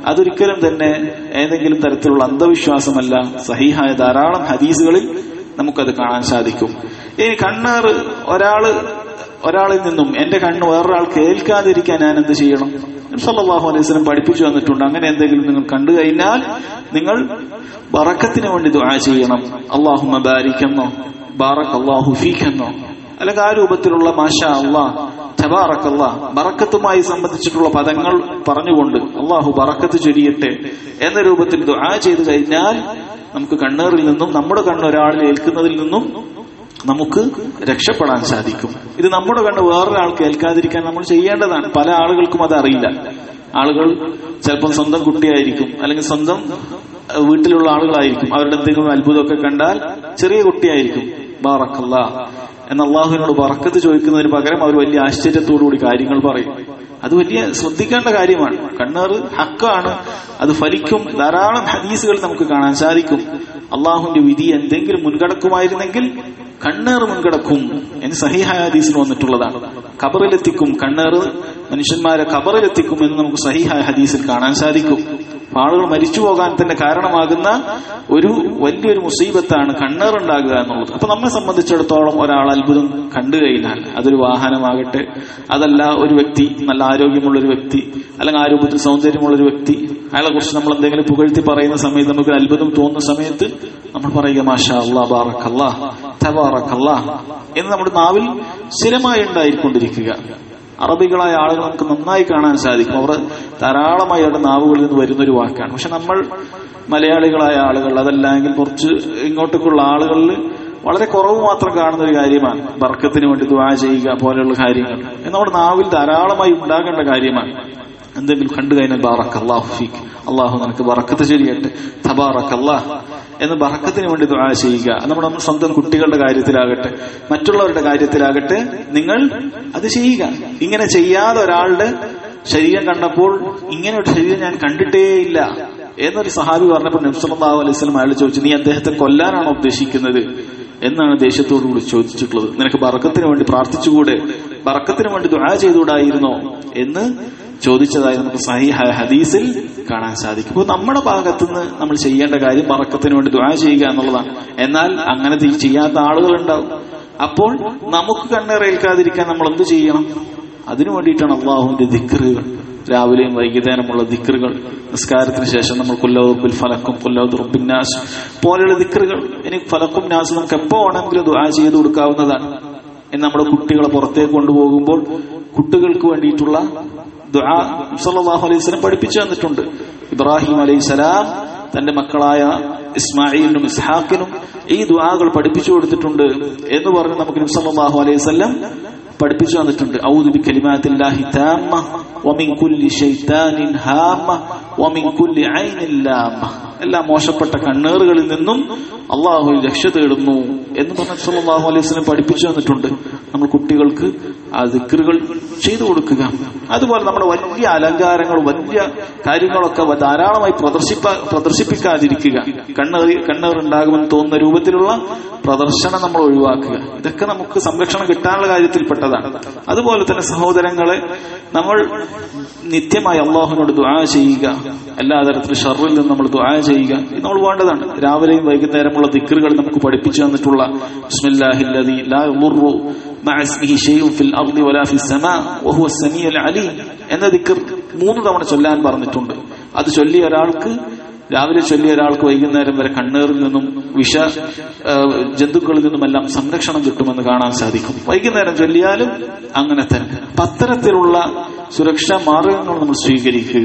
[SPEAKER 1] അതൊരിക്കലും തന്നെ ഏതെങ്കിലും തരത്തിലുള്ള അന്ധവിശ്വാസമല്ല സഹിഹായ ധാരാളം ഹദീസുകളിൽ നമുക്കത് കാണാൻ സാധിക്കും ഇനി കണ്ണേറ് ഒരാള് ഒരാളിൽ നിന്നും എന്റെ കണ്ണ് വേറൊരാൾ കേൾക്കാതിരിക്കാൻ ഞാൻ എന്ത് ചെയ്യണം സല്ലല്ലാഹു അലൈഹി വസല്ലം പഠിപ്പിച്ചു വന്നിട്ടുണ്ട് അങ്ങനെ എന്തെങ്കിലും നിങ്ങൾ കണ്ടു കഴിഞ്ഞാൽ നിങ്ങൾ ബറക്കത്തിന് വേണ്ടി ദുആ ചെയ്യണം അള്ളാഹുമ്മ ബാരിക്കെന്നോ ബാറക് അള്ളാഹു ഫീക്കെന്നോ അല്ലെങ്കിൽ ആ രൂപത്തിലുള്ള മാഷാ അള്ളാഹ് തബാറക്കല്ല ബറക്കത്തുമായി സംബന്ധിച്ചിട്ടുള്ള പദങ്ങൾ പറഞ്ഞുകൊണ്ട് അള്ളാഹു ബറക്കത്ത് ചൊരിയട്ടെ എന്ന രൂപത്തിൽ ദുആ ചെയ്തു കഴിഞ്ഞാൽ നമുക്ക് കണ്ണേറിൽ നിന്നും നമ്മുടെ കണ്ണ് ഒരാളിൽ ഏൽക്കുന്നതിൽ നിന്നും നമുക്ക് രക്ഷപ്പെടാൻ സാധിക്കും ഇത് നമ്മുടെ കണ്ണ് വേറൊരാൾ കേൾക്കാതിരിക്കാൻ നമ്മൾ ചെയ്യേണ്ടതാണ് പല ആളുകൾക്കും അത് അറിയില്ല ആളുകൾ ചിലപ്പോൾ സ്വന്തം കുട്ടിയായിരിക്കും അല്ലെങ്കിൽ സ്വന്തം അഹ് വീട്ടിലുള്ള ആളുകളായിരിക്കും അവരുടെ എന്തെങ്കിലും അത്ഭുതമൊക്കെ കണ്ടാൽ ചെറിയ കുട്ടിയായിരിക്കും ബാറക്കല്ല എന്ന അള്ളാഹുവിനോട് ബറക്കത്ത് ചോദിക്കുന്നതിന് പകരം അവർ വലിയ ആശ്ചര്യത്തോടുകൂടി കാര്യങ്ങൾ പറയും അത് വലിയ ശ്രദ്ധിക്കേണ്ട കാര്യമാണ് കണ്ണേറ് ഹക്കാണ് അത് ഫലിക്കും ധാരാളം ഹദീസുകൾ നമുക്ക് കാണാൻ സാധിക്കും അള്ളാഹുവിന്റെ വിധി എന്തെങ്കിലും മുൻകടക്കുമായിരുന്നെങ്കിൽ കണ്ണേറ് മുൻകടക്കും എന്ന് സഹിഹായ ഹദീസിൽ വന്നിട്ടുള്ളതാണ് ഖബറിലെത്തിക്കും കണ്ണേറ് മനുഷ്യന്മാരെ ഖബറിലെത്തിക്കും എന്ന് നമുക്ക് സഹിഹായ ഹദീസിൽ കാണാൻ സാധിക്കും അപ്പൊ ആളുകൾ മരിച്ചു പോകാൻ തന്നെ കാരണമാകുന്ന ഒരു വലിയൊരു മുസീബത്താണ് കണ്ണേറുണ്ടാകുക എന്നുള്ളത് അപ്പൊ നമ്മെ സംബന്ധിച്ചിടത്തോളം ഒരാൾ അത്ഭുതം കണ്ടു കഴിഞ്ഞാൽ അതൊരു വാഹനമാകട്ടെ അതല്ല ഒരു വ്യക്തി നല്ല ആരോഗ്യമുള്ള ഒരു വ്യക്തി അല്ലെങ്കിൽ ആരോഗ്യത്തിൽ സൗന്ദര്യമുള്ള ഒരു വ്യക്തി അയാളെ കുറിച്ച് നമ്മൾ എന്തെങ്കിലും പുകഴ്ത്തി പറയുന്ന സമയത്ത് നമുക്ക് ഒരു അത്ഭുതം തോന്നുന്ന സമയത്ത് നമ്മൾ പറയുക മാഷാ അല്ലാ ബാറക്കല്ലാ തബാറക്കല്ലാ എന്ന് നമ്മുടെ നാവിൽ സ്ഥിരമായി ഉണ്ടായിക്കൊണ്ടിരിക്കുക അറബികളായ ആളുകൾ നമുക്ക് നന്നായി കാണാൻ സാധിക്കും അവർ ധാരാളമായി അവരുടെ നാവുകളിൽ നിന്ന് വരുന്ന ഒരു വാക്കാണ് പക്ഷെ നമ്മൾ മലയാളികളായ ആളുകൾ അതല്ലെങ്കിൽ കുറച്ച് ഇങ്ങോട്ടേക്കുള്ള ആളുകളിൽ വളരെ കുറവ് മാത്രം കാണുന്ന ഒരു കാര്യമാണ് ബർക്കത്തിന് വേണ്ടി ദുആ ചെയ്യുക പോലെയുള്ള കാര്യങ്ങൾ ഇത് നമ്മുടെ നാവിൽ ധാരാളമായി ഉണ്ടാകേണ്ട കാര്യമാണ് എന്തെങ്കിലും കണ്ടു കഴിഞ്ഞാൽ ബാറക്ക് അള്ളാഹു ഫീക്ക് അള്ളാഹു നിനക്ക് ബറക്കത്ത് ചെയ്യട്ടെ തബാറക്ക് അള്ളാഹ് എന്ന് ബറക്കത്തിന് വേണ്ടി ദുആ ചെയ്യുക അത് നമ്മുടെ നമ്മുടെ സ്വന്തം കുട്ടികളുടെ കാര്യത്തിലാകട്ടെ മറ്റുള്ളവരുടെ കാര്യത്തിലാകട്ടെ നിങ്ങൾ അത് ചെയ്യുക ഇങ്ങനെ ചെയ്യാതെ ഒരാളുടെ ശരീരം കണ്ടപ്പോൾ ഇങ്ങനെ ഒരു ശരീരം ഞാൻ കണ്ടിട്ടേയില്ല എന്നൊരു സഹാബി പറഞ്ഞപ്പോൾ നബ്സല്ലാഹു അലൈഹി സ്വലം അയാൾ ചോദിച്ചു നീ അദ്ദേഹത്തെ കൊല്ലാനാണോ ഉദ്ദേശിക്കുന്നത് എന്നാണ് ദേഷ്യത്തോടു കൂടി ചോദിച്ചിട്ടുള്ളത് നിനക്ക് ബറക്കത്തിന് വേണ്ടി പ്രാർത്ഥിച്ചുകൂടെ ബറക്കത്തിന് വേണ്ടി ദുആ ചെയ്തുകൂടായിരുന്നോ എന്ന് ചോദിച്ചതായി നമുക്ക് സഹിഹായ ഹദീസിൽ കാണാൻ സാധിക്കും അപ്പോൾ നമ്മുടെ ഭാഗത്തുനിന്ന് നമ്മൾ ചെയ്യേണ്ട കാര്യം ബറക്കത്തിന് വേണ്ടി ദുആ ചെയ്യുക എന്നുള്ളതാണ് എന്നാൽ അങ്ങനെ തി- ചെയ്യാത്ത ആളുകളുണ്ടാവും അപ്പോൾ നമുക്ക് കണ്ണേറേൽക്കാതിരിക്കാൻ നമ്മൾ എന്ത് ചെയ്യണം അതിനു വേണ്ടിയിട്ടാണ് അള്ളാഹുവിന്റെ ദിക്റുകൾ രാവിലെയും വൈകുന്നേരമുള്ള ദിക്റുകൾ നിസ്കാരത്തിന് ശേഷം നമ്മൾ കുല്ലൗബിൽ ഫലക്കും കുല്ലൗദുറബിൻ നാസ് പോലെയുള്ള ദിക്റുകൾ ഇനി ഫലക്കും നാസ് നമുക്ക് എപ്പോ വേണമെങ്കിലും ദുആ ചെയ്ത് കൊടുക്കാവുന്നതാണ് ഇനി നമ്മുടെ കുട്ടികളെ പുറത്തേക്ക് കൊണ്ടുപോകുമ്പോൾ കുട്ടികൾക്ക് വേണ്ടിയിട്ടുള്ള ദുആ സല്ലല്ലാഹു അലൈഹി വസല്ലം പഠിപ്പിച്ചു തന്നിട്ടുണ്ട് ഇബ്രാഹിം അലൈഹി സലാം തന്റെ മക്കളായ ഇസ്മായിലിനും ഇസ്ഹാഖിനും ഈ ദുആകൾ പഠിപ്പിച്ചു കൊടുത്തിട്ടുണ്ട് എന്ന് പറഞ്ഞ് നമുക്ക് നബി സല്ലല്ലാഹു അലൈഹി വസല്ലം പഠിപ്പിച്ചു തന്നിട്ടുണ്ട് ഔദു ബി കലിമാത്തില്ലാഹി താമ്മ വമിൻ കുല്ലി ശൈത്താനിൻ ഹാമ വമിൻ കുല്ലി ഐനിൻ ലാമ എല്ലാ മോശപ്പെട്ട കണ്ണേറുകളിൽ നിന്നും അള്ളാഹു രക്ഷ തേടുന്നു എന്ന് പറഞ്ഞ സല്ലല്ലാഹു അലൈഹി വസല്ലം പഠിപ്പിച്ചു തന്നിട്ടുണ്ട് നമ്മൾ കുട്ടികൾക്ക് ആ ദിക്റുകൾ ചെയ്തു കൊടുക്കുക അതുപോലെ നമ്മുടെ വലിയ അലങ്കാരങ്ങൾ വലിയ കാര്യങ്ങളൊക്കെ വ- ധാരാളമായി പ്രദർശിപ്പ പ്രദർശിപ്പിക്കാതിരിക്കുക കണ്ണേറി കണ്ണേറുണ്ടാകുമെന്ന് തോന്നുന്ന രൂപത്തിലുള്ള പ്രദർശനം നമ്മൾ ഒഴിവാക്കുക ഇതൊക്കെ നമുക്ക് സംരക്ഷണം കിട്ടാനുള്ള കാര്യത്തിൽപ്പെട്ടതാണ് അതുപോലെ തന്നെ സഹോദരങ്ങളെ നമ്മൾ നിത്യമായി അള്ളാഹുവിനോട് ദുആ ചെയ്യുക എല്ലാ തരത്തിലും ഷറിൽ നിന്ന് നമ്മൾ ദുആ ചെയ്യുക ഇത് നമ്മൾ വേണ്ടതാണ് രാവിലെയും വൈകുന്നേരമുള്ള ദിക്റുകൾ നമുക്ക് പഠിപ്പിച്ചു തന്നിട്ടുള്ള ബിസ്മില്ലാഹില്ലദീ ലാ യദുറു മഅ ഇസ്മിഹി ശൈഉൻ ഫിൽ അർളി വലാ ഫിസ് സമാ വഹുവ സമീഉൽ അലീം എന്ന ദിക്ർ മൂന്ന് തവണ ചൊല്ലാൻ പറഞ്ഞിട്ടുണ്ട് അത് ചൊല്ലിയ ഒരാൾക്ക് രാവിലെ ചൊല്ലിയ ഒരാൾക്ക് വൈകുന്നേരം വരെ കണ്ണേറിൽ നിന്നും വിഷ ആ, ജന്തുക്കളിൽ നിന്നുമെല്ലാം സംരക്ഷണം കിട്ടുമെന്ന് കാണാൻ സാധിക്കും വൈകുന്നേരം ചൊല്ലിയാലും അങ്ങനെ തന്നെ അപ്പൊ അത്തരത്തിലുള്ള സുരക്ഷാ മാർഗങ്ങൾ നമ്മൾ സ്വീകരിക്കുക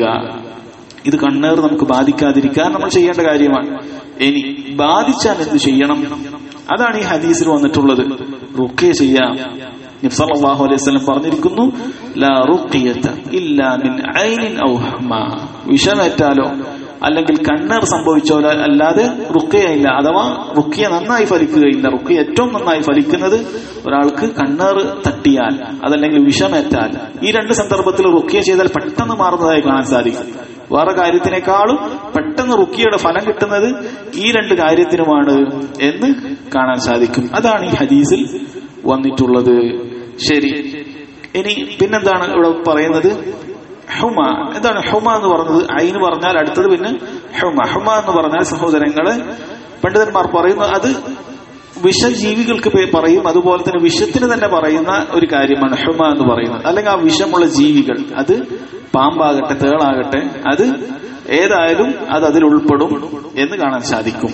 [SPEAKER 1] ഇത് കണ്ണേർ നമുക്ക് ബാധിക്കാതിരിക്കാൻ നമ്മൾ ചെയ്യേണ്ട കാര്യമാണ് ഇനി ബാധിച്ചാൽ എന്ത് ചെയ്യണം അതാണ് ഈ ഹദീസിൽ വന്നിട്ടുള്ളത് റുക്കേ ചെയ്യാം നബി സല്ലല്ലാഹു അലൈഹി വസല്ലം പറഞ്ഞിരിക്കുന്നു ലാ റുഖിയത ഇല്ലാ മിൻ ഐനിൻ ഔ ഹമ വിഷമേറ്റാലോ അല്ലെങ്കിൽ കണ്ണേർ സംഭവിച്ചോലോ അല്ലാതെ റുക്കയില്ല അഥവാ റുക്കിയ നന്നായി ഫലിക്കുകയില്ല റുക്കിയ ഏറ്റവും നന്നായി ഫലിക്കുന്നത് ഒരാൾക്ക് കണ്ണേർ തട്ടിയാൽ അതല്ലെങ്കിൽ വിഷമേറ്റാൽ ഈ രണ്ട് സന്ദർഭത്തിൽ റുക്കിയ ചെയ്താൽ പെട്ടെന്ന് മാറുന്നതായി കാണാൻ സാധിക്കും വേറെ കാര്യത്തിനേക്കാളും പെട്ടെന്ന് റുക്കിയുടെ ഫലം കിട്ടുന്നത് ഈ രണ്ട് കാര്യത്തിനുമാണ് എന്ന് കാണാൻ സാധിക്കും അതാണ് ഈ ഹദീസിൽ വന്നിട്ടുള്ളത് ശരി ഇനി പിന്നെന്താണ് ഇവിടെ പറയുന്നത് ഹുമ എന്താണ് ഹുമ എന്ന് പറഞ്ഞത് ഐന് പറഞ്ഞാൽ അടുത്തത് പിന്നെ ഹുമ ഹുമ എന്ന് പറഞ്ഞാൽ സഹോദരങ്ങളെ പണ്ഡിതന്മാർ പറയുന്നു അത് വിഷജീവികൾക്ക് പേ- പറയും അതുപോലെ തന്നെ വിഷത്തിന് തന്നെ പറയുന്ന ഒരു കാര്യമാണ് ഹുമ എന്ന് പറയുന്നത് അല്ലെങ്കിൽ ആ വിഷമുള്ള ജീവികൾ അത് പാമ്പാകട്ടെ തേളാകട്ടെ അത് ഏതായാലും അത് അതിൽ ഉൾപ്പെടും എന്ന് കാണാൻ സാധിക്കും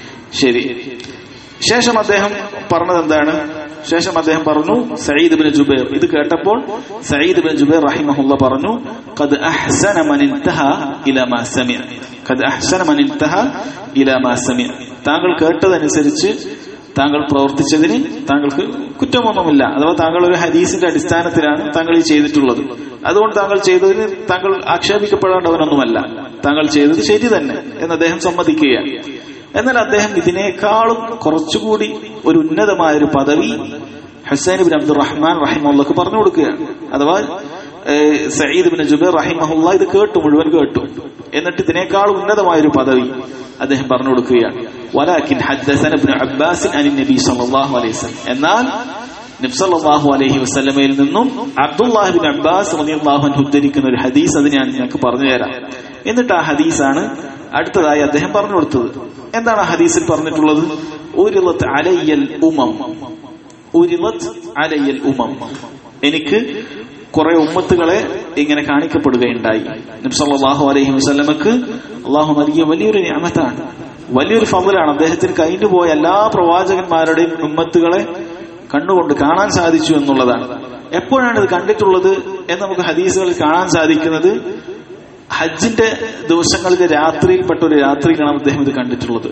[SPEAKER 1] ശരി ശേഷം അദ്ദേഹം പറഞ്ഞത് എന്താണ് ശേഷം അദ്ദേഹം പറഞ്ഞു സയ്യിദ് ബിൻ ജുബൈർ ഇത് കേട്ടപ്പോൾ സയ്യിദ് ബിൻ ജുബൈർ റഹിമഹുല്ല പറഞ്ഞു ഖദ് അഹ്സന മൻ ഇൻതഹ ഇലാ മാ സമിഅ ഖദ് അഹ്സന മൻ ഇൻതഹ ഇലാ മാ സമിഅ താങ്കൾ കേട്ടതനുസരിച്ച് താങ്കൾ പ്രവർത്തിച്ചതിന് താങ്കൾക്ക് കുറ്റമൊന്നുമില്ല അഥവാ താങ്കൾ ഒരു ഹദീസിന്റെ അടിസ്ഥാനത്തിലാണ് താങ്കൾ ഈ ചെയ്തിട്ടുള്ളത് അതുകൊണ്ട് താങ്കൾ ചെയ്തതിന് താങ്കൾ ആക്ഷേപിക്കപ്പെടേണ്ടവനൊന്നുമല്ല താങ്കൾ ചെയ്തത് ശരി തന്നെ എന്ന് അദ്ദേഹം സമ്മതിക്കുകയാണ് എന്നാൽ അദ്ദേഹം ഇതിനേക്കാളും കുറച്ചുകൂടി ഒരു ഉന്നതമായ ഒരു പദവി ഹുസൈൻ ബിൻ അബ്ദുൾ റഹ്മാൻ റഹിമുള്ളക്ക് പറഞ്ഞു കൊടുക്കുകയാണ് അഥവാ ഏഹ്, സയ്യിദ് ബിൻ ജുബൈർ റഹിമഹുല്ല ഇത് കേട്ടു മുഴുവൻ കേട്ടു എന്നിട്ട് ഇതിനേക്കാൾ ഉന്നതമായ ഒരു പദവി അദ്ദേഹം പറഞ്ഞു കൊടുക്കുകയാണ് വലാക്കിൻ ഹദ്ദസന ഇബ്നു അബ്ബാസ് അനി നബി സല്ലല്ലാഹു അലൈഹി വസല്ലം എന്നാൽ നബി സല്ലല്ലാഹു അലൈഹി വസല്ലമയിൽ നിന്നും അബ്ദുല്ലാഹി ബിൻ അബ്ബാസ് റളിയല്ലാഹു അൻഹു ഉദ്ധരിക്കുന്ന ഒരു ഹദീസ് അത് ഞാൻ നിങ്ങൾക്ക് പറഞ്ഞു തരാം എന്നിട്ട് ആ ഹദീസാണ് അടുത്തതായി അദ്ദേഹം പറഞ്ഞു കൊടുത്തത് എന്താണ് ആ ഹദീസിൽ പറഞ്ഞിട്ടുള്ളത് ഉരിളത്ത് അലയ്യൽ ഉമം ഉരിളത്ത് അലയ്യൽ ഉമം എനിക്ക് കുറെ ഉമ്മത്തുകളെ ഇങ്ങനെ കാണിക്കപ്പെടുകയുണ്ടായി നബി സല്ലല്ലാഹു അലൈഹി വസല്ലമക്ക് അള്ളാഹു നൽകിയ വലിയൊരു ഞാമത്താണ് വലിയൊരു ഫضലാണ് അദ്ദേഹത്തിന് കഴിഞ്ഞു പോയ എല്ലാ പ്രവാചകന്മാരുടെയും ഉമ്മത്തുകളെ കണ്ണുകൊണ്ട് കാണാൻ സാധിച്ചു എന്നുള്ളതാണ് എപ്പോഴാണ് ഇത് കണ്ടിട്ടുള്ളത് എന്ന് നമുക്ക് ഹദീസുകളിൽ കാണാൻ സാധിക്കുന്നത് ഹജ്ജിന്റെ ദിവസങ്ങളിലെ രാത്രിയിൽപ്പെട്ട ഒരു രാത്രിയിലാണ് അദ്ദേഹം ഇത് കണ്ടിട്ടുള്ളത്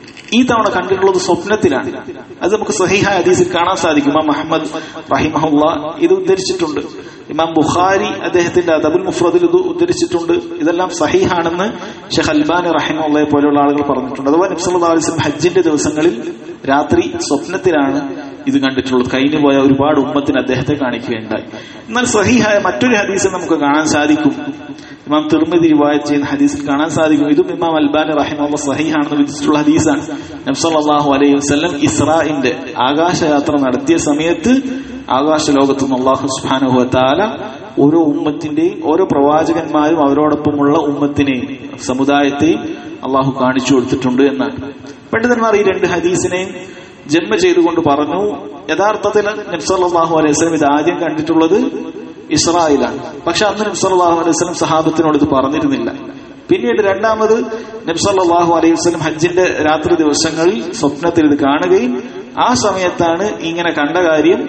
[SPEAKER 1] ഈ തവണ കണ്ടിട്ടുള്ളത് സ്വപ്നത്തിലാണ് അത് നമുക്ക് സഹിഹായ ഹദീസിൽ കാണാൻ സാധിക്കും ഇമാം മുഹമ്മദ് റഹിമഹുല്ല ഇത് ഉദ്ധരിച്ചിട്ടുണ്ട് ഇമാം ബുഖാരി അദ്ദേഹത്തിന്റെ അദബുൽ മുഫ്രദിൽ ഇത് ഉദ്ധരിച്ചിട്ടുണ്ട് ഇതെല്ലാം സഹിഹാണെന്ന് ഷെഖ് അൽബാനി റഹിമുള്ളയെ പോലെയുള്ള ആളുകൾ പറഞ്ഞിട്ടുണ്ട് അതുപോലെ നബ്സല്ലാ അലിസ്ലം ഹജ്ജിന്റെ ദിവസങ്ങളിൽ രാത്രി സ്വപ്നത്തിലാണ് ഇത് കണ്ടിട്ടുള്ളത് കഴിഞ്ഞു പോയ ഒരുപാട് ഉമ്മത്തിന് അദ്ദേഹത്തെ കാണിക്കുകയുണ്ടായി എന്നാൽ സഹിഹായ മറ്റൊരു ഹദീസിൽ നമുക്ക് കാണാൻ സാധിക്കും ഇമാം തിർമിതി റിവായത്ത് ചെയ്യുന്ന ഹദീസിൽ കാണാൻ സാധിക്കും ഇതും ഇമാം അൽബാനി റഹിമുള്ള സഹിഹാണെന്ന് വിധിച്ചിട്ടുള്ള ഹദീസാണ് നബ്സല്ലാഹു അലൈഹി വസ്ലം ഇസ്രാഇന്റെ ആകാശയാത്ര നടത്തിയ സമയത്ത് ആകാശ ലോകത്തു നിന്ന് അള്ളാഹു സുബാനുഹു താല ഓരോ ഉമ്മത്തിന്റെയും ഓരോ പ്രവാചകന്മാരും അവരോടൊപ്പമുള്ള ഉമ്മത്തിനെയും സമുദായത്തെയും അള്ളാഹു കാണിച്ചു കൊടുത്തിട്ടുണ്ട് എന്നാണ് പണ്ഡിതന്മാർ ഈ രണ്ട് ഹദീസിനെയും ജന്മ ചെയ്തുകൊണ്ട് പറഞ്ഞു യഥാർത്ഥത്തിൽ നബ്സല്ലാഹു അലൈഹി വസ്ലം ഇത് ആദ്യം കണ്ടിട്ടുള്ളത് ഇസ്രായേലാണ് പക്ഷെ അന്ന് നബ്സല്ലാഹു അലൈഹി വസ്ലം സഹാബത്തിനോട് ഇത് പറഞ്ഞിരുന്നില്ല പിന്നീട് രണ്ടാമത് നബ്സല്ലാഹു അലൈഹി വസ്ലം ഹജ്ജിന്റെ രാത്രി ദിവസങ്ങളിൽ സ്വപ്നത്തിൽ ഇത് കാണുകയും ആ സമയത്താണ് ഇങ്ങനെ കണ്ട കാര്യം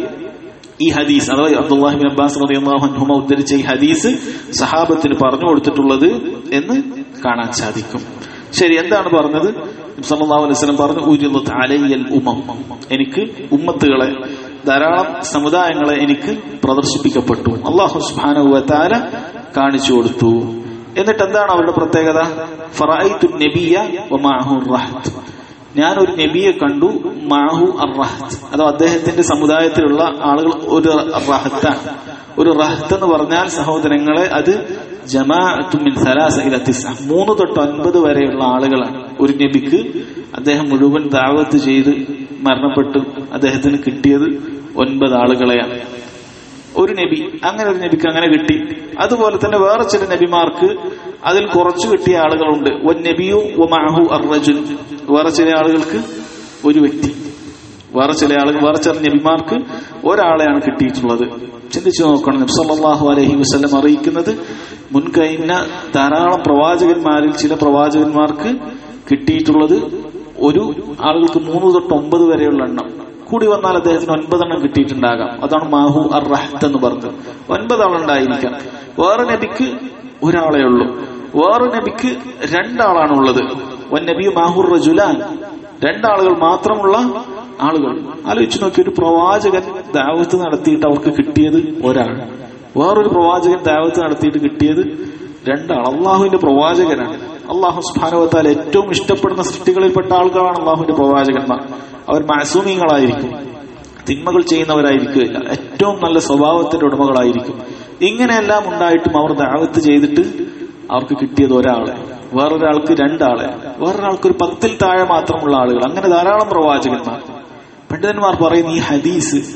[SPEAKER 1] ഈ ഹദീസ് അഥവാ അബ്ദുല്ലാഹിബിൻ അബ്ബാസ് റളിയല്ലാഹു അൻഹുമ ഉദ്ധരിച്ച ഈ ഹദീസ് സഹാബത്തിന് പറഞ്ഞു കൊടുത്തിട്ടുള്ളത് എന്ന് കാണാൻ സാധിക്കും ശരി എന്താണ് പറഞ്ഞത് നബി സല്ലല്ലാഹു അലൈഹി വസല്ലം പറഞ്ഞു ഉരിളത്ത് അലയ്യൽ ഉമം എനിക്ക് ഉമ്മത്തുകളെ ധാരാളം സമുദായങ്ങളെ എനിക്ക് പ്രദർശിപ്പിക്കപ്പെട്ടു അള്ളാഹു സുബ്ഹാനഹു വതആല കാണിച്ചു കൊടുത്തു എന്നിട്ട് എന്താണ് അവരുടെ പ്രത്യേകത ഫറഅയ്തു നബിയ വമാഅഹു റഹ്ത് ഞാൻ ഒരു നബിയെ കണ്ടു മാഹു അറഹത്ത് അഥവാ അദ്ദേഹത്തിന്റെ സമുദായത്തിലുള്ള ആളുകൾ ഒരു റഹത്താണ് ഒരു റഹത്ത് എന്ന് പറഞ്ഞാൽ സഹോദരങ്ങളെ അത് ജമാഅത്തുമിൻ സലാസ ഇല തിസ്അ മൂന്ന് തൊട്ട് ഒൻപത് വരെയുള്ള ആളുകളാണ് ഒരു നബിക്ക് അദ്ദേഹം മുഴുവൻ ദാവത്ത് ചെയ്ത് മരണപ്പെട്ടു അദ്ദേഹത്തിന് കിട്ടിയത് ഒൻപത് ആളുകളെയാണ് ഒരു നബി അങ്ങനെ ഒരു നബിക്ക് അങ്ങനെ കിട്ടി അതുപോലെ തന്നെ വേറെ ചില നബിമാർക്ക് അതിൽ കുറച്ചു കിട്ടിയ ആളുകളുണ്ട് ഒൻ നബിയു ഒമാഹു അർറജുൻ വേറെ ചില ആളുകൾക്ക് ഒരു വ്യക്തി വേറെ ചില ആളുകൾ വേറെ ചില നബിമാർക്ക് ഒരാളെയാണ് കിട്ടിയിട്ടുള്ളത് ചിന്തിച്ചു നോക്കണം നബി സല്ലല്ലാഹു അലൈഹി വസല്ലം അറിയിക്കുന്നത് മുൻകഴിഞ്ഞ ധാരാളം പ്രവാചകന്മാരിൽ ചില പ്രവാചകന്മാർക്ക് കിട്ടിയിട്ടുള്ളത് ഒരു ആളുകൾക്ക് മൂന്ന് തൊട്ട് ഒമ്പത് വരെയുള്ള എണ്ണം കൂടി വന്നാൽ അദ്ദേഹത്തിന് ഒൻപതെണ്ണം കിട്ടിയിട്ടുണ്ടാകാം അതാണ് മാഹു അർ റഹത്ത് എന്ന് പറഞ്ഞത് ഒൻപതാളുണ്ടായിരിക്കാം വേറെ നബിക്ക് ഒരാളെ ഉള്ളൂ വേറെ നബിക്ക് രണ്ടാളാണ് ഉള്ളത് വൻ നബി മാഹുർ റജുലാൻ രണ്ടാളുകൾ മാത്രമുള്ള ആളുകൾ ആലോചിച്ച് നോക്കി ഒരു പ്രവാചകൻ ദാവത്ത് നടത്തിയിട്ട് അവർക്ക് കിട്ടിയത് ഒരാൾ വേറൊരു പ്രവാചകൻ ദാവത്ത് നടത്തിയിട്ട് കിട്ടിയത് രണ്ടാൾ അള്ളാഹുവിന്റെ പ്രവാചകനാണ് അള്ളാഹു സ്ഫാനവത്താൽ ഏറ്റവും ഇഷ്ടപ്പെടുന്ന സൃഷ്ടികളിൽപ്പെട്ട ആളുകളാണ് അള്ളാഹുവിന്റെ പ്രവാചകന്മാർ അവർ മാസൂമിങ്ങളായിരിക്കും തിന്മകൾ ചെയ്യുന്നവരായിരിക്കില്ല ഏറ്റവും നല്ല സ്വഭാവത്തിന്റെ ഉടമകളായിരിക്കും ഇങ്ങനെയെല്ലാം ഉണ്ടായിട്ടും അവർ ദാവത്ത് ചെയ്തിട്ട് അവർക്ക് കിട്ടിയത് ഒരാളെ വേറൊരാൾക്ക് രണ്ടാളെ വേറൊരാൾക്ക് ഒരു പത്തിൽ താഴെ മാത്രമുള്ള ആളുകൾ അങ്ങനെ ധാരാളം പ്രവാചകന്മാർ പണ്ഡിതന്മാർ പറയുന്ന ഈ ഹദീസ്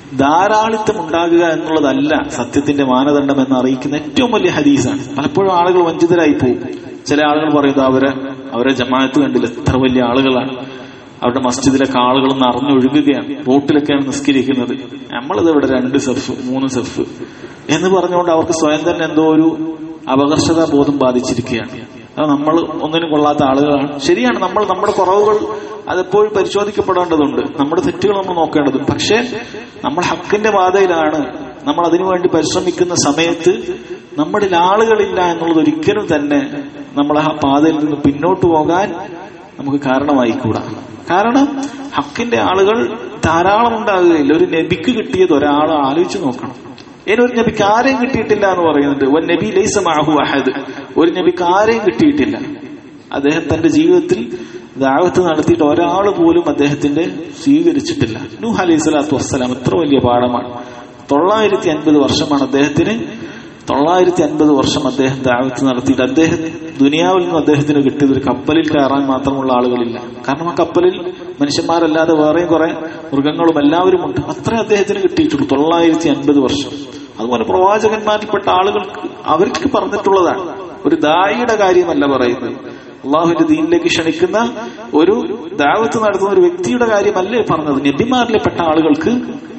[SPEAKER 1] ധാരാളിത്തം ഉണ്ടാകുക എന്നുള്ളതല്ല സത്യത്തിന്റെ മാനദണ്ഡം എന്ന് അറിയിക്കുന്ന ഏറ്റവും വലിയ ഹദീസാണ് പലപ്പോഴും ആളുകൾ വഞ്ചിതരായി പോകും ചില ആളുകൾ പറയുന്നത് അവരെ അവരെ ജമാഅത്ത് കണ്ടില്ല എത്ര വലിയ ആളുകളാണ് അവരുടെ മസ്ജിദിലൊക്കെ ആളുകൾ നിറഞ്ഞൊഴുകുകയാണ് റോട്ടിലൊക്കെയാണ് നിസ്കരിക്കുന്നത് നമ്മളിത് ഇവിടെ രണ്ട് സെഫ് മൂന്ന് സെഫ് എന്ന് പറഞ്ഞുകൊണ്ട് അവർക്ക് സ്വയം തന്നെ എന്തോ ഒരു അപകർഷതാ ബോധം ബാധിച്ചിരിക്കുകയാണ് അത് നമ്മൾ ഒന്നിനും കൊള്ളാത്ത ആളുകളാണ് ശരിയാണ് നമ്മൾ നമ്മുടെ കുറവുകൾ അതെപ്പോഴും പരിശോധിക്കപ്പെടേണ്ടതുണ്ട് നമ്മുടെ തെറ്റുകൾ നമ്മൾ നോക്കേണ്ടതുണ്ട് പക്ഷേ നമ്മൾ ഹക്കിന്റെ പാതയിലാണ് നമ്മൾ അതിനുവേണ്ടി പരിശ്രമിക്കുന്ന സമയത്ത് നമ്മളിൽ ആളുകളില്ല എന്നുള്ളത് ഒരിക്കലും തന്നെ നമ്മൾ ആ പാതയിൽ നിന്ന് പിന്നോട്ട് പോകാൻ നമുക്ക് കാരണമായിക്കൂടാ കാരണം ഹക്കിന്റെ ആളുകൾ ധാരാളം ഉണ്ടാകുകയില്ല ഒരു നബിക്ക് കിട്ടിയത് ഒരാൾ ആലോചിച്ച് നോക്കണം ഇനി ഒരു നബിക്ക് ആരെയും കിട്ടിയിട്ടില്ല എന്ന് പറയുന്നുണ്ട് ഒരു നബി ലൈസ മാഹു അഹദ് ഒരു നബിക്ക് ആരെയും കിട്ടിയിട്ടില്ല അദ്ദേഹം തന്റെ ജീവിതത്തിൽ ദാവത്ത് നടത്തിയിട്ട് ഒരാൾ പോലും അദ്ദേഹത്തിന്റെ സ്വീകരിച്ചിട്ടില്ല നൂഹ് അലൈഹി സ്വലാത്തു വസ്സലാം എത്ര വലിയ പാഠമാണ് തൊള്ളായിരത്തി അൻപത് വർഷമാണ് അദ്ദേഹത്തിന് തൊള്ളായിരത്തി അൻപത് വർഷം അദ്ദേഹം ദാവത്ത് നടത്തിയിട്ട് അദ്ദേഹം ദുനിയാവിൽ നിന്നും അദ്ദേഹത്തിന് കിട്ടിയത് ഒരു കപ്പലിൽ കയറാൻ മാത്രമുള്ള ആളുകളില്ല കാരണം ആ കപ്പലിൽ മനുഷ്യന്മാരല്ലാതെ വേറെയും കുറെ മൃഗങ്ങളും എല്ലാവരും ഉണ്ട് അത്രേ അദ്ദേഹത്തിന് കിട്ടിയിട്ടുള്ളൂ തൊള്ളായിരത്തി അൻപത് വർഷം അതുപോലെ പ്രവാചകന്മാരിൽപ്പെട്ട ആളുകൾക്ക് അവർക്ക് പറഞ്ഞിട്ടുള്ളതാണ് ഒരു ദായിയുടെ കാര്യമല്ല പറയുന്നത് അള്ളാഹുവിന്റെ ദീനിലേക്ക് ക്ഷണിക്കുന്ന ഒരു ദാവത്ത് നടത്തുന്ന ഒരു വ്യക്തിയുടെ കാര്യമല്ലേ പറഞ്ഞത് നബിമാരിലെ പെട്ട ആളുകൾക്ക്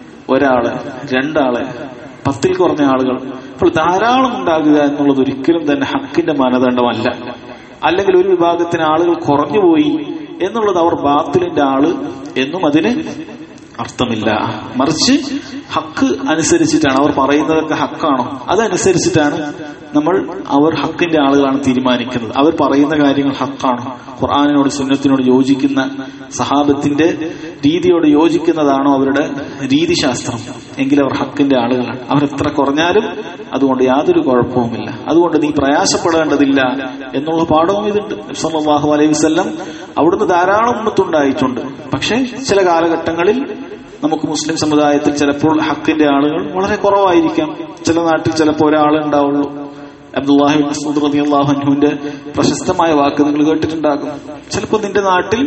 [SPEAKER 1] ഒരാള് രണ്ടാള് പത്തിൽ കുറഞ്ഞ ആളുകൾ അപ്പോൾ ധാരാളം ഉണ്ടാകുക എന്നുള്ളത് ഒരിക്കലും തന്നെ ഹക്കിന്റെ മാനദണ്ഡമല്ല അല്ലെങ്കിൽ ഒരു വിഭാഗത്തിന് ആളുകൾ കുറഞ്ഞുപോയി എന്നുള്ളത് അവർ ബാത്തിലിന്റെ ആള് എന്നും അതിന് അർത്ഥമില്ല മറിച്ച് ഹക്ക് അനുസരിച്ചിട്ടാണ് അവർ പറയുന്നതൊക്കെ ഹക്കാണോ അതനുസരിച്ചിട്ടാണ് നമ്മൾ അവർ ഹക്കിന്റെ ആളുകളാണ് തീരുമാനിക്കുന്നത് അവർ പറയുന്ന കാര്യങ്ങൾ ഹക്കാണോ ഖുർആാനിനോട് സുന്നത്തിനോട് യോജിക്കുന്ന സഹാബത്തിന്റെ രീതിയോട് യോജിക്കുന്നതാണോ അവരുടെ രീതിശാസ്ത്രം എങ്കിൽ അവർ ഹക്കിന്റെ ആളുകളാണ് അവർ എത്ര കുറഞ്ഞാലും അതുകൊണ്ട് യാതൊരു കുഴപ്പവുമില്ല അതുകൊണ്ട് നീ പ്രയാസപ്പെടേണ്ടതില്ല എന്നുള്ള പാഠവും ഇതുണ്ട് സല്ലല്ലാഹു അലൈഹി വസല്ലം അവിടുന്ന് ധാരാളം ഉമ്മത്തുണ്ടായിട്ടുണ്ട് പക്ഷെ ചില കാലഘട്ടങ്ങളിൽ നമുക്ക് മുസ്ലിം സമുദായത്തിൽ ചിലപ്പോൾ ഹക്കിന്റെ ആളുകൾ വളരെ കുറവായിരിക്കാം ചില നാട്ടിൽ ചിലപ്പോൾ ഒരാളെ ഉണ്ടാവുള്ളൂ അബ്ദുല്ലാഹി മസൂദ് റബി അള്ളാഹുവിന്റെ പ്രശസ്തമായ വാക്ക് നിങ്ങൾ കേട്ടിട്ടുണ്ടാകും ചിലപ്പോൾ നിന്റെ നാട്ടിൽ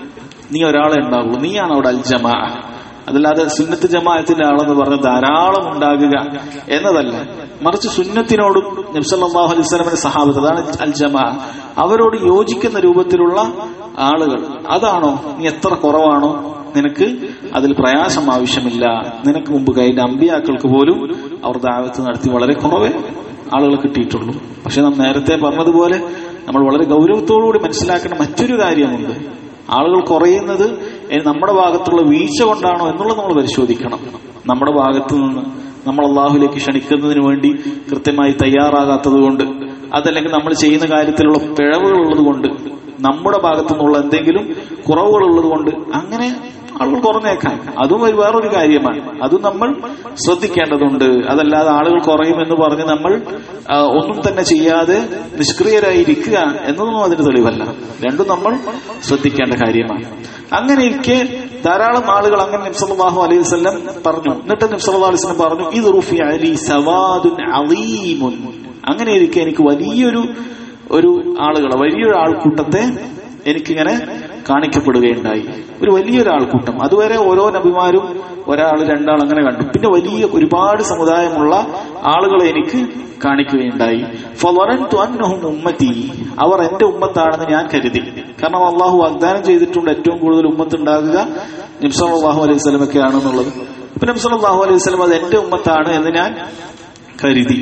[SPEAKER 1] നീ ഒരാളെ ഉണ്ടാവുള്ളൂ നീയാണ് അവിടെ അൽ ജമാ അതല്ലാതെ സുന്നത്ത് ജമാഅത്തിന്റെ ആളെന്ന് പറഞ്ഞ് ധാരാളം ഉണ്ടാകുക എന്നതല്ല മറിച്ച് സുന്നത്തിനോടും നബ്സല്ലാഹു അലൈഹി സ്വലമിന്റെ സഹാബത്ത് അതാണ് അൽ ജമാ അവരോട് യോജിക്കുന്ന രൂപത്തിലുള്ള ആളുകൾ അതാണോ നീ എത്ര കുറവാണോ നിനക്ക് അതിൽ പ്രയാസം ആവശ്യമില്ല നിനക്ക് മുമ്പ് കഴിഞ്ഞ അമ്പിയാക്കൾക്ക് പോലും അവർ ദാവത്ത് നടത്തി വളരെ കുറവേ ആളുകൾ കിട്ടിയിട്ടുള്ളൂ പക്ഷെ നാം നേരത്തെ പറഞ്ഞതുപോലെ നമ്മൾ വളരെ ഗൗരവത്തോടുകൂടി മനസ്സിലാക്കേണ്ട മറ്റൊരു കാര്യമുണ്ട് ആളുകൾ കുറയുന്നത് ഇനി നമ്മുടെ ഭാഗത്തുള്ള വീഴ്ച കൊണ്ടാണോ എന്നുള്ളത് നമ്മൾ പരിശോധിക്കണം നമ്മുടെ ഭാഗത്തു നിന്ന് നമ്മൾ അള്ളാഹുലേക്ക് ക്ഷണിക്കുന്നതിന് വേണ്ടി കൃത്യമായി തയ്യാറാകാത്തത് കൊണ്ട് അതല്ലെങ്കിൽ നമ്മൾ ചെയ്യുന്ന കാര്യത്തിലുള്ള പിഴവുകൾ ഉള്ളത് കൊണ്ട് നമ്മുടെ ഭാഗത്തു നിന്നുള്ള എന്തെങ്കിലും കുറവുകൾ ഉള്ളത് കൊണ്ട് അങ്ങനെ ആളുകൾ കുറഞ്ഞേക്കാം അതും ഒരു വേറൊരു കാര്യമാണ് അതും നമ്മൾ ശ്രദ്ധിക്കേണ്ടതുണ്ട് അതല്ലാതെ ആളുകൾ കുറയുമെന്ന് പറഞ്ഞ് നമ്മൾ ആ, ഒന്നും തന്നെ ചെയ്യാതെ നിഷ്ക്രിയരായിരിക്കുക എന്നതൊന്നും അതിന് തെളിവല്ല രണ്ടും നമ്മൾ ശ്രദ്ധിക്കേണ്ട കാര്യമാണ് അങ്ങനെ ഇരിക്കെ ധാരാളം ആളുകൾ അങ്ങനെ നബ്സല്ലാഹു അലൈഹി വസല്ലം പറഞ്ഞു എന്നിട്ട് നബ്സല്ലാ അലൈഹി വസല്ലം പറഞ്ഞു ഇത് റുഫി അലി സവാദുൻ അലീമുൻ അങ്ങനെ ഇരിക്കെ എനിക്ക് വലിയൊരു ഒരു ആളുകളെ വലിയൊരു ആൾക്കൂട്ടത്തെ എനിക്കിങ്ങനെ കാണിക്കപ്പെടുകയുണ്ടായി ഒരു വലിയൊരു ആൾക്കൂട്ടം അതുവരെ ഓരോ നബിമാരും ഒരാൾ രണ്ടാൾ അങ്ങനെ കണ്ടു പിന്നെ വലിയ ഒരുപാട് സമുദായമുള്ള ആളുകളെ എനിക്ക് കാണിക്കുകയുണ്ടായി ഫളറൻതു അന്നഹും ഉമ്മത്തി അവർ എന്റെ ഉമ്മത്താണെന്ന് ഞാൻ കരുതി കാരണം അള്ളാഹു വാഗ്ദാനം ചെയ്തിട്ടുണ്ട് ഏറ്റവും കൂടുതൽ ഉമ്മത്ത് ഉണ്ടാകുക നിംസലാഹു അലൈഹി സ്വലമൊക്കെ ആണെന്നുള്ളത് അപ്പൊ നിംസലാഹു അലൈഹി സ്വലം അത് എന്റെ ഉമ്മത്താണ് എന്ന് ഞാൻ കരുതി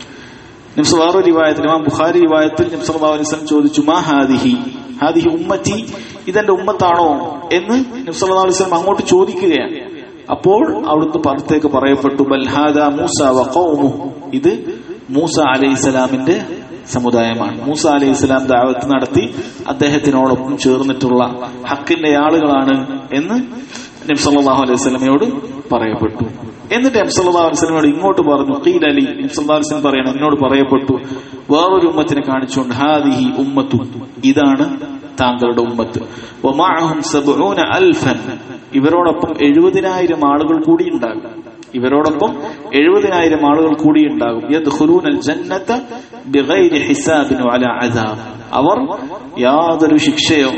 [SPEAKER 1] നിംസ് വേറൊരു റിവായത്തിൽ ഇമാം ബുഖാരി റിവായത്തിൽ നിംസ് അലൈഹി സ്വലം ചോദിച്ചു മാ ഹാദിഹി ഹാദിഹി ഉമ്മത്തി ഇതെന്റെ ഉമ്മത്താണോ എന്ന് നിംസ് അലൈഹി സ്വലം അങ്ങോട്ട് ചോദിക്കുകയാണ് അപ്പോൾ അവിടുന്ന് പുറത്തേക്ക് പറയപ്പെട്ടു ബൽഹാദ മൂസ വഖൗമു ഇത് മൂസ അലൈഹി സ്വലാമിന്റെ സമുദായമാണ് മൂസ അലൈഹി സ്വലാം ദാവത്ത് നടത്തി അദ്ദേഹത്തിനോടൊപ്പം ചേർന്നിട്ടുള്ള ഹക്കിന്റെ ആളുകളാണ് എന്ന് നബ്സല്ലാഹു അലൈഹി സ്വലമയോട് പറയപ്പെട്ടു എന്നിട്ട് നബ്സല്ലാഹു അലൈഹി സ്വലമയോട് ഇങ്ങോട്ട് പറഞ്ഞു ഖീൽ അലി നബ്സല്ലാ അലൈഹി സ്വലം പറയണം എന്നോട് പറയപ്പെട്ടു വേറൊരു ഉമ്മത്തിനെ കാണിച്ചുകൊണ്ട് ഹാദിഹി ഉമ്മത്തു ഇതാണ് താങ്കളുടെ ഉമ്മത്ത് വമാഅഹും സബ്ഊന അൽഫൻ ഇവരോടൊപ്പം എഴുപതിനായിരം ആളുകൾ കൂടി ഉണ്ടാകും ഇവരോടൊപ്പം എഴുപതിനായിരം ആളുകൾ കൂടി ഉണ്ടാകും യദ്ഖുലൂനൽ ജന്നത ബിഗൈരി ഹിസാബിൻ വല അദാബ് അവർ യാതൊരു ശിക്ഷയോ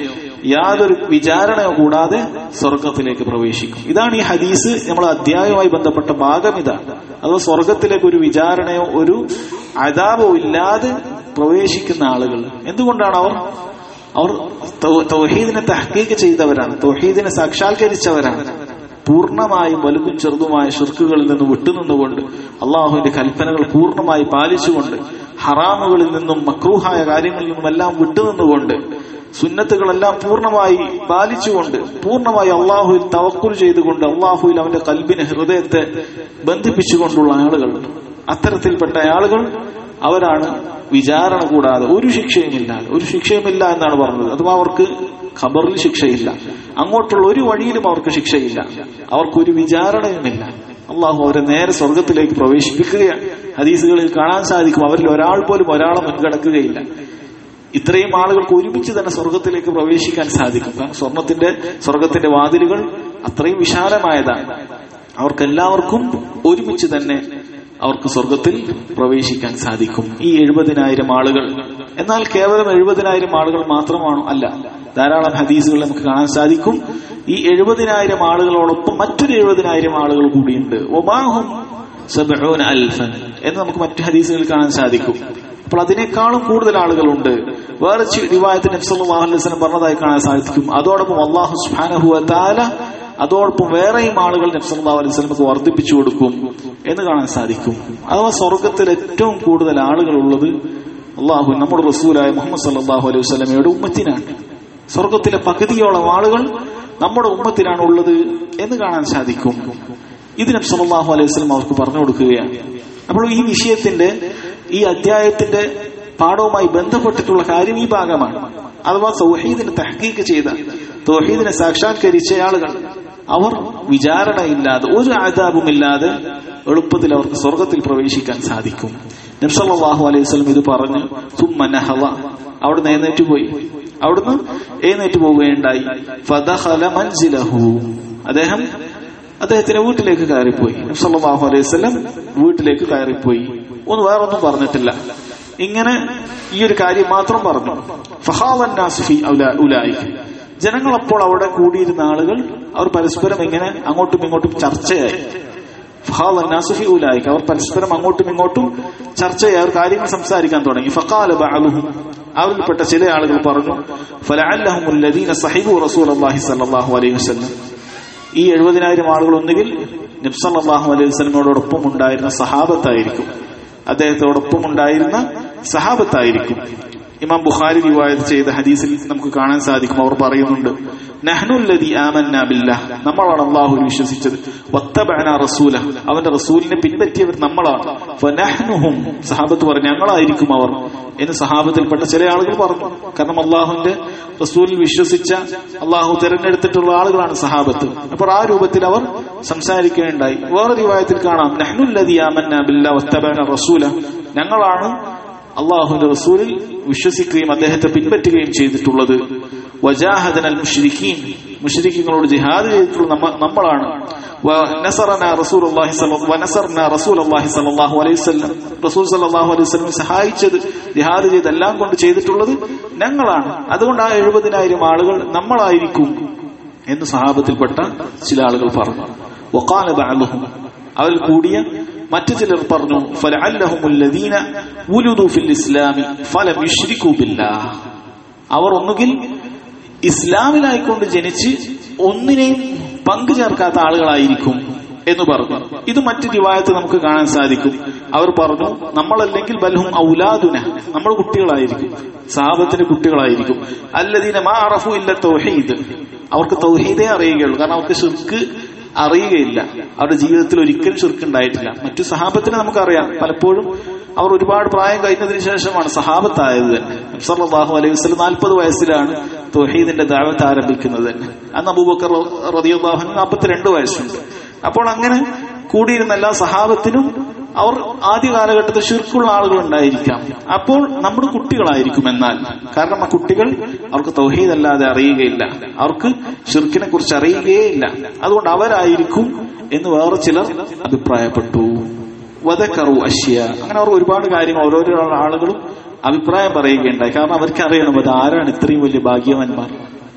[SPEAKER 1] യാതൊരു വിചാരണയോ കൂടാതെ സ്വർഗത്തിലേക്ക് പ്രവേശിക്കും ഇതാണ് ഈ ഹദീസ് നമ്മൾ അധ്യായവുമായി ബന്ധപ്പെട്ട ഭാഗം ഇതാണ് അഥവാ സ്വർഗത്തിലേക്ക് ഒരു വിചാരണയോ ഒരു അതാപോ ഇല്ലാതെ പ്രവേശിക്കുന്ന ആളുകൾ എന്തുകൊണ്ടാണ് അവർ അവർ തൗ- തൗഹീദിനെ തഹ്കീക്ക് ചെയ്തവരാണ് തൗഹീദിനെ സാക്ഷാത്കരിച്ചവരാണ് പൂർണ്ണമായും വലുതും ചെറുതുമായ ഷിർക്കുകളിൽ നിന്ന് വിട്ടുനിന്നുകൊണ്ട് അള്ളാഹുവിന്റെ കൽപ്പനകൾ പൂർണ്ണമായി പാലിച്ചുകൊണ്ട് ഹറാമുകളിൽ നിന്നും മക്രൂഹായ കാര്യങ്ങളിൽ നിന്നും എല്ലാം വിട്ടുനിന്നുകൊണ്ട് സുന്നത്തുകളെല്ലാം പൂർണ്ണമായി പാലിച്ചുകൊണ്ട് പൂർണ്ണമായി അള്ളാഹുവിൽ തവക്കുൽ ചെയ്തുകൊണ്ട് അള്ളാഹുവിൽ അവന്റെ കൽബിന് ഹൃദയത്തെ ബന്ധിപ്പിച്ചുകൊണ്ടുള്ള ആളുകൾ അത്തരത്തിൽപ്പെട്ട ആളുകൾ അവരാണ് വിചാരണ കൂടാതെ ഒരു ശിക്ഷയുമില്ല ഒരു ശിക്ഷയുമില്ല എന്നാണ് പറഞ്ഞത് അഥവാ അവർക്ക് ഖബറിൽ ശിക്ഷയില്ല അങ്ങോട്ടുള്ള ഒരു വഴിയിലും അവർക്ക് ശിക്ഷയില്ല അവർക്കൊരു വിചാരണയുമില്ല അള്ളാഹു അവരെ നേരെ സ്വർഗത്തിലേക്ക് പ്രവേശിപ്പിക്കുകയാണ് ഹദീസുകളിൽ കാണാൻ സാധിക്കും അവരിൽ ഒരാൾ പോലും ഒരാളെ മുൻകടക്കുകയില്ല ഇത്രയും ആളുകൾക്ക് ഒരുമിച്ച് തന്നെ സ്വർഗത്തിലേക്ക് പ്രവേശിക്കാൻ സാധിക്കും കാരണം സ്വർണത്തിന്റെ സ്വർഗത്തിന്റെ വാതിലുകൾ അത്രയും വിശാലമായതാണ് അവർക്കെല്ലാവർക്കും ഒരുമിച്ച് തന്നെ അവർക്ക് സ്വർഗത്തിൽ പ്രവേശിക്കാൻ സാധിക്കും ഈ എഴുപതിനായിരം ആളുകൾ എന്നാൽ കേവലം എഴുപതിനായിരം ആളുകൾ മാത്രമാണോ അല്ല ധാരാളം ഹദീസുകൾ നമുക്ക് കാണാൻ സാധിക്കും ഈ എഴുപതിനായിരം ആളുകളോടൊപ്പം മറ്റൊരു എഴുപതിനായിരം ആളുകൾ കൂടിയുണ്ട് ഒമാഹും സബഊന അൽഫൻ എന്ന് നമുക്ക് മറ്റു ഹദീസുകളിൽ കാണാൻ സാധിക്കും അപ്പോൾ അതിനേക്കാളും കൂടുതൽ ആളുകളുണ്ട് വേറെ റിവായത്തിൽ നബ്സല്ലാഹു അലൈഹി വസല്ലം പറഞ്ഞതായി കാണാൻ സാധിക്കും അതോടൊപ്പം അള്ളാഹു സുബ്ഹാനഹു വ തആല അതോടൊപ്പം വേറെയും ആളുകൾ നബ്സല്ലാഹു അലൈഹി വസല്ലമക്ക് വർദ്ധിപ്പിച്ചു കൊടുക്കും എന്ന് കാണാൻ സാധിക്കും അഥവാ സ്വർഗത്തിൽ ഏറ്റവും കൂടുതൽ ആളുകൾ ഉള്ളത് അള്ളാഹു നമ്മുടെ റസൂലായ മുഹമ്മദ് സല്ലല്ലാഹു അലൈഹി വസല്ലമയുടെ ഉമ്മത്തിനാണ് സ്വർഗത്തിലെ പകുതിയോളം ആളുകൾ നമ്മുടെ ഉമ്മത്തിനാണ് ഉള്ളത് എന്ന് കാണാൻ സാധിക്കും ഇത് നബി സല്ലല്ലാഹു അലൈഹി വസല്ലം അവർക്ക് പറഞ്ഞു കൊടുക്കുകയാണ് അപ്പോൾ ഈ വിഷയത്തിന്റെ ഈ അധ്യായത്തിന്റെ പാഠവുമായി ബന്ധപ്പെട്ടിട്ടുള്ള കാര്യം ഈ ഭാഗമാണ് അഥവാ തൗഹീദിനെ തഹ്കീക്ക് ചെയ്ത തൗഹീദിനെ സാക്ഷാത്കരിച്ച ആളുകൾ അവർ വിചാരണയില്ലാതെ ഒരു ആദാബുമില്ലാതെ എളുപ്പത്തിൽ അവർക്ക് സ്വർഗത്തിൽ പ്രവേശിക്കാൻ സാധിക്കും നബ്സല്ലാഹു അലൈഹി വസല്ലം ഇത് പറഞ്ഞു സുമ്മ നഹവ അവിടുന്ന് എഴുന്നേറ്റ് പോയി അവിടുന്ന് എഴുന്നേറ്റ് പോവുകയുണ്ടായി ഫദഖല മൻസിലഹു അദ്ദേഹം അദ്ദേഹത്തിന്റെ വീട്ടിലേക്ക് കയറിപ്പോയി നബ്സല്ലാഹു അലൈഹി വസല്ലം വീട്ടിലേക്ക് കയറിപ്പോയി ഒന്ന് വേറൊന്നും പറഞ്ഞിട്ടില്ല ഇങ്ങനെ ഈ ഒരു കാര്യം മാത്രം പറഞ്ഞു ഫഹാവൻ നാസിഫി ഉലായി ജനങ്ങൾ അപ്പോൾ അവിടെ കൂടിയിരുന്ന ആളുകൾ അവർ പരസ്പരം ഇങ്ങനെ അങ്ങോട്ടും ഇങ്ങോട്ടും ചർച്ചയായി ഫഹാവൻ നാസിഫി ഉലായി അവർ പരസ്പരം അങ്ങോട്ടും ഇങ്ങോട്ടും ചർച്ചയായി അവർ കാര്യങ്ങൾ സംസാരിക്കാൻ തുടങ്ങി ഫഖാല ബഅലുഹും അവരിൽപ്പെട്ട ചില ആളുകൾ പറഞ്ഞു ഫലഅല്ലഹും الذين صحبوا رسول الله صلى الله عليه وسلم ഈ എഴുപതിനായിരം ആളുകൾ ഒന്നുകിൽ നബ്സല്ലാഹു അലൈഹി വസ്ലമയോടൊപ്പം ഉണ്ടായിരുന്ന സഹാബത്തായിരിക്കും അദ്ദേഹത്തോടൊപ്പം ഉണ്ടായിരുന്ന സഹാബത്തായിരിക്കും ഇമാം ബുഖാരി റിവായത്ത് ചെയ്ത ഹദീസിൽ നമുക്ക് കാണാൻ സാധിക്കും അവർ പറയുന്നുണ്ട് നഹ്നുല്ലദി ആമന്ന ബില്ലാഹ് നമ്മളാണ് അള്ളാഹു വിശ്വസിച്ചത് വത്തബഅന റസൂല അവന്റെ റസൂലിനെ പിൻപറ്റിയവർ നമ്മളാണ് ഫനഹ്നുഹും സഹാബത്ത് പറഞ്ഞു ഞങ്ങളായിരിക്കും അവർ എന്ന് സഹാബത്തിൽപ്പെട്ട ചില ആളുകൾ പറഞ്ഞു കാരണം അള്ളാഹുവിന്റെ റസൂലിൽ വിശ്വസിച്ച അള്ളാഹു തെരഞ്ഞെടുത്തിട്ടുള്ള ആളുകളാണ് സഹാബത്ത് അപ്പോൾ ആ രൂപത്തിൽ അവർ സംസാരിക്കുകയുണ്ടായി വേറെ റിവായത്തിൽ കാണാം നഹ്നുല്ലദി ആമന്ന ബില്ലാഹ് വത്തബഅന റസൂല ഞങ്ങളാണ് അള്ളാഹുവിന്റെ റസൂലിൽ വിശ്വസിക്കുകയും അദ്ദേഹത്തെ പിൻപറ്റുകയും ചെയ്തിട്ടുള്ളത് വജാഹദൻ അൽ മുഷ്രിഖീൻ മുഷ്രിഖീങ്ങളോട് ജിഹാദ് ചെയ്തിട്ടുള്ള നമ്മ- നമ്മളാണ് വനസറന റസൂലുള്ളാഹി സ്വല്ലല്ലാഹു വനസറന റസൂലുള്ളാഹി സ്വല്ലല്ലാഹു അലൈഹി വസല്ലം റസൂൽ സ്വല്ലല്ലാഹു അലൈഹി വസല്ലം സഹായിച്ചത് ജിഹാദ് ചെയ്ത് എല്ലാം കൊണ്ട് ചെയ്തിട്ടുള്ളത് ഞങ്ങളാണ് അതുകൊണ്ട് ആ എഴുപതിനായിരം ആളുകൾ നമ്മളായിരിക്കും എന്ന് സഹാബത്തിൽപ്പെട്ട ചില ആളുകൾ പറഞ്ഞു വഖാല ബഅലുഹും അവരിൽ കൂടിയ മറ്റു ചിലർ പറഞ്ഞു ഫലഅല്ലഹുമുല്ലദീന ഉലുദു ഫിൽ ഇസ്ലാമി ഫലം യുശ്രികു ബില്ലാഹ് അവർ ഒന്നുകിൽ ഇസ്ലാമിലായിക്കൊണ്ട് ജനിച്ച് ഒന്നിനെയും പങ്കു ചേർക്കാത്ത ആളുകളായിരിക്കും എന്ന് പറഞ്ഞു ഇത് മറ്റു റിവായത്ത് നമുക്ക് കാണാൻ സാധിക്കും അവർ പറഞ്ഞു നമ്മളല്ലെങ്കിൽ ബൽഹും ഔലാദുന നമ്മൾ കുട്ടികളായിരിക്കും സാഹബത്തിന്റെ കുട്ടികളായിരിക്കും അല്ലദീന മാ അറഫു ഇല്ല തൗഹീദ് അവർക്ക് തൗഹീദേ അറിയുകയുള്ളൂ കാരണം അവർക്ക് ഷിർക്ക് അറിയുകയില്ല അവരുടെ ജീവിതത്തിൽ ഒരിക്കലും ഷിർക്ക് ഉണ്ടായിട്ടില്ല മറ്റു സഹാബത്തിനെ നമുക്കറിയാം പലപ്പോഴും അവർ ഒരുപാട് പ്രായം കഴിഞ്ഞതിന് ശേഷമാണ് സഹാബത്തായത് തന്നെ സല്ലല്ലാഹു അലൈഹി വസല്ലം നാൽപ്പത് വയസ്സിലാണ് തൗഹീദിന്റെ ദാവത്ത് ആരംഭിക്കുന്നത് തന്നെ അന്ന് അബൂബക്കർ റളിയല്ലാഹു നാൽപ്പത്തിരണ്ട് വയസ്സുണ്ട് അപ്പോൾ അങ്ങനെ കൂടിയിരുന്ന എല്ലാ സഹാബത്തിനും അവർ ആദ്യ കാലഘട്ടത്തിൽ ഷിർക്കുള്ള ആളുകൾ ഉണ്ടായിരിക്കാം അപ്പോൾ നമ്മുടെ കുട്ടികളായിരിക്കും എന്നാൽ കാരണം ആ കുട്ടികൾ അവർക്ക് തൗഹീദ് അല്ലാതെ അറിയുകയില്ല അവർക്ക് ഷിർക്കിനെ കുറിച്ച് അറിയുകയില്ല അതുകൊണ്ട് അവരായിരിക്കും എന്ന് വേറെ ചിലർ അഭിപ്രായപ്പെട്ടു വധക്കറു അശ്യ അങ്ങനെ അവർ ഒരുപാട് കാര്യങ്ങൾ ഓരോരോ ആളുകളും അഭിപ്രായം പറയുകയുണ്ടായി കാരണം അവർക്ക് അറിയണം അത് ആരാണ് ഇത്രയും വലിയ ഭാഗ്യവാന്മാർ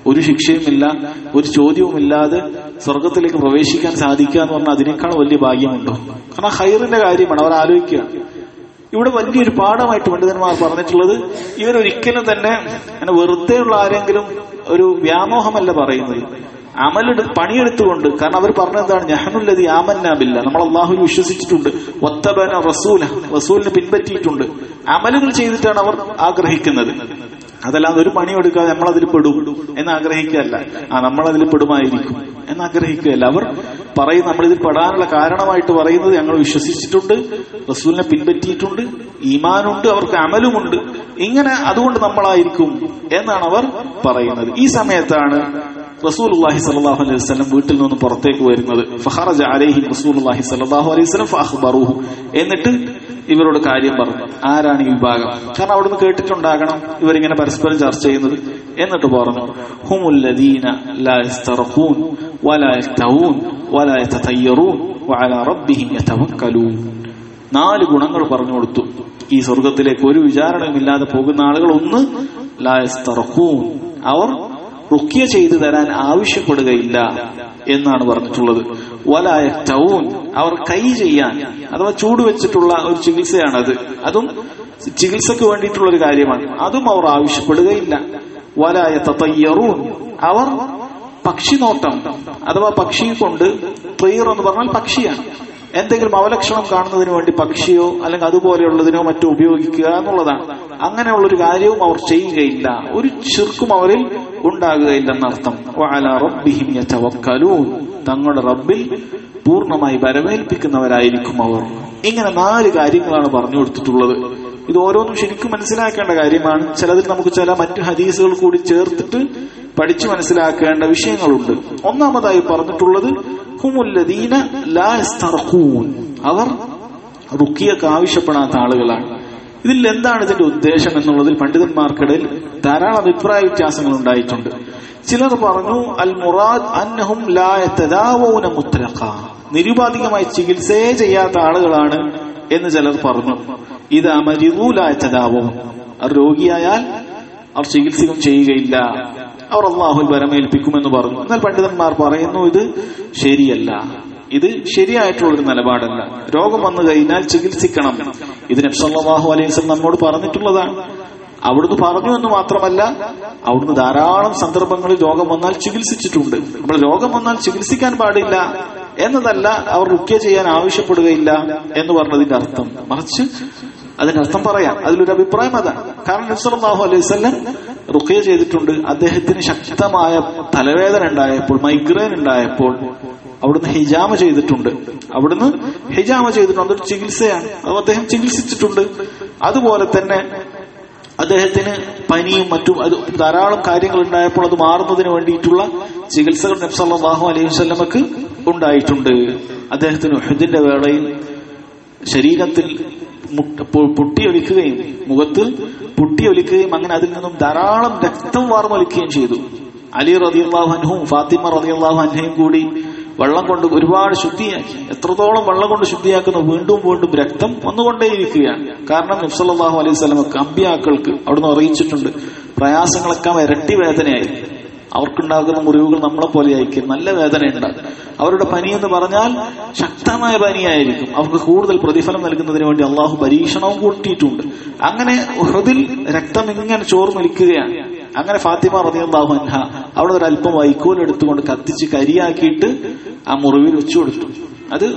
[SPEAKER 1] ഒരു ശിക്ഷയുമില്ല ഒരു ചോദ്യവുമില്ലാതെ സ്വർഗത്തിലേക്ക് പ്രവേശിക്കാൻ സാധിക്കുക എന്ന് പറഞ്ഞാൽ അതിനേക്കാൾ വലിയ ഭാഗ്യമുണ്ടോ കാരണം ഹൈറിന്റെ കാര്യമാണ് അവർ ആലോചിക്കുക ഇവിടെ വലിയൊരു പാഠമായിട്ട് പണ്ഡിതന്മാർ പറഞ്ഞിട്ടുള്ളത് ഇവരൊരിക്കലും തന്നെ അങ്ങനെ വെറുതെയുള്ള ആരെങ്കിലും ഒരു വ്യാമോഹമല്ല പറയുന്നത് അമലെടു പണിയെടുത്തുകൊണ്ട് കാരണം അവർ പറഞ്ഞതാണ് ഞഹനുല്ലതി ആമന്നാബില്ല നമ്മൾ അള്ളാഹുൽ വിശ്വസിച്ചിട്ടുണ്ട് ഒത്തബന റസൂല റസൂലിനെ പിൻപറ്റിയിട്ടുണ്ട് അമലുകൾ ചെയ്തിട്ടാണ് അവർ ആഗ്രഹിക്കുന്നത് അതല്ലാതെ ഒരു പണിയെടുക്കാതെ നമ്മൾ അതിൽ പെടും എന്ന് ആഗ്രഹിക്കുകയല്ല ആ നമ്മൾ അതിൽ പെടുമായിരിക്കും എന്ന് ആഗ്രഹിക്കുകയല്ല അവർ പറയും നമ്മൾ ഇതിൽ പെടാനുള്ള കാരണമായിട്ട് പറയുന്നത് ഞങ്ങൾ വിശ്വസിച്ചിട്ടുണ്ട് റസൂലിനെ പിൻപറ്റിയിട്ടുണ്ട് ഈമാനുണ്ട് അവർക്ക് അമലുമുണ്ട് ഇങ്ങനെ അതുകൊണ്ട് നമ്മളായിരിക്കും എന്നാണ് അവർ പറയുന്നത് ഈ സമയത്താണ് റസൂലുള്ളാഹി സ്വല്ലല്ലാഹു അലൈഹി വസല്ലം വീട്ടിൽ നിന്ന് പുറത്തേക്ക് വരുന്നത് ഫഖറജ അലൈഹി റസൂലുള്ളാഹി സ്വല്ലല്ലാഹു അലൈഹി വസല്ലം ഫഅഖ്ബറുഹു എന്നിട്ട് ഇവരോട് കാര്യം പറഞ്ഞു ആരാണ് ഈ വിഭാഗം കാരണം അവിടുന്ന് കേട്ടിട്ടുണ്ടാകണം ഇവരിങ്ങനെ പരസ്പരം ചർച്ച ചെയ്യുന്നത് എന്നിട്ട് പറഞ്ഞു ഹുമുല്ലദീന ലാ യസ്തറഖൂൻ വലാ യക്തവൂൻ വലാ യതതയ്യറൂൻ വഅലാ റബ്ബിഹിം യതവക്കലൂൻ നാല് ഗുണങ്ങൾ പറഞ്ഞു കൊടുത്തു ഈ സ്വർഗത്തിലേക്ക് ഒരു വിചാരണയുമില്ലാതെ പോകുന്ന ആളുകൾ ഒന്ന് ലായസ്തറക്കൂൻ അവർ റുക്കിയ ചെയ്തു തരാൻ ആവശ്യപ്പെടുകയില്ല എന്നാണ് പറഞ്ഞിട്ടുള്ളത് വലായറ്റവും അവർ കൈ ചെയ്യാൻ അഥവാ ചൂട് വെച്ചിട്ടുള്ള ഒരു ചികിത്സയാണത് അതും ചികിത്സക്ക് വേണ്ടിയിട്ടുള്ള ഒരു കാര്യമാണ് അതും അവർ ആവശ്യപ്പെടുകയില്ല വലായ തയ്യറൂൻ അവർ പക്ഷിനോട്ടം അഥവാ പക്ഷി കൊണ്ട് പ്രിയർ എന്ന് പറഞ്ഞാൽ പക്ഷിയാണ് എന്തെങ്കിലും അവലക്ഷണം കാണുന്നതിന് വേണ്ടി പക്ഷിയോ അല്ലെങ്കിൽ അതുപോലെയുള്ളതിനോ മറ്റോ ഉപയോഗിക്കുക എന്നുള്ളതാണ് അങ്ങനെയുള്ള ഒരു കാര്യവും അവർ ചെയ്യുകയില്ല ഒരു ചുർക്കും അവരിൽ ഉണ്ടാകുകയില്ലെന്നർത്ഥം റബ്ബിഹിം യതവക്കലൂൻ തങ്ങളുടെ റബ്ബിൽ പൂർണ്ണമായി വരവേൽപ്പിക്കുന്നവരായിരിക്കും അവർ ഇങ്ങനെ നാല് കാര്യങ്ങളാണ് പറഞ്ഞു കൊടുത്തിട്ടുള്ളത് ഇത് ഓരോന്നും ശരിക്കും മനസ്സിലാക്കേണ്ട കാര്യമാണ് ചിലതിൽ നമുക്ക് ചില മറ്റു ഹദീസുകൾ കൂടി ചേർത്തിട്ട് പഠിച്ചു മനസ്സിലാക്കേണ്ട വിഷയങ്ങളുണ്ട് ഒന്നാമതായി പറഞ്ഞിട്ടുള്ളത് ഹുമുല്ലദീന ലാ യസ്തർഖൂൻ അവർ റുക്കിയക്ക് ആവശ്യപ്പെടാത്ത ആളുകളാണ് ഇതിൽ എന്താണ് ഇതിന്റെ ഉദ്ദേശം എന്നുള്ളതിൽ പണ്ഡിതന്മാർക്കിടയിൽ ധാരാളം അഭിപ്രായ വ്യത്യാസങ്ങൾ ഉണ്ടായിട്ടുണ്ട് ചിലർ പറഞ്ഞു അൽ മുറാദ് അന്നഹും ലാ യതദാവൂന മുത്തലഖ നിരുപാധികമായി ചികിത്സയെ ചെയ്യാത്ത ആളുകളാണ് എന്ന് ചിലർ പറഞ്ഞു ഇത് അമരിദൂലായതാവും അവർ രോഗിയായാൽ അവർ ചികിത്സിക്കും ചെയ്യുകയില്ല അവർ അള്ളാഹുൽ വരമേൽപ്പിക്കുമെന്ന് പറഞ്ഞു എന്നാൽ പണ്ഡിതന്മാർ പറയുന്നു ഇത് ശരിയല്ല ഇത് ശരിയായിട്ടുള്ളൊരു നിലപാടല്ല രോഗം വന്നു കഴിഞ്ഞാൽ ചികിത്സിക്കണം ഇത് നബ്സല്ലാഹു അലൈഹി വസല്ലം നമ്മോട് പറഞ്ഞിട്ടുള്ളതാണ് അവിടുന്ന് പറഞ്ഞു എന്ന് മാത്രമല്ല അവിടുന്ന് ധാരാളം സന്ദർഭങ്ങളിൽ രോഗം വന്നാൽ ചികിത്സിച്ചിട്ടുണ്ട് നമ്മൾ രോഗം വന്നാൽ ചികിത്സിക്കാൻ പാടില്ല എന്നതല്ല അവർ റുക്യ ചെയ്യാൻ ആവശ്യപ്പെടുകയില്ല എന്ന് പറഞ്ഞതിന്റെ അർത്ഥം മറിച്ച് അതിന്റെ അർത്ഥം പറയാം അതിലൊരു അഭിപ്രായം അതാണ് കാരണം നബ്സല്ലാഹു അലൈഹി വസല്ലം റുഖ്യ ചെയ്തിട്ടുണ്ട് അദ്ദേഹത്തിന് ശക്തമായ തലവേദന ഉണ്ടായപ്പോൾ മൈഗ്രെയിൻ ഉണ്ടായപ്പോൾ അവിടുന്ന് ഹിജാമ ചെയ്തിട്ടുണ്ട് അവിടുന്ന് ഹിജാമ ചെയ്തിട്ടുണ്ട് അതൊരു ചികിത്സയാണ് അത് അദ്ദേഹം ചികിത്സിച്ചിട്ടുണ്ട് അതുപോലെ തന്നെ അദ്ദേഹത്തിന് പനിയും മറ്റും അത് ധാരാളം കാര്യങ്ങൾ ഉണ്ടായപ്പോൾ അത് മാറുന്നതിന് വേണ്ടിയിട്ടുള്ള ചികിത്സകൾ നബ്സല്ലാഹു അലൈഹി വസ്ലമക്ക് ഉണ്ടായിട്ടുണ്ട് അദ്ദേഹത്തിന് ഉഹദിന്റെ വേളയിൽ ശരീരത്തിൽ പൊട്ടിയൊലിക്കുകയും മുഖത്ത് പൊട്ടിയൊലിക്കുകയും അങ്ങനെ അതിൽ നിന്നും ധാരാളം രക്തം വാർന്നൊലിക്കുകയും ചെയ്തു അലി റതിയല്ലാഹു അൻഹും ഫാത്തിമ റതിയല്ലാഹു അൻഹയും കൂടി വെള്ളം കൊണ്ട് ഒരുപാട് ശുദ്ധിയാക്കി എത്രത്തോളം വെള്ളം കൊണ്ട് ശുദ്ധിയാക്കുന്നു വീണ്ടും വീണ്ടും രക്തം വന്നുകൊണ്ടേയിരിക്കുകയാണ് കാരണം നബ്സല്ലാഹു അലൈഹി സ്വലമക്ക് അമ്പിയാക്കൾക്ക് അവിടുന്ന് അറിയിച്ചിട്ടുണ്ട് പ്രയാസങ്ങളൊക്കെ ഇരട്ടി വേദനയായി അവർക്കുണ്ടാകുന്ന മുറിവുകൾ നമ്മളെ പോലെ ആയിരിക്കും നല്ല വേദനയുണ്ടാകും അവരുടെ പനി എന്ന് പറഞ്ഞാൽ ശക്തമായ പനിയായിരിക്കും അവർക്ക് കൂടുതൽ പ്രതിഫലം നൽകുന്നതിന് വേണ്ടി അള്ളാഹു പരീക്ഷണവും കൂട്ടിയിട്ടുണ്ട് അങ്ങനെ ഹൃദിൽ രക്തം ഇങ്ങനെ ചോർന്നൊലിക്കുകയാണ് അങ്ങനെ ഫാത്തിമ റതിയാഹു അൻഹ അവിടെ ഒരു അല്പം വൈക്കോൽ എടുത്തുകൊണ്ട് കത്തിച്ച് കരിയാക്കിയിട്ട് ആ മുറിവിൽ വെച്ചു കൊടുത്തു അത്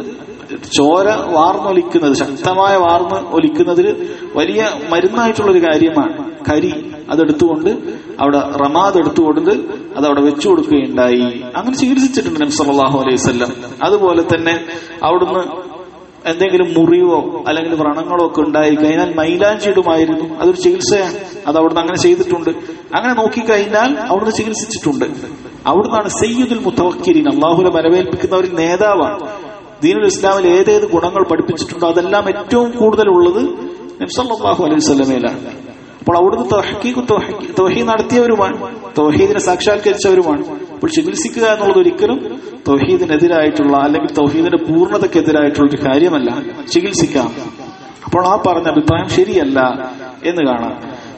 [SPEAKER 1] ചോര വാർന്നൊലിക്കുന്നത് ശക്തമായ വാർന്ന് ഒലിക്കുന്നതിൽ വലിയ മരുന്നായിട്ടുള്ള ഒരു കാര്യമാണ് കരി അതെടുത്തുകൊണ്ട് അവിടെ റമാദ് എടുത്തുകൊണ്ട് അത് അവിടെ വെച്ചു കൊടുക്കുകയുണ്ടായി അങ്ങനെ ചികിത്സിച്ചിട്ടുണ്ട് നബി സല്ലല്ലാഹു അലൈഹി വസല്ലം അതുപോലെ തന്നെ അവിടുന്ന് എന്തെങ്കിലും മുറിവോ അല്ലെങ്കിൽ വ്രണങ്ങളോ ഒക്കെ ഉണ്ടായി കഴിഞ്ഞാൽ മൈലാഞ്ചി ഇടുമായിരുന്നു അതൊരു ചികിത്സയാണ് അത് അവിടുന്ന് അങ്ങനെ ചെയ്തിട്ടുണ്ട് അങ്ങനെ നോക്കിക്കഴിഞ്ഞാൽ അവിടുന്ന് ചികിത്സിച്ചിട്ടുണ്ട് അവിടുന്നാണ് സയ്യിദുൽ മുത്തവക്കിരീൻ അള്ളാഹുലെ വരവേൽപ്പിക്കുന്നവരിൽ നേതാവാണ് ദീനുൽ ഇസ്ലാമിൽ ഏതേത് ഗുണങ്ങൾ പഠിപ്പിച്ചിട്ടുണ്ടോ അതെല്ലാം ഏറ്റവും കൂടുതൽ ഉള്ളത് നബ്സല്ലാഹു അലൈഹി സ്വലമയിലാണ് അപ്പോൾ അവിടുന്ന് തഹക്കീഖ് തൗഹീദ് നടത്തിയവരുമാണ് തൗഹീദിനെ സാക്ഷാത്കരിച്ചവരുമാണ് അപ്പോൾ ചികിത്സിക്കുക എന്നുള്ളത് ഒരിക്കലും തൗഹീദിനെതിരായിട്ടുള്ള അല്ലെങ്കിൽ തൗഹീദിന്റെ പൂർണ്ണതക്കെതിരായിട്ടുള്ള ഒരു കാര്യമല്ല ചികിത്സിക്കാം അപ്പോൾ ആ പറഞ്ഞ അഭിപ്രായം ശരിയല്ല എന്ന് കാണാം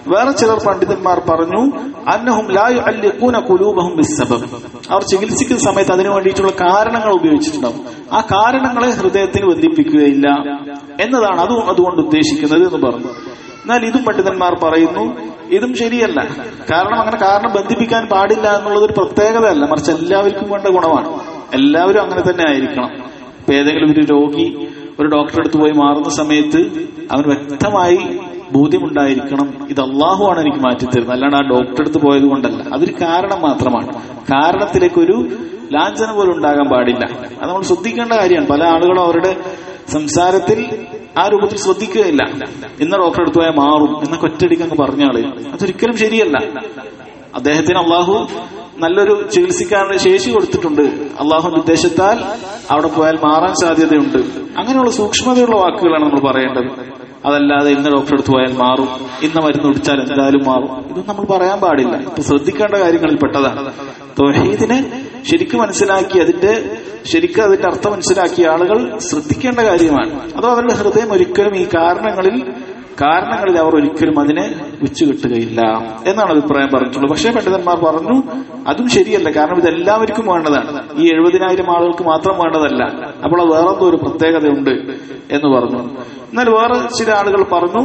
[SPEAKER 1] വേറെ ചിലർ പണ്ഡിതന്മാർ പറഞ്ഞു അന്നഹും ലാ യുഅല്ലിഖൂന ഖുലൂബഹും ബിസ്സബബ് അവർ ചികിത്സിക്കുന്ന സമയത്ത് അതിനു വേണ്ടിയിട്ടുള്ള കാരണങ്ങൾ ഉപയോഗിച്ചിട്ടുണ്ടാവും ആ കാരണങ്ങളെ ഹൃദയത്തിന് ബന്ധിപ്പിക്കുകയില്ല എന്നതാണ് അതും അതുകൊണ്ട് ഉദ്ദേശിക്കുന്നത് എന്ന് പറഞ്ഞു എന്നാൽ ഇതും പണ്ഡിതന്മാർ പറയുന്നു ഇതും ശരിയല്ല കാരണം അങ്ങനെ കാരണം ബന്ധിപ്പിക്കാൻ പാടില്ല എന്നുള്ളത് ഒരു പ്രത്യേകതയല്ല മറിച്ച് എല്ലാവർക്കും വേണ്ട ഗുണമാണ് എല്ലാവരും അങ്ങനെ തന്നെ ആയിരിക്കണം ഇപ്പൊ ഏതെങ്കിലും ഒരു രോഗി ഒരു ഡോക്ടറെ അടുത്ത് പോയി മാറുന്ന സമയത്ത് അവന് വ്യക്തമായി ബോധ്യമുണ്ടായിരിക്കണം ഇത് അള്ളാഹുവാണ് എനിക്ക് മാറ്റിത്തരുന്നത് അല്ലാണ്ട് ആ ഡോക്ടറെ അടുത്ത് പോയത് കൊണ്ടല്ല അതൊരു കാരണം മാത്രമാണ് കാരണത്തിലേക്കൊരു ലാഞ്ചന പോലും ഉണ്ടാകാൻ പാടില്ല അത് നമ്മൾ ശ്രദ്ധിക്കേണ്ട കാര്യമാണ് പല ആളുകളും അവരുടെ സംസാരത്തിൽ ആ രൂപത്തിൽ ശ്രദ്ധിക്കുകയില്ല ഇന്ന ഡോക്ടറെ അടുത്ത് പോയാൽ മാറും എന്നൊക്കെ ഒറ്റയടിക്ക് അങ്ങ് പറഞ്ഞാള് അതൊരിക്കലും ശരിയല്ല അദ്ദേഹത്തിന് അള്ളാഹു നല്ലൊരു ചികിത്സിക്കാനുള്ള ശേഷി കൊടുത്തിട്ടുണ്ട് അള്ളാഹുന്റെ ഉദ്ദേശത്താൽ അവിടെ പോയാൽ മാറാൻ സാധ്യതയുണ്ട് അങ്ങനെയുള്ള സൂക്ഷ്മതയുള്ള വാക്കുകളാണ് നമ്മൾ പറയേണ്ടത് അതല്ലാതെ ഇന്ന ഡോക്ടറെ അടുത്ത് പോയാൽ മാറും ഇന്ന മരുന്ന് കുടിച്ചാൽ എന്തായാലും മാറും ഇതൊന്നും നമ്മൾ പറയാൻ പാടില്ല ഇപ്പൊ ശ്രദ്ധിക്കേണ്ട കാര്യങ്ങളിൽ പെട്ടതാണ് തൊഹീദിനെ ശരിക്കും മനസ്സിലാക്കി അതിന്റെ ശരിക്കും അതിന്റെ അർത്ഥം മനസ്സിലാക്കിയ ആളുകൾ ശ്രദ്ധിക്കേണ്ട കാര്യമാണ് അതോ അവരുടെ ഹൃദയം ഒരിക്കലും ഈ കാരണങ്ങളിൽ കാരണങ്ങളിൽ അവർ ഒരിക്കലും അതിനെ വെച്ചുകെട്ടുകയില്ല എന്നാണ് അഭിപ്രായം പറഞ്ഞിട്ടുള്ളത് പക്ഷേ പണ്ഡിതന്മാർ പറഞ്ഞു അതും ശരിയല്ല കാരണം ഇത് എല്ലാവർക്കും വേണ്ടതാണ് ഈ എഴുപതിനായിരം ആളുകൾക്ക് മാത്രം വേണ്ടതല്ല അപ്പോൾ അത് വേറെന്തോ ഒരു പ്രത്യേകതയുണ്ട് എന്ന് പറഞ്ഞു എന്നാൽ വേറെ ചില ആളുകൾ പറഞ്ഞു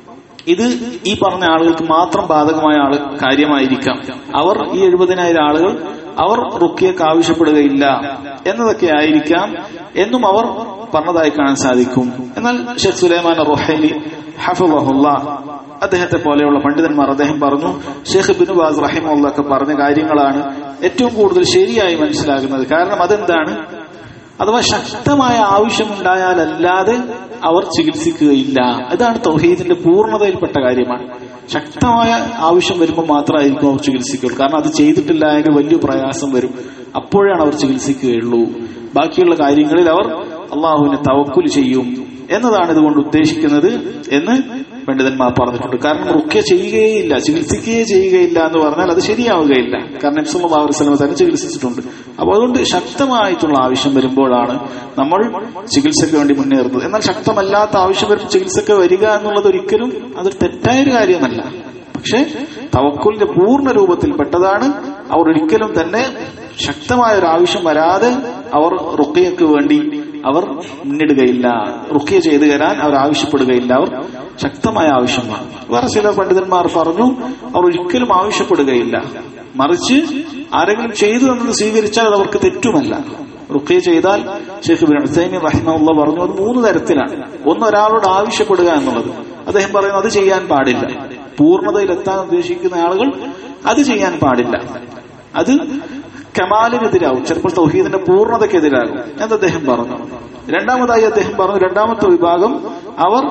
[SPEAKER 1] ഇത് ഈ പറഞ്ഞ ആളുകൾക്ക് മാത്രം ബാധകമായ ആള് കാര്യമായിരിക്കാം അവർ ഈ എഴുപതിനായിരം ആളുകൾ അവർ റുക്കിയക്ക് ആവശ്യപ്പെടുകയില്ല എന്നതൊക്കെ ആയിരിക്കാം എന്നും അവർ പറഞ്ഞതായി കാണാൻ സാധിക്കും എന്നാൽ ഷെഖ് സുലൈമാൻ റൊഹലി ഹഫുല്ല അദ്ദേഹത്തെ പോലെയുള്ള പണ്ഡിതന്മാർ അദ്ദേഹം പറഞ്ഞു ഷെയ്ഖ് ബിൻ ബാസ് റഹിമുള്ള ഒക്കെ പറഞ്ഞ കാര്യങ്ങളാണ് ഏറ്റവും കൂടുതൽ ശരിയായി മനസ്സിലാകുന്നത് കാരണം അതെന്താണ് അഥവാ ശക്തമായ ആവശ്യമുണ്ടായാലല്ലാതെ അവർ ചികിത്സിക്കുകയില്ല അതാണ് തൗഹീദിന്റെ പൂർണ്ണതയിൽപ്പെട്ട കാര്യമാണ് ശക്തമായ ആവശ്യം വരുമ്പോൾ മാത്രമായിരിക്കും അവർ ചികിത്സിക്കുള്ളൂ കാരണം അത് ചെയ്തിട്ടില്ല എങ്കിൽ വലിയ പ്രയാസം വരും അപ്പോഴാണ് അവർ ചികിത്സിക്കുകയുള്ളൂ ബാക്കിയുള്ള കാര്യങ്ങളിൽ അവർ അള്ളാഹുവിനെ തവക്കുൽ ചെയ്യും എന്നതാണ് ഇതുകൊണ്ട് ഉദ്ദേശിക്കുന്നത് എന്ന് പണ്ഡിതന്മാർ പറഞ്ഞിട്ടുണ്ട് കാരണം റുക്യ ചെയ്യുകയില്ല ചികിത്സിക്കുകയേ ചെയ്യുകയില്ല എന്ന് പറഞ്ഞാൽ അത് ശരിയാവുകയില്ല കാരണം ഇബ്സുല്ലാ വസ്ലമ തന്നെ ചികിത്സിച്ചിട്ടുണ്ട് അപ്പൊ അതുകൊണ്ട് ശക്തമായിട്ടുള്ള ആവശ്യം വരുമ്പോഴാണ് നമ്മൾ ചികിത്സയ്ക്ക് വേണ്ടി മുന്നേറുന്നത് എന്നാൽ ശക്തമല്ലാത്ത ആവശ്യം വരുമ്പോൾ ചികിത്സക്ക് വരിക എന്നുള്ളത് ഒരിക്കലും അതൊരു തെറ്റായൊരു കാര്യമല്ല പക്ഷെ തവക്കുലിന്റെ പൂർണ്ണ രൂപത്തിൽപ്പെട്ടതാണ് അവർ ഒരിക്കലും തന്നെ ശക്തമായ ഒരു ആവശ്യം വരാതെ അവർ റുക്കയ്ക്ക് വേണ്ടി അവർ മുന്നിടുകയില്ല റുക്കിയ ചെയ്തു തരാൻ അവർ ആവശ്യപ്പെടുകയില്ല അവർ ശക്തമായ ആവശ്യമാണ് വേറെ ചില പണ്ഡിതന്മാർ പറഞ്ഞു അവർ ഒരിക്കലും ആവശ്യപ്പെടുകയില്ല മറിച്ച് ആരെങ്കിലും ചെയ്തു എന്നത് സ്വീകരിച്ചാൽ അത് അവർക്ക് തെറ്റുമല്ല റുക്കിയ ചെയ്താൽ ഷെയ്ഖ് ബിൻ ഹുസൈൻ റഹിമുള്ള പറഞ്ഞു അത് മൂന്ന് തരത്തിലാണ് ഒന്ന് ഒരാളോട് ആവശ്യപ്പെടുക എന്നുള്ളത് അദ്ദേഹം പറയുന്നു അത് ചെയ്യാൻ പാടില്ല പൂർണ്ണതയിലെത്താൻ ഉദ്ദേശിക്കുന്ന ആളുകൾ അത് ചെയ്യാൻ പാടില്ല അത് കമാലിനെതിരാകും ചിലപ്പോൾ തൗഹീദിന്റെ പൂർണ്ണതയ്ക്കെതിരാകും എന്ന് അദ്ദേഹം പറഞ്ഞു രണ്ടാമതായി അദ്ദേഹം പറഞ്ഞു രണ്ടാമത്തെ വിഭാഗം അവർ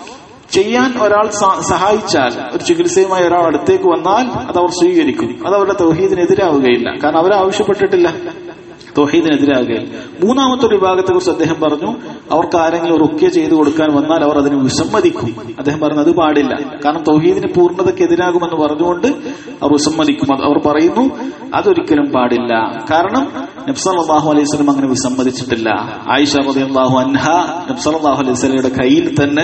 [SPEAKER 1] ചെയ്യാൻ ഒരാൾ സഹായിച്ചാൽ ഒരു ചികിത്സയുമായി ഒരാൾ അടുത്തേക്ക് വന്നാൽ അത് അവർ സ്വീകരിക്കും അത് അവരുടെ തൗഹീദിനെതിരാവുകയില്ല കാരണം അവർ ആവശ്യപ്പെട്ടിട്ടില്ല തോഹീദിനെതിരാകുകയില്ല മൂന്നാമത്തെ ഒരു വിഭാഗത്തെ കുറിച്ച് അദ്ദേഹം പറഞ്ഞു അവർക്ക് ആരെങ്കിലും റുക്യ ചെയ്തു കൊടുക്കാൻ വന്നാൽ അവർ അതിന് വിസമ്മതിക്കും അദ്ദേഹം പറഞ്ഞു അത് പാടില്ല കാരണം തൗഹീദിന് പൂർണ്ണതയ്ക്ക് എതിരാകുമെന്ന് പറഞ്ഞുകൊണ്ട് അവർ വിസമ്മതിക്കും അവർ പറയുന്നു അതൊരിക്കലും പാടില്ല കാരണം നബ്സല്ലാഹു അലൈഹി സ്വലം അങ്ങനെ വിസമ്മതിച്ചിട്ടില്ല ആയിഷ റളിയല്ലാഹു അൻഹ നബ്സല്ലാഹു അലൈഹി സ്വലയുടെ കയ്യിൽ തന്നെ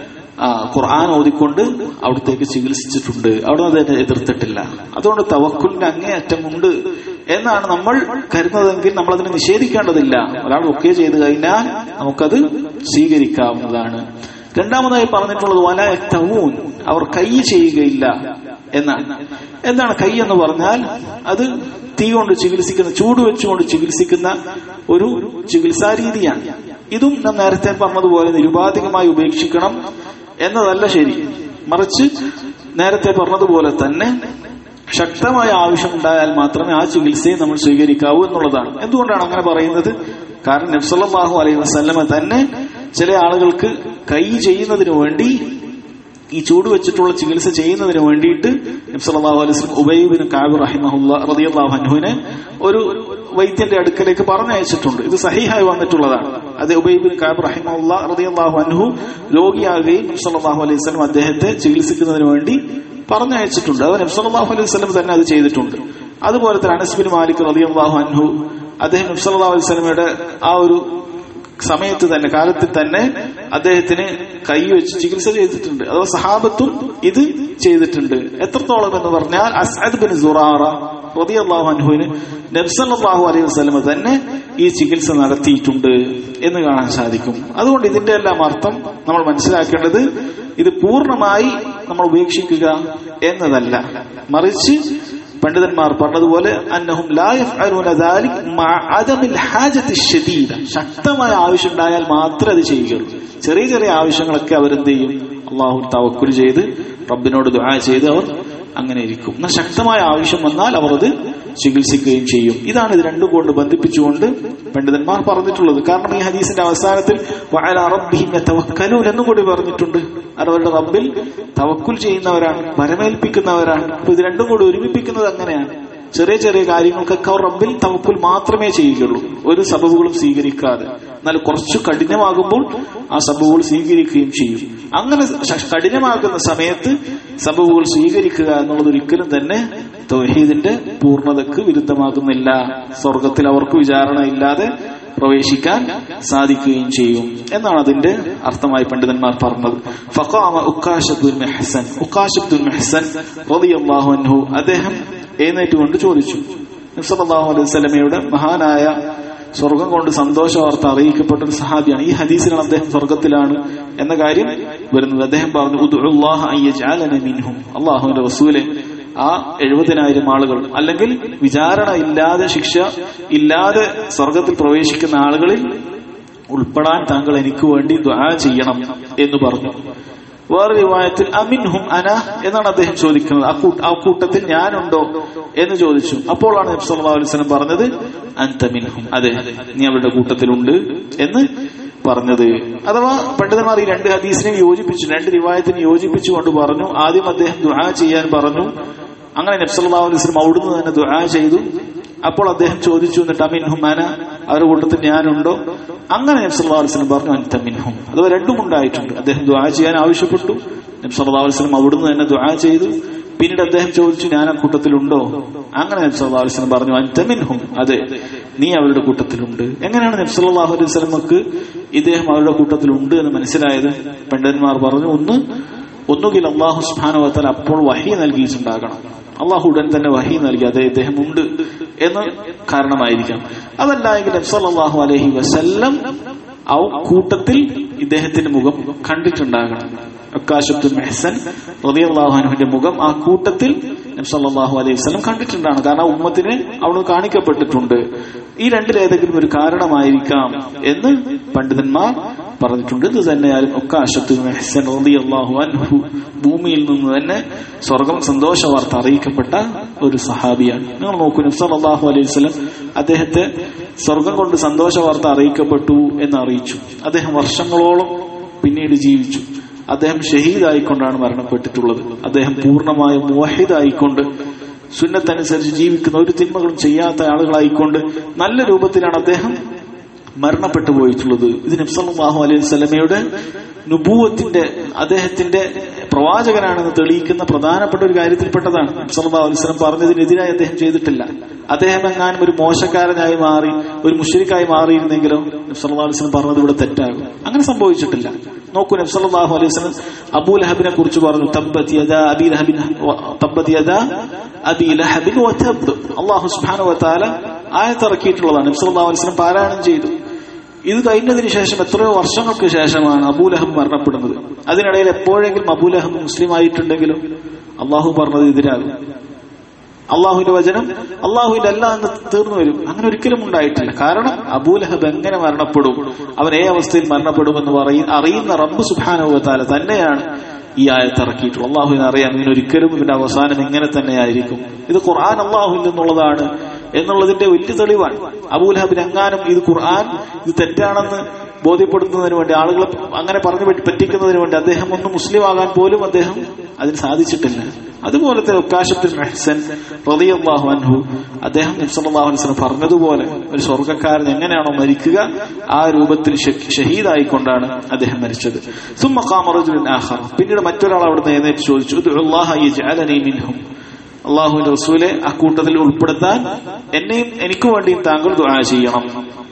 [SPEAKER 1] ഖുർആൻ ഓതിക്കൊണ്ട് അവിടത്തേക്ക് ചികിത്സിച്ചിട്ടുണ്ട് അവിടെ അതിനെ എതിർത്തിട്ടില്ല അതുകൊണ്ട് തവക്കുലിന്റെ അങ്ങേയറ്റമുണ്ട് എന്നാണ് നമ്മൾ കരുതുന്നതെങ്കിൽ നമ്മൾ അതിനെ നിഷേധിക്കേണ്ടതില്ല ഒരാൾ ഒക്കെ ചെയ്തു കഴിഞ്ഞാൽ നമുക്കത് സ്വീകരിക്കാവുന്നതാണ് രണ്ടാമതായി പറഞ്ഞിട്ടുള്ളത് വലയത്തവൂൻ അവർ കൈ ചെയ്യുകയില്ല എന്നാണ് എന്താണ് കൈ എന്ന് പറഞ്ഞാൽ അത് തീ കൊണ്ട് ചികിത്സിക്കുന്ന ചൂട് വെച്ചുകൊണ്ട് ചികിത്സിക്കുന്ന ഒരു ചികിത്സാ രീതിയാണ് ഇതും നാം നേരത്തെ പറഞ്ഞതുപോലെ നിരുപാധികമായി ഉപേക്ഷിക്കണം എന്നതല്ല ശരി മറിച്ച് നേരത്തെ പറഞ്ഞതുപോലെ തന്നെ ശക്തമായ ആവശ്യമുണ്ടായാൽ മാത്രമേ ആ ചികിത്സയെ നമ്മൾ സ്വീകരിക്കാവൂ എന്നുള്ളതാണ് എന്തുകൊണ്ടാണ് അങ്ങനെ പറയുന്നത് കാരണം നബ്സല്ലാഹു അലൈഹി വസ്ല്ലമ തന്നെ ചില ആളുകൾക്ക് കൈ ചെയ്യുന്നതിന് വേണ്ടി ഈ ചൂട് വെച്ചിട്ടുള്ള ചികിത്സ ചെയ്യുന്നതിന് വേണ്ടിയിട്ട് നബ്സല്ലാഹു അലൈഹി വസ്ലം ഉബൈബിന് കാബ് റഹിമഹുല്ല റതിയല്ലാഹു അൻഹുവിനെ ഒരു വൈദ്യന്റെ അടുക്കലേക്ക് പറഞ്ഞയച്ചിട്ടുണ്ട് ഇത് സഹിഹായി വന്നിട്ടുള്ളതാണ് അത് ഉബൈബിൻ കാബ് റഹിമുള്ള റതിയല്ലാഹു അൻഹു രോഗിയാകുകയും നബ്സല്ലാഹു അലൈഹി വസ്ലം അദ്ദേഹത്തെ ചികിത്സിക്കുന്നതിന് വേണ്ടി പറഞ്ഞയച്ചിട്ടുണ്ട് അത് നബ്സല്ലാഹു അലൈഹി വസ്ലം തന്നെ അത് ചെയ്തിട്ടുണ്ട് അതുപോലെ തന്നെ അനസ്ബിൻ മാലിക് റതിയല്ലാഹു അൻഹു അദ്ദേഹം നബ്സല്ലാഹു അലൈഹി വസ്ലമയുടെ ആ ഒരു സമയത്ത് തന്നെ കാലത്തിൽ തന്നെ അദ്ദേഹത്തിന് കൈ വെച്ച് ചികിത്സ ചെയ്തിട്ടുണ്ട് അഥവാ സഹാബത്തും ഇത് ചെയ്തിട്ടുണ്ട് എത്രത്തോളം എന്ന് പറഞ്ഞാൽ അസ്അദ് ബിൻ സുറാറ റളിയല്ലാഹു അൻഹുവിന് നബ്സല്ലാഹു അലൈഹി വസല്ലമ തന്നെ ഈ ചികിത്സ നടത്തിയിട്ടുണ്ട് എന്ന് കാണാൻ സാധിക്കും അതുകൊണ്ട് ഇതിന്റെ എല്ലാം അർത്ഥം നമ്മൾ മനസ്സിലാക്കേണ്ടത് ഇത് പൂർണ്ണമായി നമ്മൾ ഉപേക്ഷിക്കുക എന്നതല്ല മറിച്ച് പണ്ഡിതന്മാർ പറഞ്ഞതുപോലെ അന്നഹും ലാ യഫ്അലൂന ദാലിക് മഅ അദമിൽ ഹാജത്തി ശദീദ ശക്തമായ ആവശ്യം ഉണ്ടായാൽ മാത്രമേ അത് ചെയ്യുകയുള്ളൂ ചെറിയ ചെറിയ ആവശ്യങ്ങളൊക്കെ അവരെന്ത് ചെയ്യും അള്ളാഹു തവക്കുൽ ചെയ്ത് റബ്ബിനോട് ദുആ ചെയ്ത് അവർ അങ്ങനെ ഇരിക്കും എന്നാൽ ശക്തമായ ആവശ്യം വന്നാൽ അവർ അത് ചികിത്സിക്കുകയും ചെയ്യും ഇതാണ് ഇത് രണ്ടും കൊണ്ട് ബന്ധിപ്പിച്ചുകൊണ്ട് പണ്ഡിതന്മാർ പറഞ്ഞിട്ടുള്ളത് കാരണം ഈ ഹദീസിന്റെ അവസാനത്തിൽ വഅലാ റബ്ബിഹിം യതവക്കലൂൻ എന്നും കൂടി പറഞ്ഞിട്ടുണ്ട് അവരുടെ റബ്ബിൽ തവക്കുൽ ചെയ്യുന്നവരാണ് വരമേൽപ്പിക്കുന്നവരാണ് അപ്പൊ ഇത് രണ്ടും കൂടി ഒരുമിപ്പിക്കുന്നത് അങ്ങനെയാണ് ചെറിയ ചെറിയ കാര്യങ്ങൾക്കൊക്കെ അവർ റബ്ബിൽ തവക്കുൽ മാത്രമേ ചെയ്യുകയുള്ളൂ ഒരു സബബുകളും സ്വീകരിക്കാതെ എന്നാൽ കുറച്ച് കഠിനമാകുമ്പോൾ ആ സബബുകൾ സ്വീകരിക്കുകയും ചെയ്യും അങ്ങനെ ശ- കഠിനമാകുന്ന സമയത്ത് സബബുകൾ സ്വീകരിക്കുക എന്നുള്ളത് ഒരിക്കലും തന്നെ തൗഹീദിന്റെ പൂർണ്ണതക്ക് വിരുദ്ധമാകുന്നില്ല സ്വർഗത്തിൽ അവർക്ക് വിചാരണ ഇല്ലാതെ പ്രവേശിക്കാൻ സാധിക്കുകയും ചെയ്യും എന്നാണ് അതിന്റെ അർത്ഥമായി പണ്ഡിതന്മാർ പറഞ്ഞത് ഫഖാമ ഉക്കാശത്തുൽ മെഹസൻ ഉക്കാശത്തുൽ മെഹസൻ റളിയല്ലാഹു അൻഹു അദ്ദേഹം എഴുന്നേറ്റുകൊണ്ട് ചോദിച്ചു നബി സല്ലല്ലാഹു അലൈഹി വസല്ലമയുടെ മഹാനായ സ്വർഗം കൊണ്ട് സന്തോഷ വാർത്ത അറിയിക്കപ്പെട്ട ഒരു സഹാബിയാണ് ഈ ഹദീസിലാണ് അദ്ദേഹം സ്വർഗത്തിലാണ് എന്ന കാര്യം വരുന്നത് അദ്ദേഹം പറഞ്ഞു ഉദ്ഉല്ലാഹ അൻ യജ്അലന മിൻഹും അല്ലാഹുവിന്റെ റസൂലെ ആ എഴുപതിനായിരം ആളുകൾ അല്ലെങ്കിൽ വിചാരണ ഇല്ലാതെ ശിക്ഷ ഇല്ലാതെ സ്വർഗത്തിൽ പ്രവേശിക്കുന്ന ആളുകളിൽ ഉൾപ്പെടാൻ താങ്കൾ എനിക്ക് വേണ്ടി ദ്വാ ചെയ്യണം എന്ന് പറഞ്ഞു വേറെ റിവായത്തിൽ അമിൻഹും അന എന്നാണ് അദ്ദേഹം ചോദിക്കുന്നത് ആ കൂട്ട- ആ കൂട്ടത്തിൽ ഞാനുണ്ടോ എന്ന് ചോദിച്ചു അപ്പോഴാണ് നബി സല്ലല്ലാഹു അലൈഹി വസല്ലം പറഞ്ഞത് അൻത മിൻഹും അതെ നീ അവരുടെ കൂട്ടത്തിലുണ്ട് എന്ന് പറഞ്ഞത് അഥവാ പണ്ഡിതന്മാർ ഈ രണ്ട് ഹദീസിനെ യോജിപ്പിച്ചു രണ്ട് റിവായത്തിനെ യോജിപ്പിച്ചുകൊണ്ട് പറഞ്ഞു ആദ്യം അദ്ദേഹം ദുആ ചെയ്യാൻ പറഞ്ഞു അങ്ങനെ നബി സല്ലല്ലാഹു അലൈഹി വസല്ലം അവിടുന്ന് തന്നെ ദുആ ചെയ്തു അപ്പോൾ അദ്ദേഹം ചോദിച്ചു എന്നിട്ട് അമിൻഹും അന അവരുടെ കൂട്ടത്തിൽ ഞാനുണ്ടോ അങ്ങനെ നബി സല്ലല്ലാഹു അലൈഹി വസല്ലം പറഞ്ഞു അൻത മിൻഹും അഥവാ രണ്ടും ഉണ്ടായിട്ടുണ്ട് അദ്ദേഹം ദുആ ചെയ്യാൻ ആവശ്യപ്പെട്ടു നബി സല്ലല്ലാഹു അലൈഹി വസല്ലം അവിടുന്ന് തന്നെ ദുആ ചെയ്തു പിന്നീട് അദ്ദേഹം ചോദിച്ചു ഞാൻ ആ കൂട്ടത്തിലുണ്ടോ അങ്ങനെ നബി സല്ലല്ലാഹു അലൈഹി വസല്ലം പറഞ്ഞു അൻത മിൻഹും അതെ നീ അവരുടെ കൂട്ടത്തിലുണ്ട് എങ്ങനെയാണ് നബി സല്ലല്ലാഹു അലൈഹി വസല്ലമക്ക് ഇദ്ദേഹം അവരുടെ കൂട്ടത്തിലുണ്ട് എന്ന് മനസ്സിലായത് പണ്ഡിതന്മാർ പറഞ്ഞു ഒന്ന് ഒന്നുകിൽ അള്ളാഹു സുബ്ഹാനഹു വതആല അപ്പോൾ വഹി നൽകിയിട്ടുണ്ടാകണം അള്ളാഹു ഉടൻ തന്നെ വഹി നൽകി അതെ ഇദ്ദേഹം ഉണ്ട് എന്ന് കാരണമായിരിക്കാം അതല്ല എങ്കിൽ നബി സല്ലല്ലാഹു അലൈഹി വസല്ലം ആ കൂട്ടത്തിൽ ഇദ്ദേഹത്തിന്റെ മുഖം കണ്ടിട്ടുണ്ടാകണം അക്കാശബ്ദു മെഹസൻ റളിയല്ലാഹുവിന്റെ മുഖം ആ കൂട്ടത്തിൽ നബി സല്ലല്ലാഹു അലൈഹി വസല്ലം കണ്ടിട്ടുണ്ടാണ് കാരണം ആ ഉമ്മത്തിന് അവിടെ കാണിക്കപ്പെട്ടിട്ടുണ്ട് ഈ രണ്ടിലേതെങ്കിലും ഒരു കാരണമായിരിക്കാം എന്ന് പണ്ഡിതന്മാർ പറഞ്ഞിട്ടുണ്ട് ഇത് തന്നെയാലും ഒക്കാശത്തു മെഹസൻ റളിയല്ലാഹു അൻഹു ഭൂമിയിൽ നിന്ന് തന്നെ സ്വർഗം സന്തോഷ വാർത്ത അറിയിക്കപ്പെട്ട ഒരു സഹാബിയാണ് നിങ്ങൾ നോക്കൂ നബി സല്ലല്ലാഹു അലൈഹി വസല്ലം അദ്ദേഹത്തെ സ്വർഗം കൊണ്ട് സന്തോഷ വാർത്ത അറിയിക്കപ്പെട്ടു എന്ന് അറിയിച്ചു അദ്ദേഹം വർഷങ്ങളോളം പിന്നീട് ജീവിച്ചു അദ്ദേഹം ഷഹീദായിക്കൊണ്ടാണ് മരണപ്പെട്ടിട്ടുള്ളത് അദ്ദേഹം പൂർണ്ണമായും മുവഹിദായിക്കൊണ്ട് സുന്നത്തനുസരിച്ച് ജീവിക്കുന്ന ഒരു തിന്മകളും ചെയ്യാത്ത ആളുകളായിക്കൊണ്ട് നല്ല രൂപത്തിലാണ് അദ്ദേഹം മരണപ്പെട്ടു പോയിട്ടുള്ളത് ഇത് നബ്സല്ലാഹു അലൈഹി സ്വലമയുടെ നുബൂവത്തിന്റെ അദ്ദേഹത്തിന്റെ പ്രവാചകനാണെന്ന് തെളിയിക്കുന്ന പ്രധാനപ്പെട്ട ഒരു കാര്യത്തിൽപ്പെട്ടതാണ് നബ്സല്ലാഹു അലൈഹി സ്വലം പറഞ്ഞതിനെതിരായി അദ്ദേഹം ചെയ്തിട്ടില്ല അദ്ദേഹം എങ്ങാനും ഒരു മോശക്കാരനായി മാറി ഒരു മുഷരിക്കായി മാറിയിരുന്നെങ്കിലോ നബ്സല്ലാഹു അലൈഹി സ്വലം പറഞ്ഞത് ഇവിടെ തെറ്റാകും അങ്ങനെ സംഭവിച്ചിട്ടില്ല നോക്കൂ നബ്സല്ലാഹു അലൈഹി സ്വലം അബൂ ലഹബിനെ കുറിച്ച് പറഞ്ഞു തബ്ബത് യദാ അബി ലഹബിൻ തബ്ബത് യദാ അബി ലഹബിൻ വതബ് അല്ലാഹു സുബ്ഹാനഹു വതആല ആയത്തിറക്കിയിട്ടുള്ളതാണ് നബി സല്ലല്ലാഹു അലൈഹി വസല്ലം പാരായണം ചെയ്തു ഇത് കഴിഞ്ഞതിന് ശേഷം എത്രയോ വർഷങ്ങൾക്ക് ശേഷമാണ് അബൂലഹബ് മരണപ്പെടുന്നത് അതിനിടയിൽ എപ്പോഴെങ്കിലും അബൂലഹബ് മുസ്ലിം ആയിട്ടുണ്ടെങ്കിലും അള്ളാഹു പറഞ്ഞത് എതിരാകും അള്ളാഹുവിന്റെ വചനം അള്ളാഹുവിന്റെ അല്ല എന്ന് തീർന്നു വരും അങ്ങനെ ഒരിക്കലും ഉണ്ടായിട്ടില്ല കാരണം അബൂലഹബ് എങ്ങനെ മരണപ്പെടും അവൻ ഏ അവസ്ഥയിൽ മരണപ്പെടുമെന്ന് പറയും അറിയുന്ന റബ്ബ് സുബാനുഭവത്താല തന്നെയാണ് ഈ ആയത്ത് ഇറക്കിയിട്ടുള്ളത് അള്ളാഹുവിനെ അറിയാം ഇങ്ങനെ ഒരിക്കലും ഇതിന്റെ അവസാനം ഇങ്ങനെ തന്നെയായിരിക്കും ഇത് ഖുർആൻ അള്ളാഹുവിൽ നിന്നുള്ളതാണ് എന്നുള്ളതിന്റെ വലിയ തെളിവാണ് അബൂലഹബിന് എങ്ങാനും ഇത് ഖുർആൻ ഇത് തെറ്റാണെന്ന് ബോധ്യപ്പെടുത്തുന്നതിന് വേണ്ടി ആളുകളെ അങ്ങനെ പറഞ്ഞു പറ്റിക്കുന്നതിന് വേണ്ടി അദ്ദേഹം ഒന്ന് മുസ്ലിം ആകാൻ പോലും അദ്ദേഹം അതിന് സാധിച്ചിട്ടില്ല അതുപോലത്തെ ഉക്കാശത്തിൽ മെഹസൻ റളിയല്ലാഹു അൻഹു അദ്ദേഹം നബ്സല്ലാഹു അലൈഹി പറഞ്ഞതുപോലെ ഒരു സ്വർഗ്ഗക്കാരൻ എങ്ങനെയാണോ മരിക്കുക ആ രൂപത്തിൽ ഷഹീദായിക്കൊണ്ടാണ് അദ്ദേഹം മരിച്ചത് സുമ്മ ഖാമ റജുലുൻ ആഖർ പിന്നീട് മറ്റൊരാൾ അവിടുന്ന് എഴുന്നേറ്റ് ചോദിച്ചു ഉദ്ഉല്ലാഹ യജ്അലനി മിൻഹും അള്ളാഹുവിന്റെ റസൂലെ ആ കൂട്ടത്തിൽ ഉൾപ്പെടുത്താൻ എന്നെയും എനിക്ക് വേണ്ടിയും താങ്കൾ ദുആ ചെയ്യണം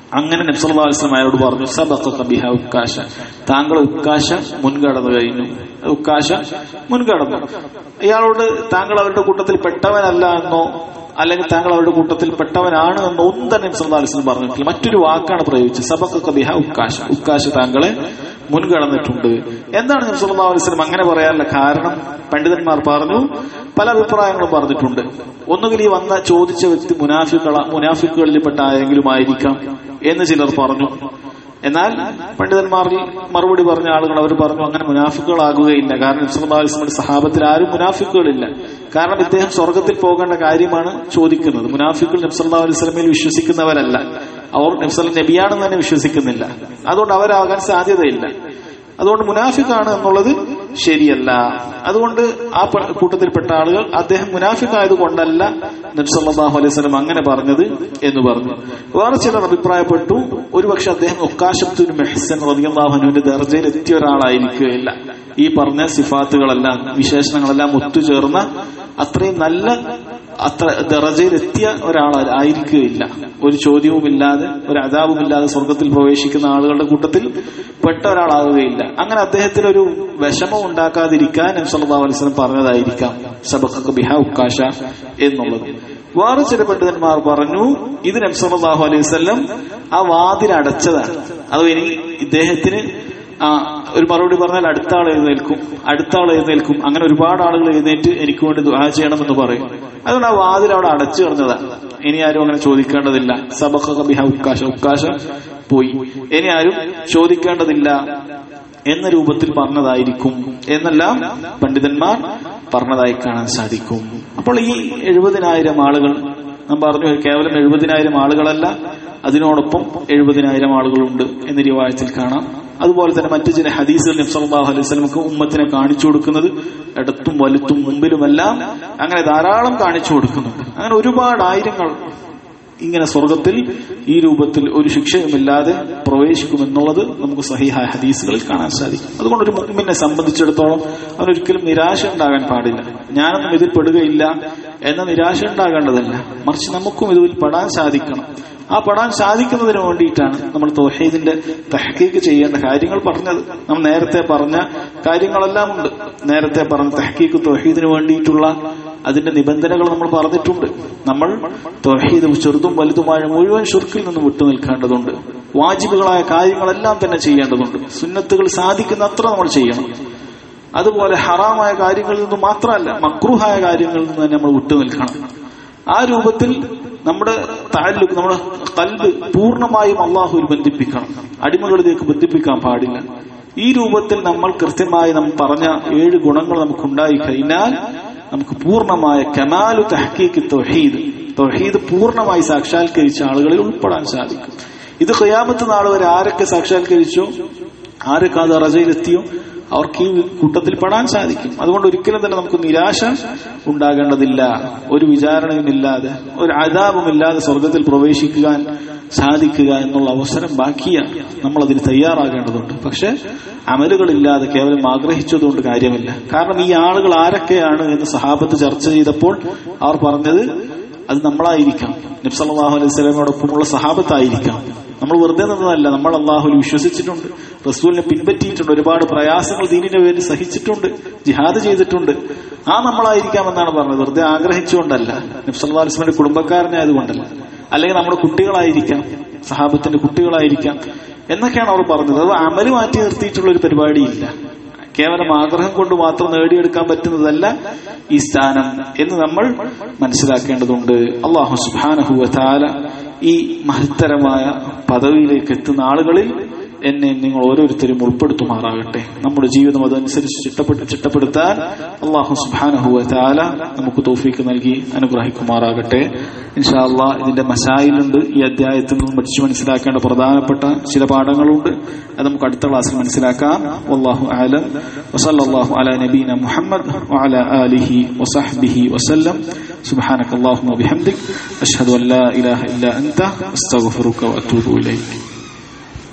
[SPEAKER 1] അങ്ങനെ നബ്സല്ലാ വസ്ലം അയാളോട് പറഞ്ഞു സബക്ക ബിഹ ഉക്കാശ താങ്കൾ ഉക്കാശ മുൻകടന്നു കഴിഞ്ഞു ഉക്കാശ മുൻകടന്നു ഇയാളോട് താങ്കൾ അവരുടെ കൂട്ടത്തിൽ പെട്ടവനല്ല എന്നോ അല്ലെങ്കിൽ താങ്കൾ അവരുടെ കൂട്ടത്തിൽ പെട്ടവനാണ് എന്നോ ഒന്നും തന്നെ നബ്സല്ലാ വസ്ലം പറഞ്ഞിട്ടില്ല മറ്റൊരു വാക്കാണ് പ്രയോഗിച്ചത് സബക്ക ബിഹ ഉക്കാശ ഉക്കാശ താങ്കളെ മുൻകടന്നിട്ടുണ്ട് എന്താണ് നബ്സല്ലാ വസ്ലം അങ്ങനെ പറയാനുള്ള കാരണം പണ്ഡിതന്മാർ പറഞ്ഞു പല അഭിപ്രായങ്ങളും പറഞ്ഞിട്ടുണ്ട് ഒന്നുകിൽ ഈ വന്ന ചോദിച്ച വ്യക്തി മുനാഫിക്കള മുനാഫിക്കുകളിൽപ്പെട്ട ആരെങ്കിലും ആയിരിക്കാം എന്ന് ചിലർ പറഞ്ഞു എന്നാൽ പണ്ഡിതന്മാരിൽ മറുപടി പറഞ്ഞ ആളുകൾ അവർ പറഞ്ഞു അങ്ങനെ മുനാഫിക്കുകളാകുകയില്ല കാരണം നബ്സല്ലാസ്ലമിന്റെ സഹാബത്തിൽ ആരും മുനാഫിക്കുകളില്ല കാരണം ഇദ്ദേഹം സ്വർഗത്തിൽ പോകേണ്ട കാര്യമാണ് ചോദിക്കുന്നത് മുനാഫിക്കുകൾ നബ്സല്ലാ അലൈസ്ലമിൽ വിശ്വസിക്കുന്നവരല്ല അവർ നബ്സൽ നബിയാണെന്ന് തന്നെ വിശ്വസിക്കുന്നില്ല അതുകൊണ്ട് അവരാകാൻ സാധ്യതയില്ല അതുകൊണ്ട് മുനാഫിക്കാണ് എന്നുള്ളത് ശരിയല്ല അതുകൊണ്ട് ആ കൂട്ടത്തിൽപ്പെട്ട ആളുകൾ അദ്ദേഹം മുനാഫിക്കായത് കൊണ്ടല്ല നബ്സല്ലാഹു അലൈഹി സ്വലം അങ്ങനെ പറഞ്ഞത് എന്ന് പറഞ്ഞു വേറെ ചിലർ അഭിപ്രായപ്പെട്ടു ഒരുപക്ഷെ അദ്ദേഹം ഒക്കാശത്തുൻ മെഹ്സൻ റബിയാഹുനുവിന്റെ ദർജയിൽ എത്തിയ ഒരാളായിരിക്കുകയില്ല ഈ പറഞ്ഞ സിഫാത്തുകളെല്ലാം വിശേഷണങ്ങളെല്ലാം ഒത്തുചേർന്ന അത്രയും നല്ല അത്ര ദറജയിലെത്തിയ ഒരാൾ ആയിരിക്കുകയില്ല ഒരു ചോദ്യവുമില്ലാതെ ഒരു അതാവുമില്ലാതെ സ്വർഗത്തിൽ പ്രവേശിക്കുന്ന ആളുകളുടെ കൂട്ടത്തിൽ പെട്ട ഒരാളാവുകയില്ല അങ്ങനെ അദ്ദേഹത്തിന് ഒരു വിഷമം ഉണ്ടാക്കാതിരിക്കാൻ നബ്സല്ലാ അലൈസ്ലം പറഞ്ഞതായിരിക്കാം സബഖ് ബിഹ ഉക്കാശ എന്നുള്ളത് വേറെ ചില പണ്ഡിതന്മാർ പറഞ്ഞു ഇത് നബ്സല്ലാഹു അലൈഹി വല്ലം ആ വാതിൽ അടച്ചതാണ് അതോ ഇനി ഇദ്ദേഹത്തിന് ആ ഒരു മറുപടി പറഞ്ഞാൽ അടുത്ത ആൾ എഴുന്നേൽക്കും അടുത്ത ആൾ എഴുന്നേൽക്കും അങ്ങനെ ഒരുപാട് ആളുകൾ എഴുന്നേറ്റ് എനിക്ക് വേണ്ടി ദുആ ചെയ്യണമെന്ന് പറയും അതുകൊണ്ട് ആ വാതിൽ അവിടെ അടച്ചു കളഞ്ഞതാണ് ഇനി ആരും അങ്ങനെ ചോദിക്കേണ്ടതില്ല സബഖ ബിഹ ഉക്കാശ ഉക്കാശ പോയി ഇനി ആരും ചോദിക്കേണ്ടതില്ല എന്ന രൂപത്തിൽ പറഞ്ഞതായിരിക്കും എന്നെല്ലാം പണ്ഡിതന്മാർ പറഞ്ഞതായി കാണാൻ സാധിക്കും അപ്പോൾ ഈ എഴുപതിനായിരം ആളുകൾ നാം പറഞ്ഞു കേവലം എഴുപതിനായിരം ആളുകളല്ല അതിനോടൊപ്പം എഴുപതിനായിരം ആളുകളുണ്ട് എന്ന രൂപായത്തിൽ കാണാം അതുപോലെ തന്നെ മറ്റു ചില ഹദീസുകൾ നബ്സല്ലാഹു അലൈഹി സ്വലമക്ക് ഉമ്മത്തിനെ കാണിച്ചു കൊടുക്കുന്നത് ഇടത്തും വലുത്തും മുമ്പിലുമെല്ലാം അങ്ങനെ ധാരാളം കാണിച്ചു കൊടുക്കുന്നുണ്ട് അങ്ങനെ ഒരുപാട് ആയിരങ്ങൾ ഇങ്ങനെ സ്വർഗത്തിൽ ഈ രൂപത്തിൽ ഒരു ശിക്ഷയുമില്ലാതെ പ്രവേശിക്കുമെന്നുള്ളത് നമുക്ക് സഹിഹായ ഹദീസുകളിൽ കാണാൻ സാധിക്കും അതുകൊണ്ട് ഒരു മുമ്മിനെ സംബന്ധിച്ചിടത്തോളം അവനൊരിക്കലും നിരാശ ഉണ്ടാകാൻ പാടില്ല ഞാനൊന്നും ഇതിൽ പെടുകയില്ല എന്ന നിരാശ ഉണ്ടാകേണ്ടതല്ല മറിച്ച് നമുക്കും ഇതിൽ പെടാൻ സാധിക്കണം ആ പെടാൻ സാധിക്കുന്നതിന് വേണ്ടിയിട്ടാണ് നമ്മൾ തോഹീദിന്റെ തഹക്കീക്ക് ചെയ്യേണ്ട കാര്യങ്ങൾ പറഞ്ഞത് നമ്മൾ നേരത്തെ പറഞ്ഞ കാര്യങ്ങളെല്ലാം ഉണ്ട് നേരത്തെ പറഞ്ഞ തഹക്കീക്ക് തോഹീദിന് വേണ്ടിയിട്ടുള്ള അതിന്റെ നിബന്ധനകൾ നമ്മൾ പറഞ്ഞിട്ടുണ്ട് നമ്മൾ തൊഹീദ് ചെറുതും വലുതുമായ മുഴുവൻ ഷുർക്കിൽ നിന്ന് വിട്ടു നിൽക്കേണ്ടതുണ്ട് വാജിബുകളായ കാര്യങ്ങളെല്ലാം തന്നെ ചെയ്യേണ്ടതുണ്ട് സുന്നത്തുകൾ സാധിക്കുന്ന അത്ര നമ്മൾ ചെയ്യണം അതുപോലെ ഹറാമായ കാര്യങ്ങളിൽ നിന്ന് മാത്രമല്ല മക്രൂഹായ കാര്യങ്ങളിൽ നിന്ന് തന്നെ നമ്മൾ വിട്ടു നിൽക്കണം ആ രൂപത്തിൽ നമ്മുടെ താലൂക്ക് നമ്മുടെ കൽബ് പൂർണ്ണമായും അള്ളാഹുവിൽ ബന്ധിപ്പിക്കണം അടിമകളിലേക്ക് ബന്ധിപ്പിക്കാൻ പാടില്ല ഈ രൂപത്തിൽ നമ്മൾ കൃത്യമായി നമ്മൾ പറഞ്ഞ ഏഴ് ഗുണങ്ങൾ നമുക്കുണ്ടായി കഴിഞ്ഞാൽ നമുക്ക് പൂർണ്ണമായ കമാലു തഹക്കീക്ക് തൊഹീദ് തൊഹീദ് പൂർണ്ണമായി സാക്ഷാത്കരിച്ച ആളുകളിൽ ഉൾപ്പെടാൻ സാധിക്കും ഇത് ഖിയാമത്ത് നാൾ വരെ ആരൊക്കെ സാക്ഷാത്കരിച്ചോ ആരൊക്കെ അത് റജയിലെത്തിയോ അവർക്ക് ഈ കൂട്ടത്തിൽ പെടാൻ സാധിക്കും അതുകൊണ്ട് ഒരിക്കലും തന്നെ നമുക്ക് നിരാശ ഉണ്ടാകേണ്ടതില്ല ഒരു വിചാരണയുമില്ലാതെ ഒരു അതാപമില്ലാതെ സ്വർഗത്തിൽ പ്രവേശിക്കാൻ സാധിക്കുക എന്നുള്ള അവസരം ബാക്കിയാണ് നമ്മൾ അതിന് തയ്യാറാകേണ്ടതുണ്ട് പക്ഷെ അമലുകളില്ലാതെ കേവലം ആഗ്രഹിച്ചതുകൊണ്ട് കാര്യമില്ല കാരണം ഈ ആളുകൾ ആരൊക്കെയാണ് എന്ന് സഹാബത്ത് ചർച്ച ചെയ്തപ്പോൾ അവർ പറഞ്ഞത് അത് നമ്മളായിരിക്കാം നബ്സല്ലാഹു അലൈഹി സ്വലമോടൊപ്പമുള്ള സഹാബത്തായിരിക്കാം നമ്മൾ വെറുതെ നിന്നതല്ല നമ്മൾ അള്ളാഹുൽ വിശ്വസിച്ചിട്ടുണ്ട് റസൂലിനെ പിൻപറ്റിയിട്ടുണ്ട് ഒരുപാട് പ്രയാസങ്ങൾ ദീനിന്റെ പേരിൽ സഹിച്ചിട്ടുണ്ട് ജിഹാദ് ചെയ്തിട്ടുണ്ട് ആ നമ്മളായിരിക്കാമെന്നാണ് പറഞ്ഞത് വെറുതെ ആഗ്രഹിച്ചുകൊണ്ടല്ല നബ്സല്ലാ അലിസ്മിന്റെ കുടുംബക്കാരനായതുകൊണ്ടല്ല അല്ലെങ്കിൽ നമ്മുടെ കുട്ടികളായിരിക്കാം സഹാബത്തിന്റെ കുട്ടികളായിരിക്കാം എന്നൊക്കെയാണ് അവർ പറഞ്ഞത് അത് അമല് മാറ്റി നിർത്തിയിട്ടുള്ള ഒരു പരിപാടിയില്ല കേവലം ആഗ്രഹം കൊണ്ട് മാത്രം നേടിയെടുക്കാൻ പറ്റുന്നതല്ല ഈ സ്ഥാനം എന്ന് നമ്മൾ മനസ്സിലാക്കേണ്ടതുണ്ട് അള്ളാഹു സുബാനഹുവ താല ഈ മഹത്തരമായ പദവിയിലേക്ക് എത്തുന്ന ആളുകളിൽ എന്നെ നിങ്ങൾ ഓരോരുത്തരും ഉൾപ്പെടുത്തുമാറാകട്ടെ നമ്മുടെ ജീവിതം അതനുസരിച്ച് ചിട്ടപ്പെട്ട് ചിട്ടപ്പെടുത്താൻ അള്ളാഹു സുബാനഹുവ താല നമുക്ക് തോഫീക്ക് നൽകി അനുഗ്രഹിക്കുമാറാകട്ടെ ഇൻഷാ അള്ളാഹ് ഇതിന്റെ മസായിലുണ്ട് ഈ അധ്യായത്തിൽ നിന്ന് പഠിച്ചു മനസ്സിലാക്കേണ്ട പ്രധാനപ്പെട്ട ചില പാഠങ്ങളുണ്ട് അത് നമുക്ക് അടുത്ത ക്ലാസ്സിൽ മനസ്സിലാക്കാം അള്ളാഹു ആലം വസല്ലാഹു അല നബീന മുഹമ്മദ് وعلى آله وصحبه وسلم سبحانك اللهم وبحمدك أشهد أن لا إله إلا أنت أستغفرك وأتوب إليك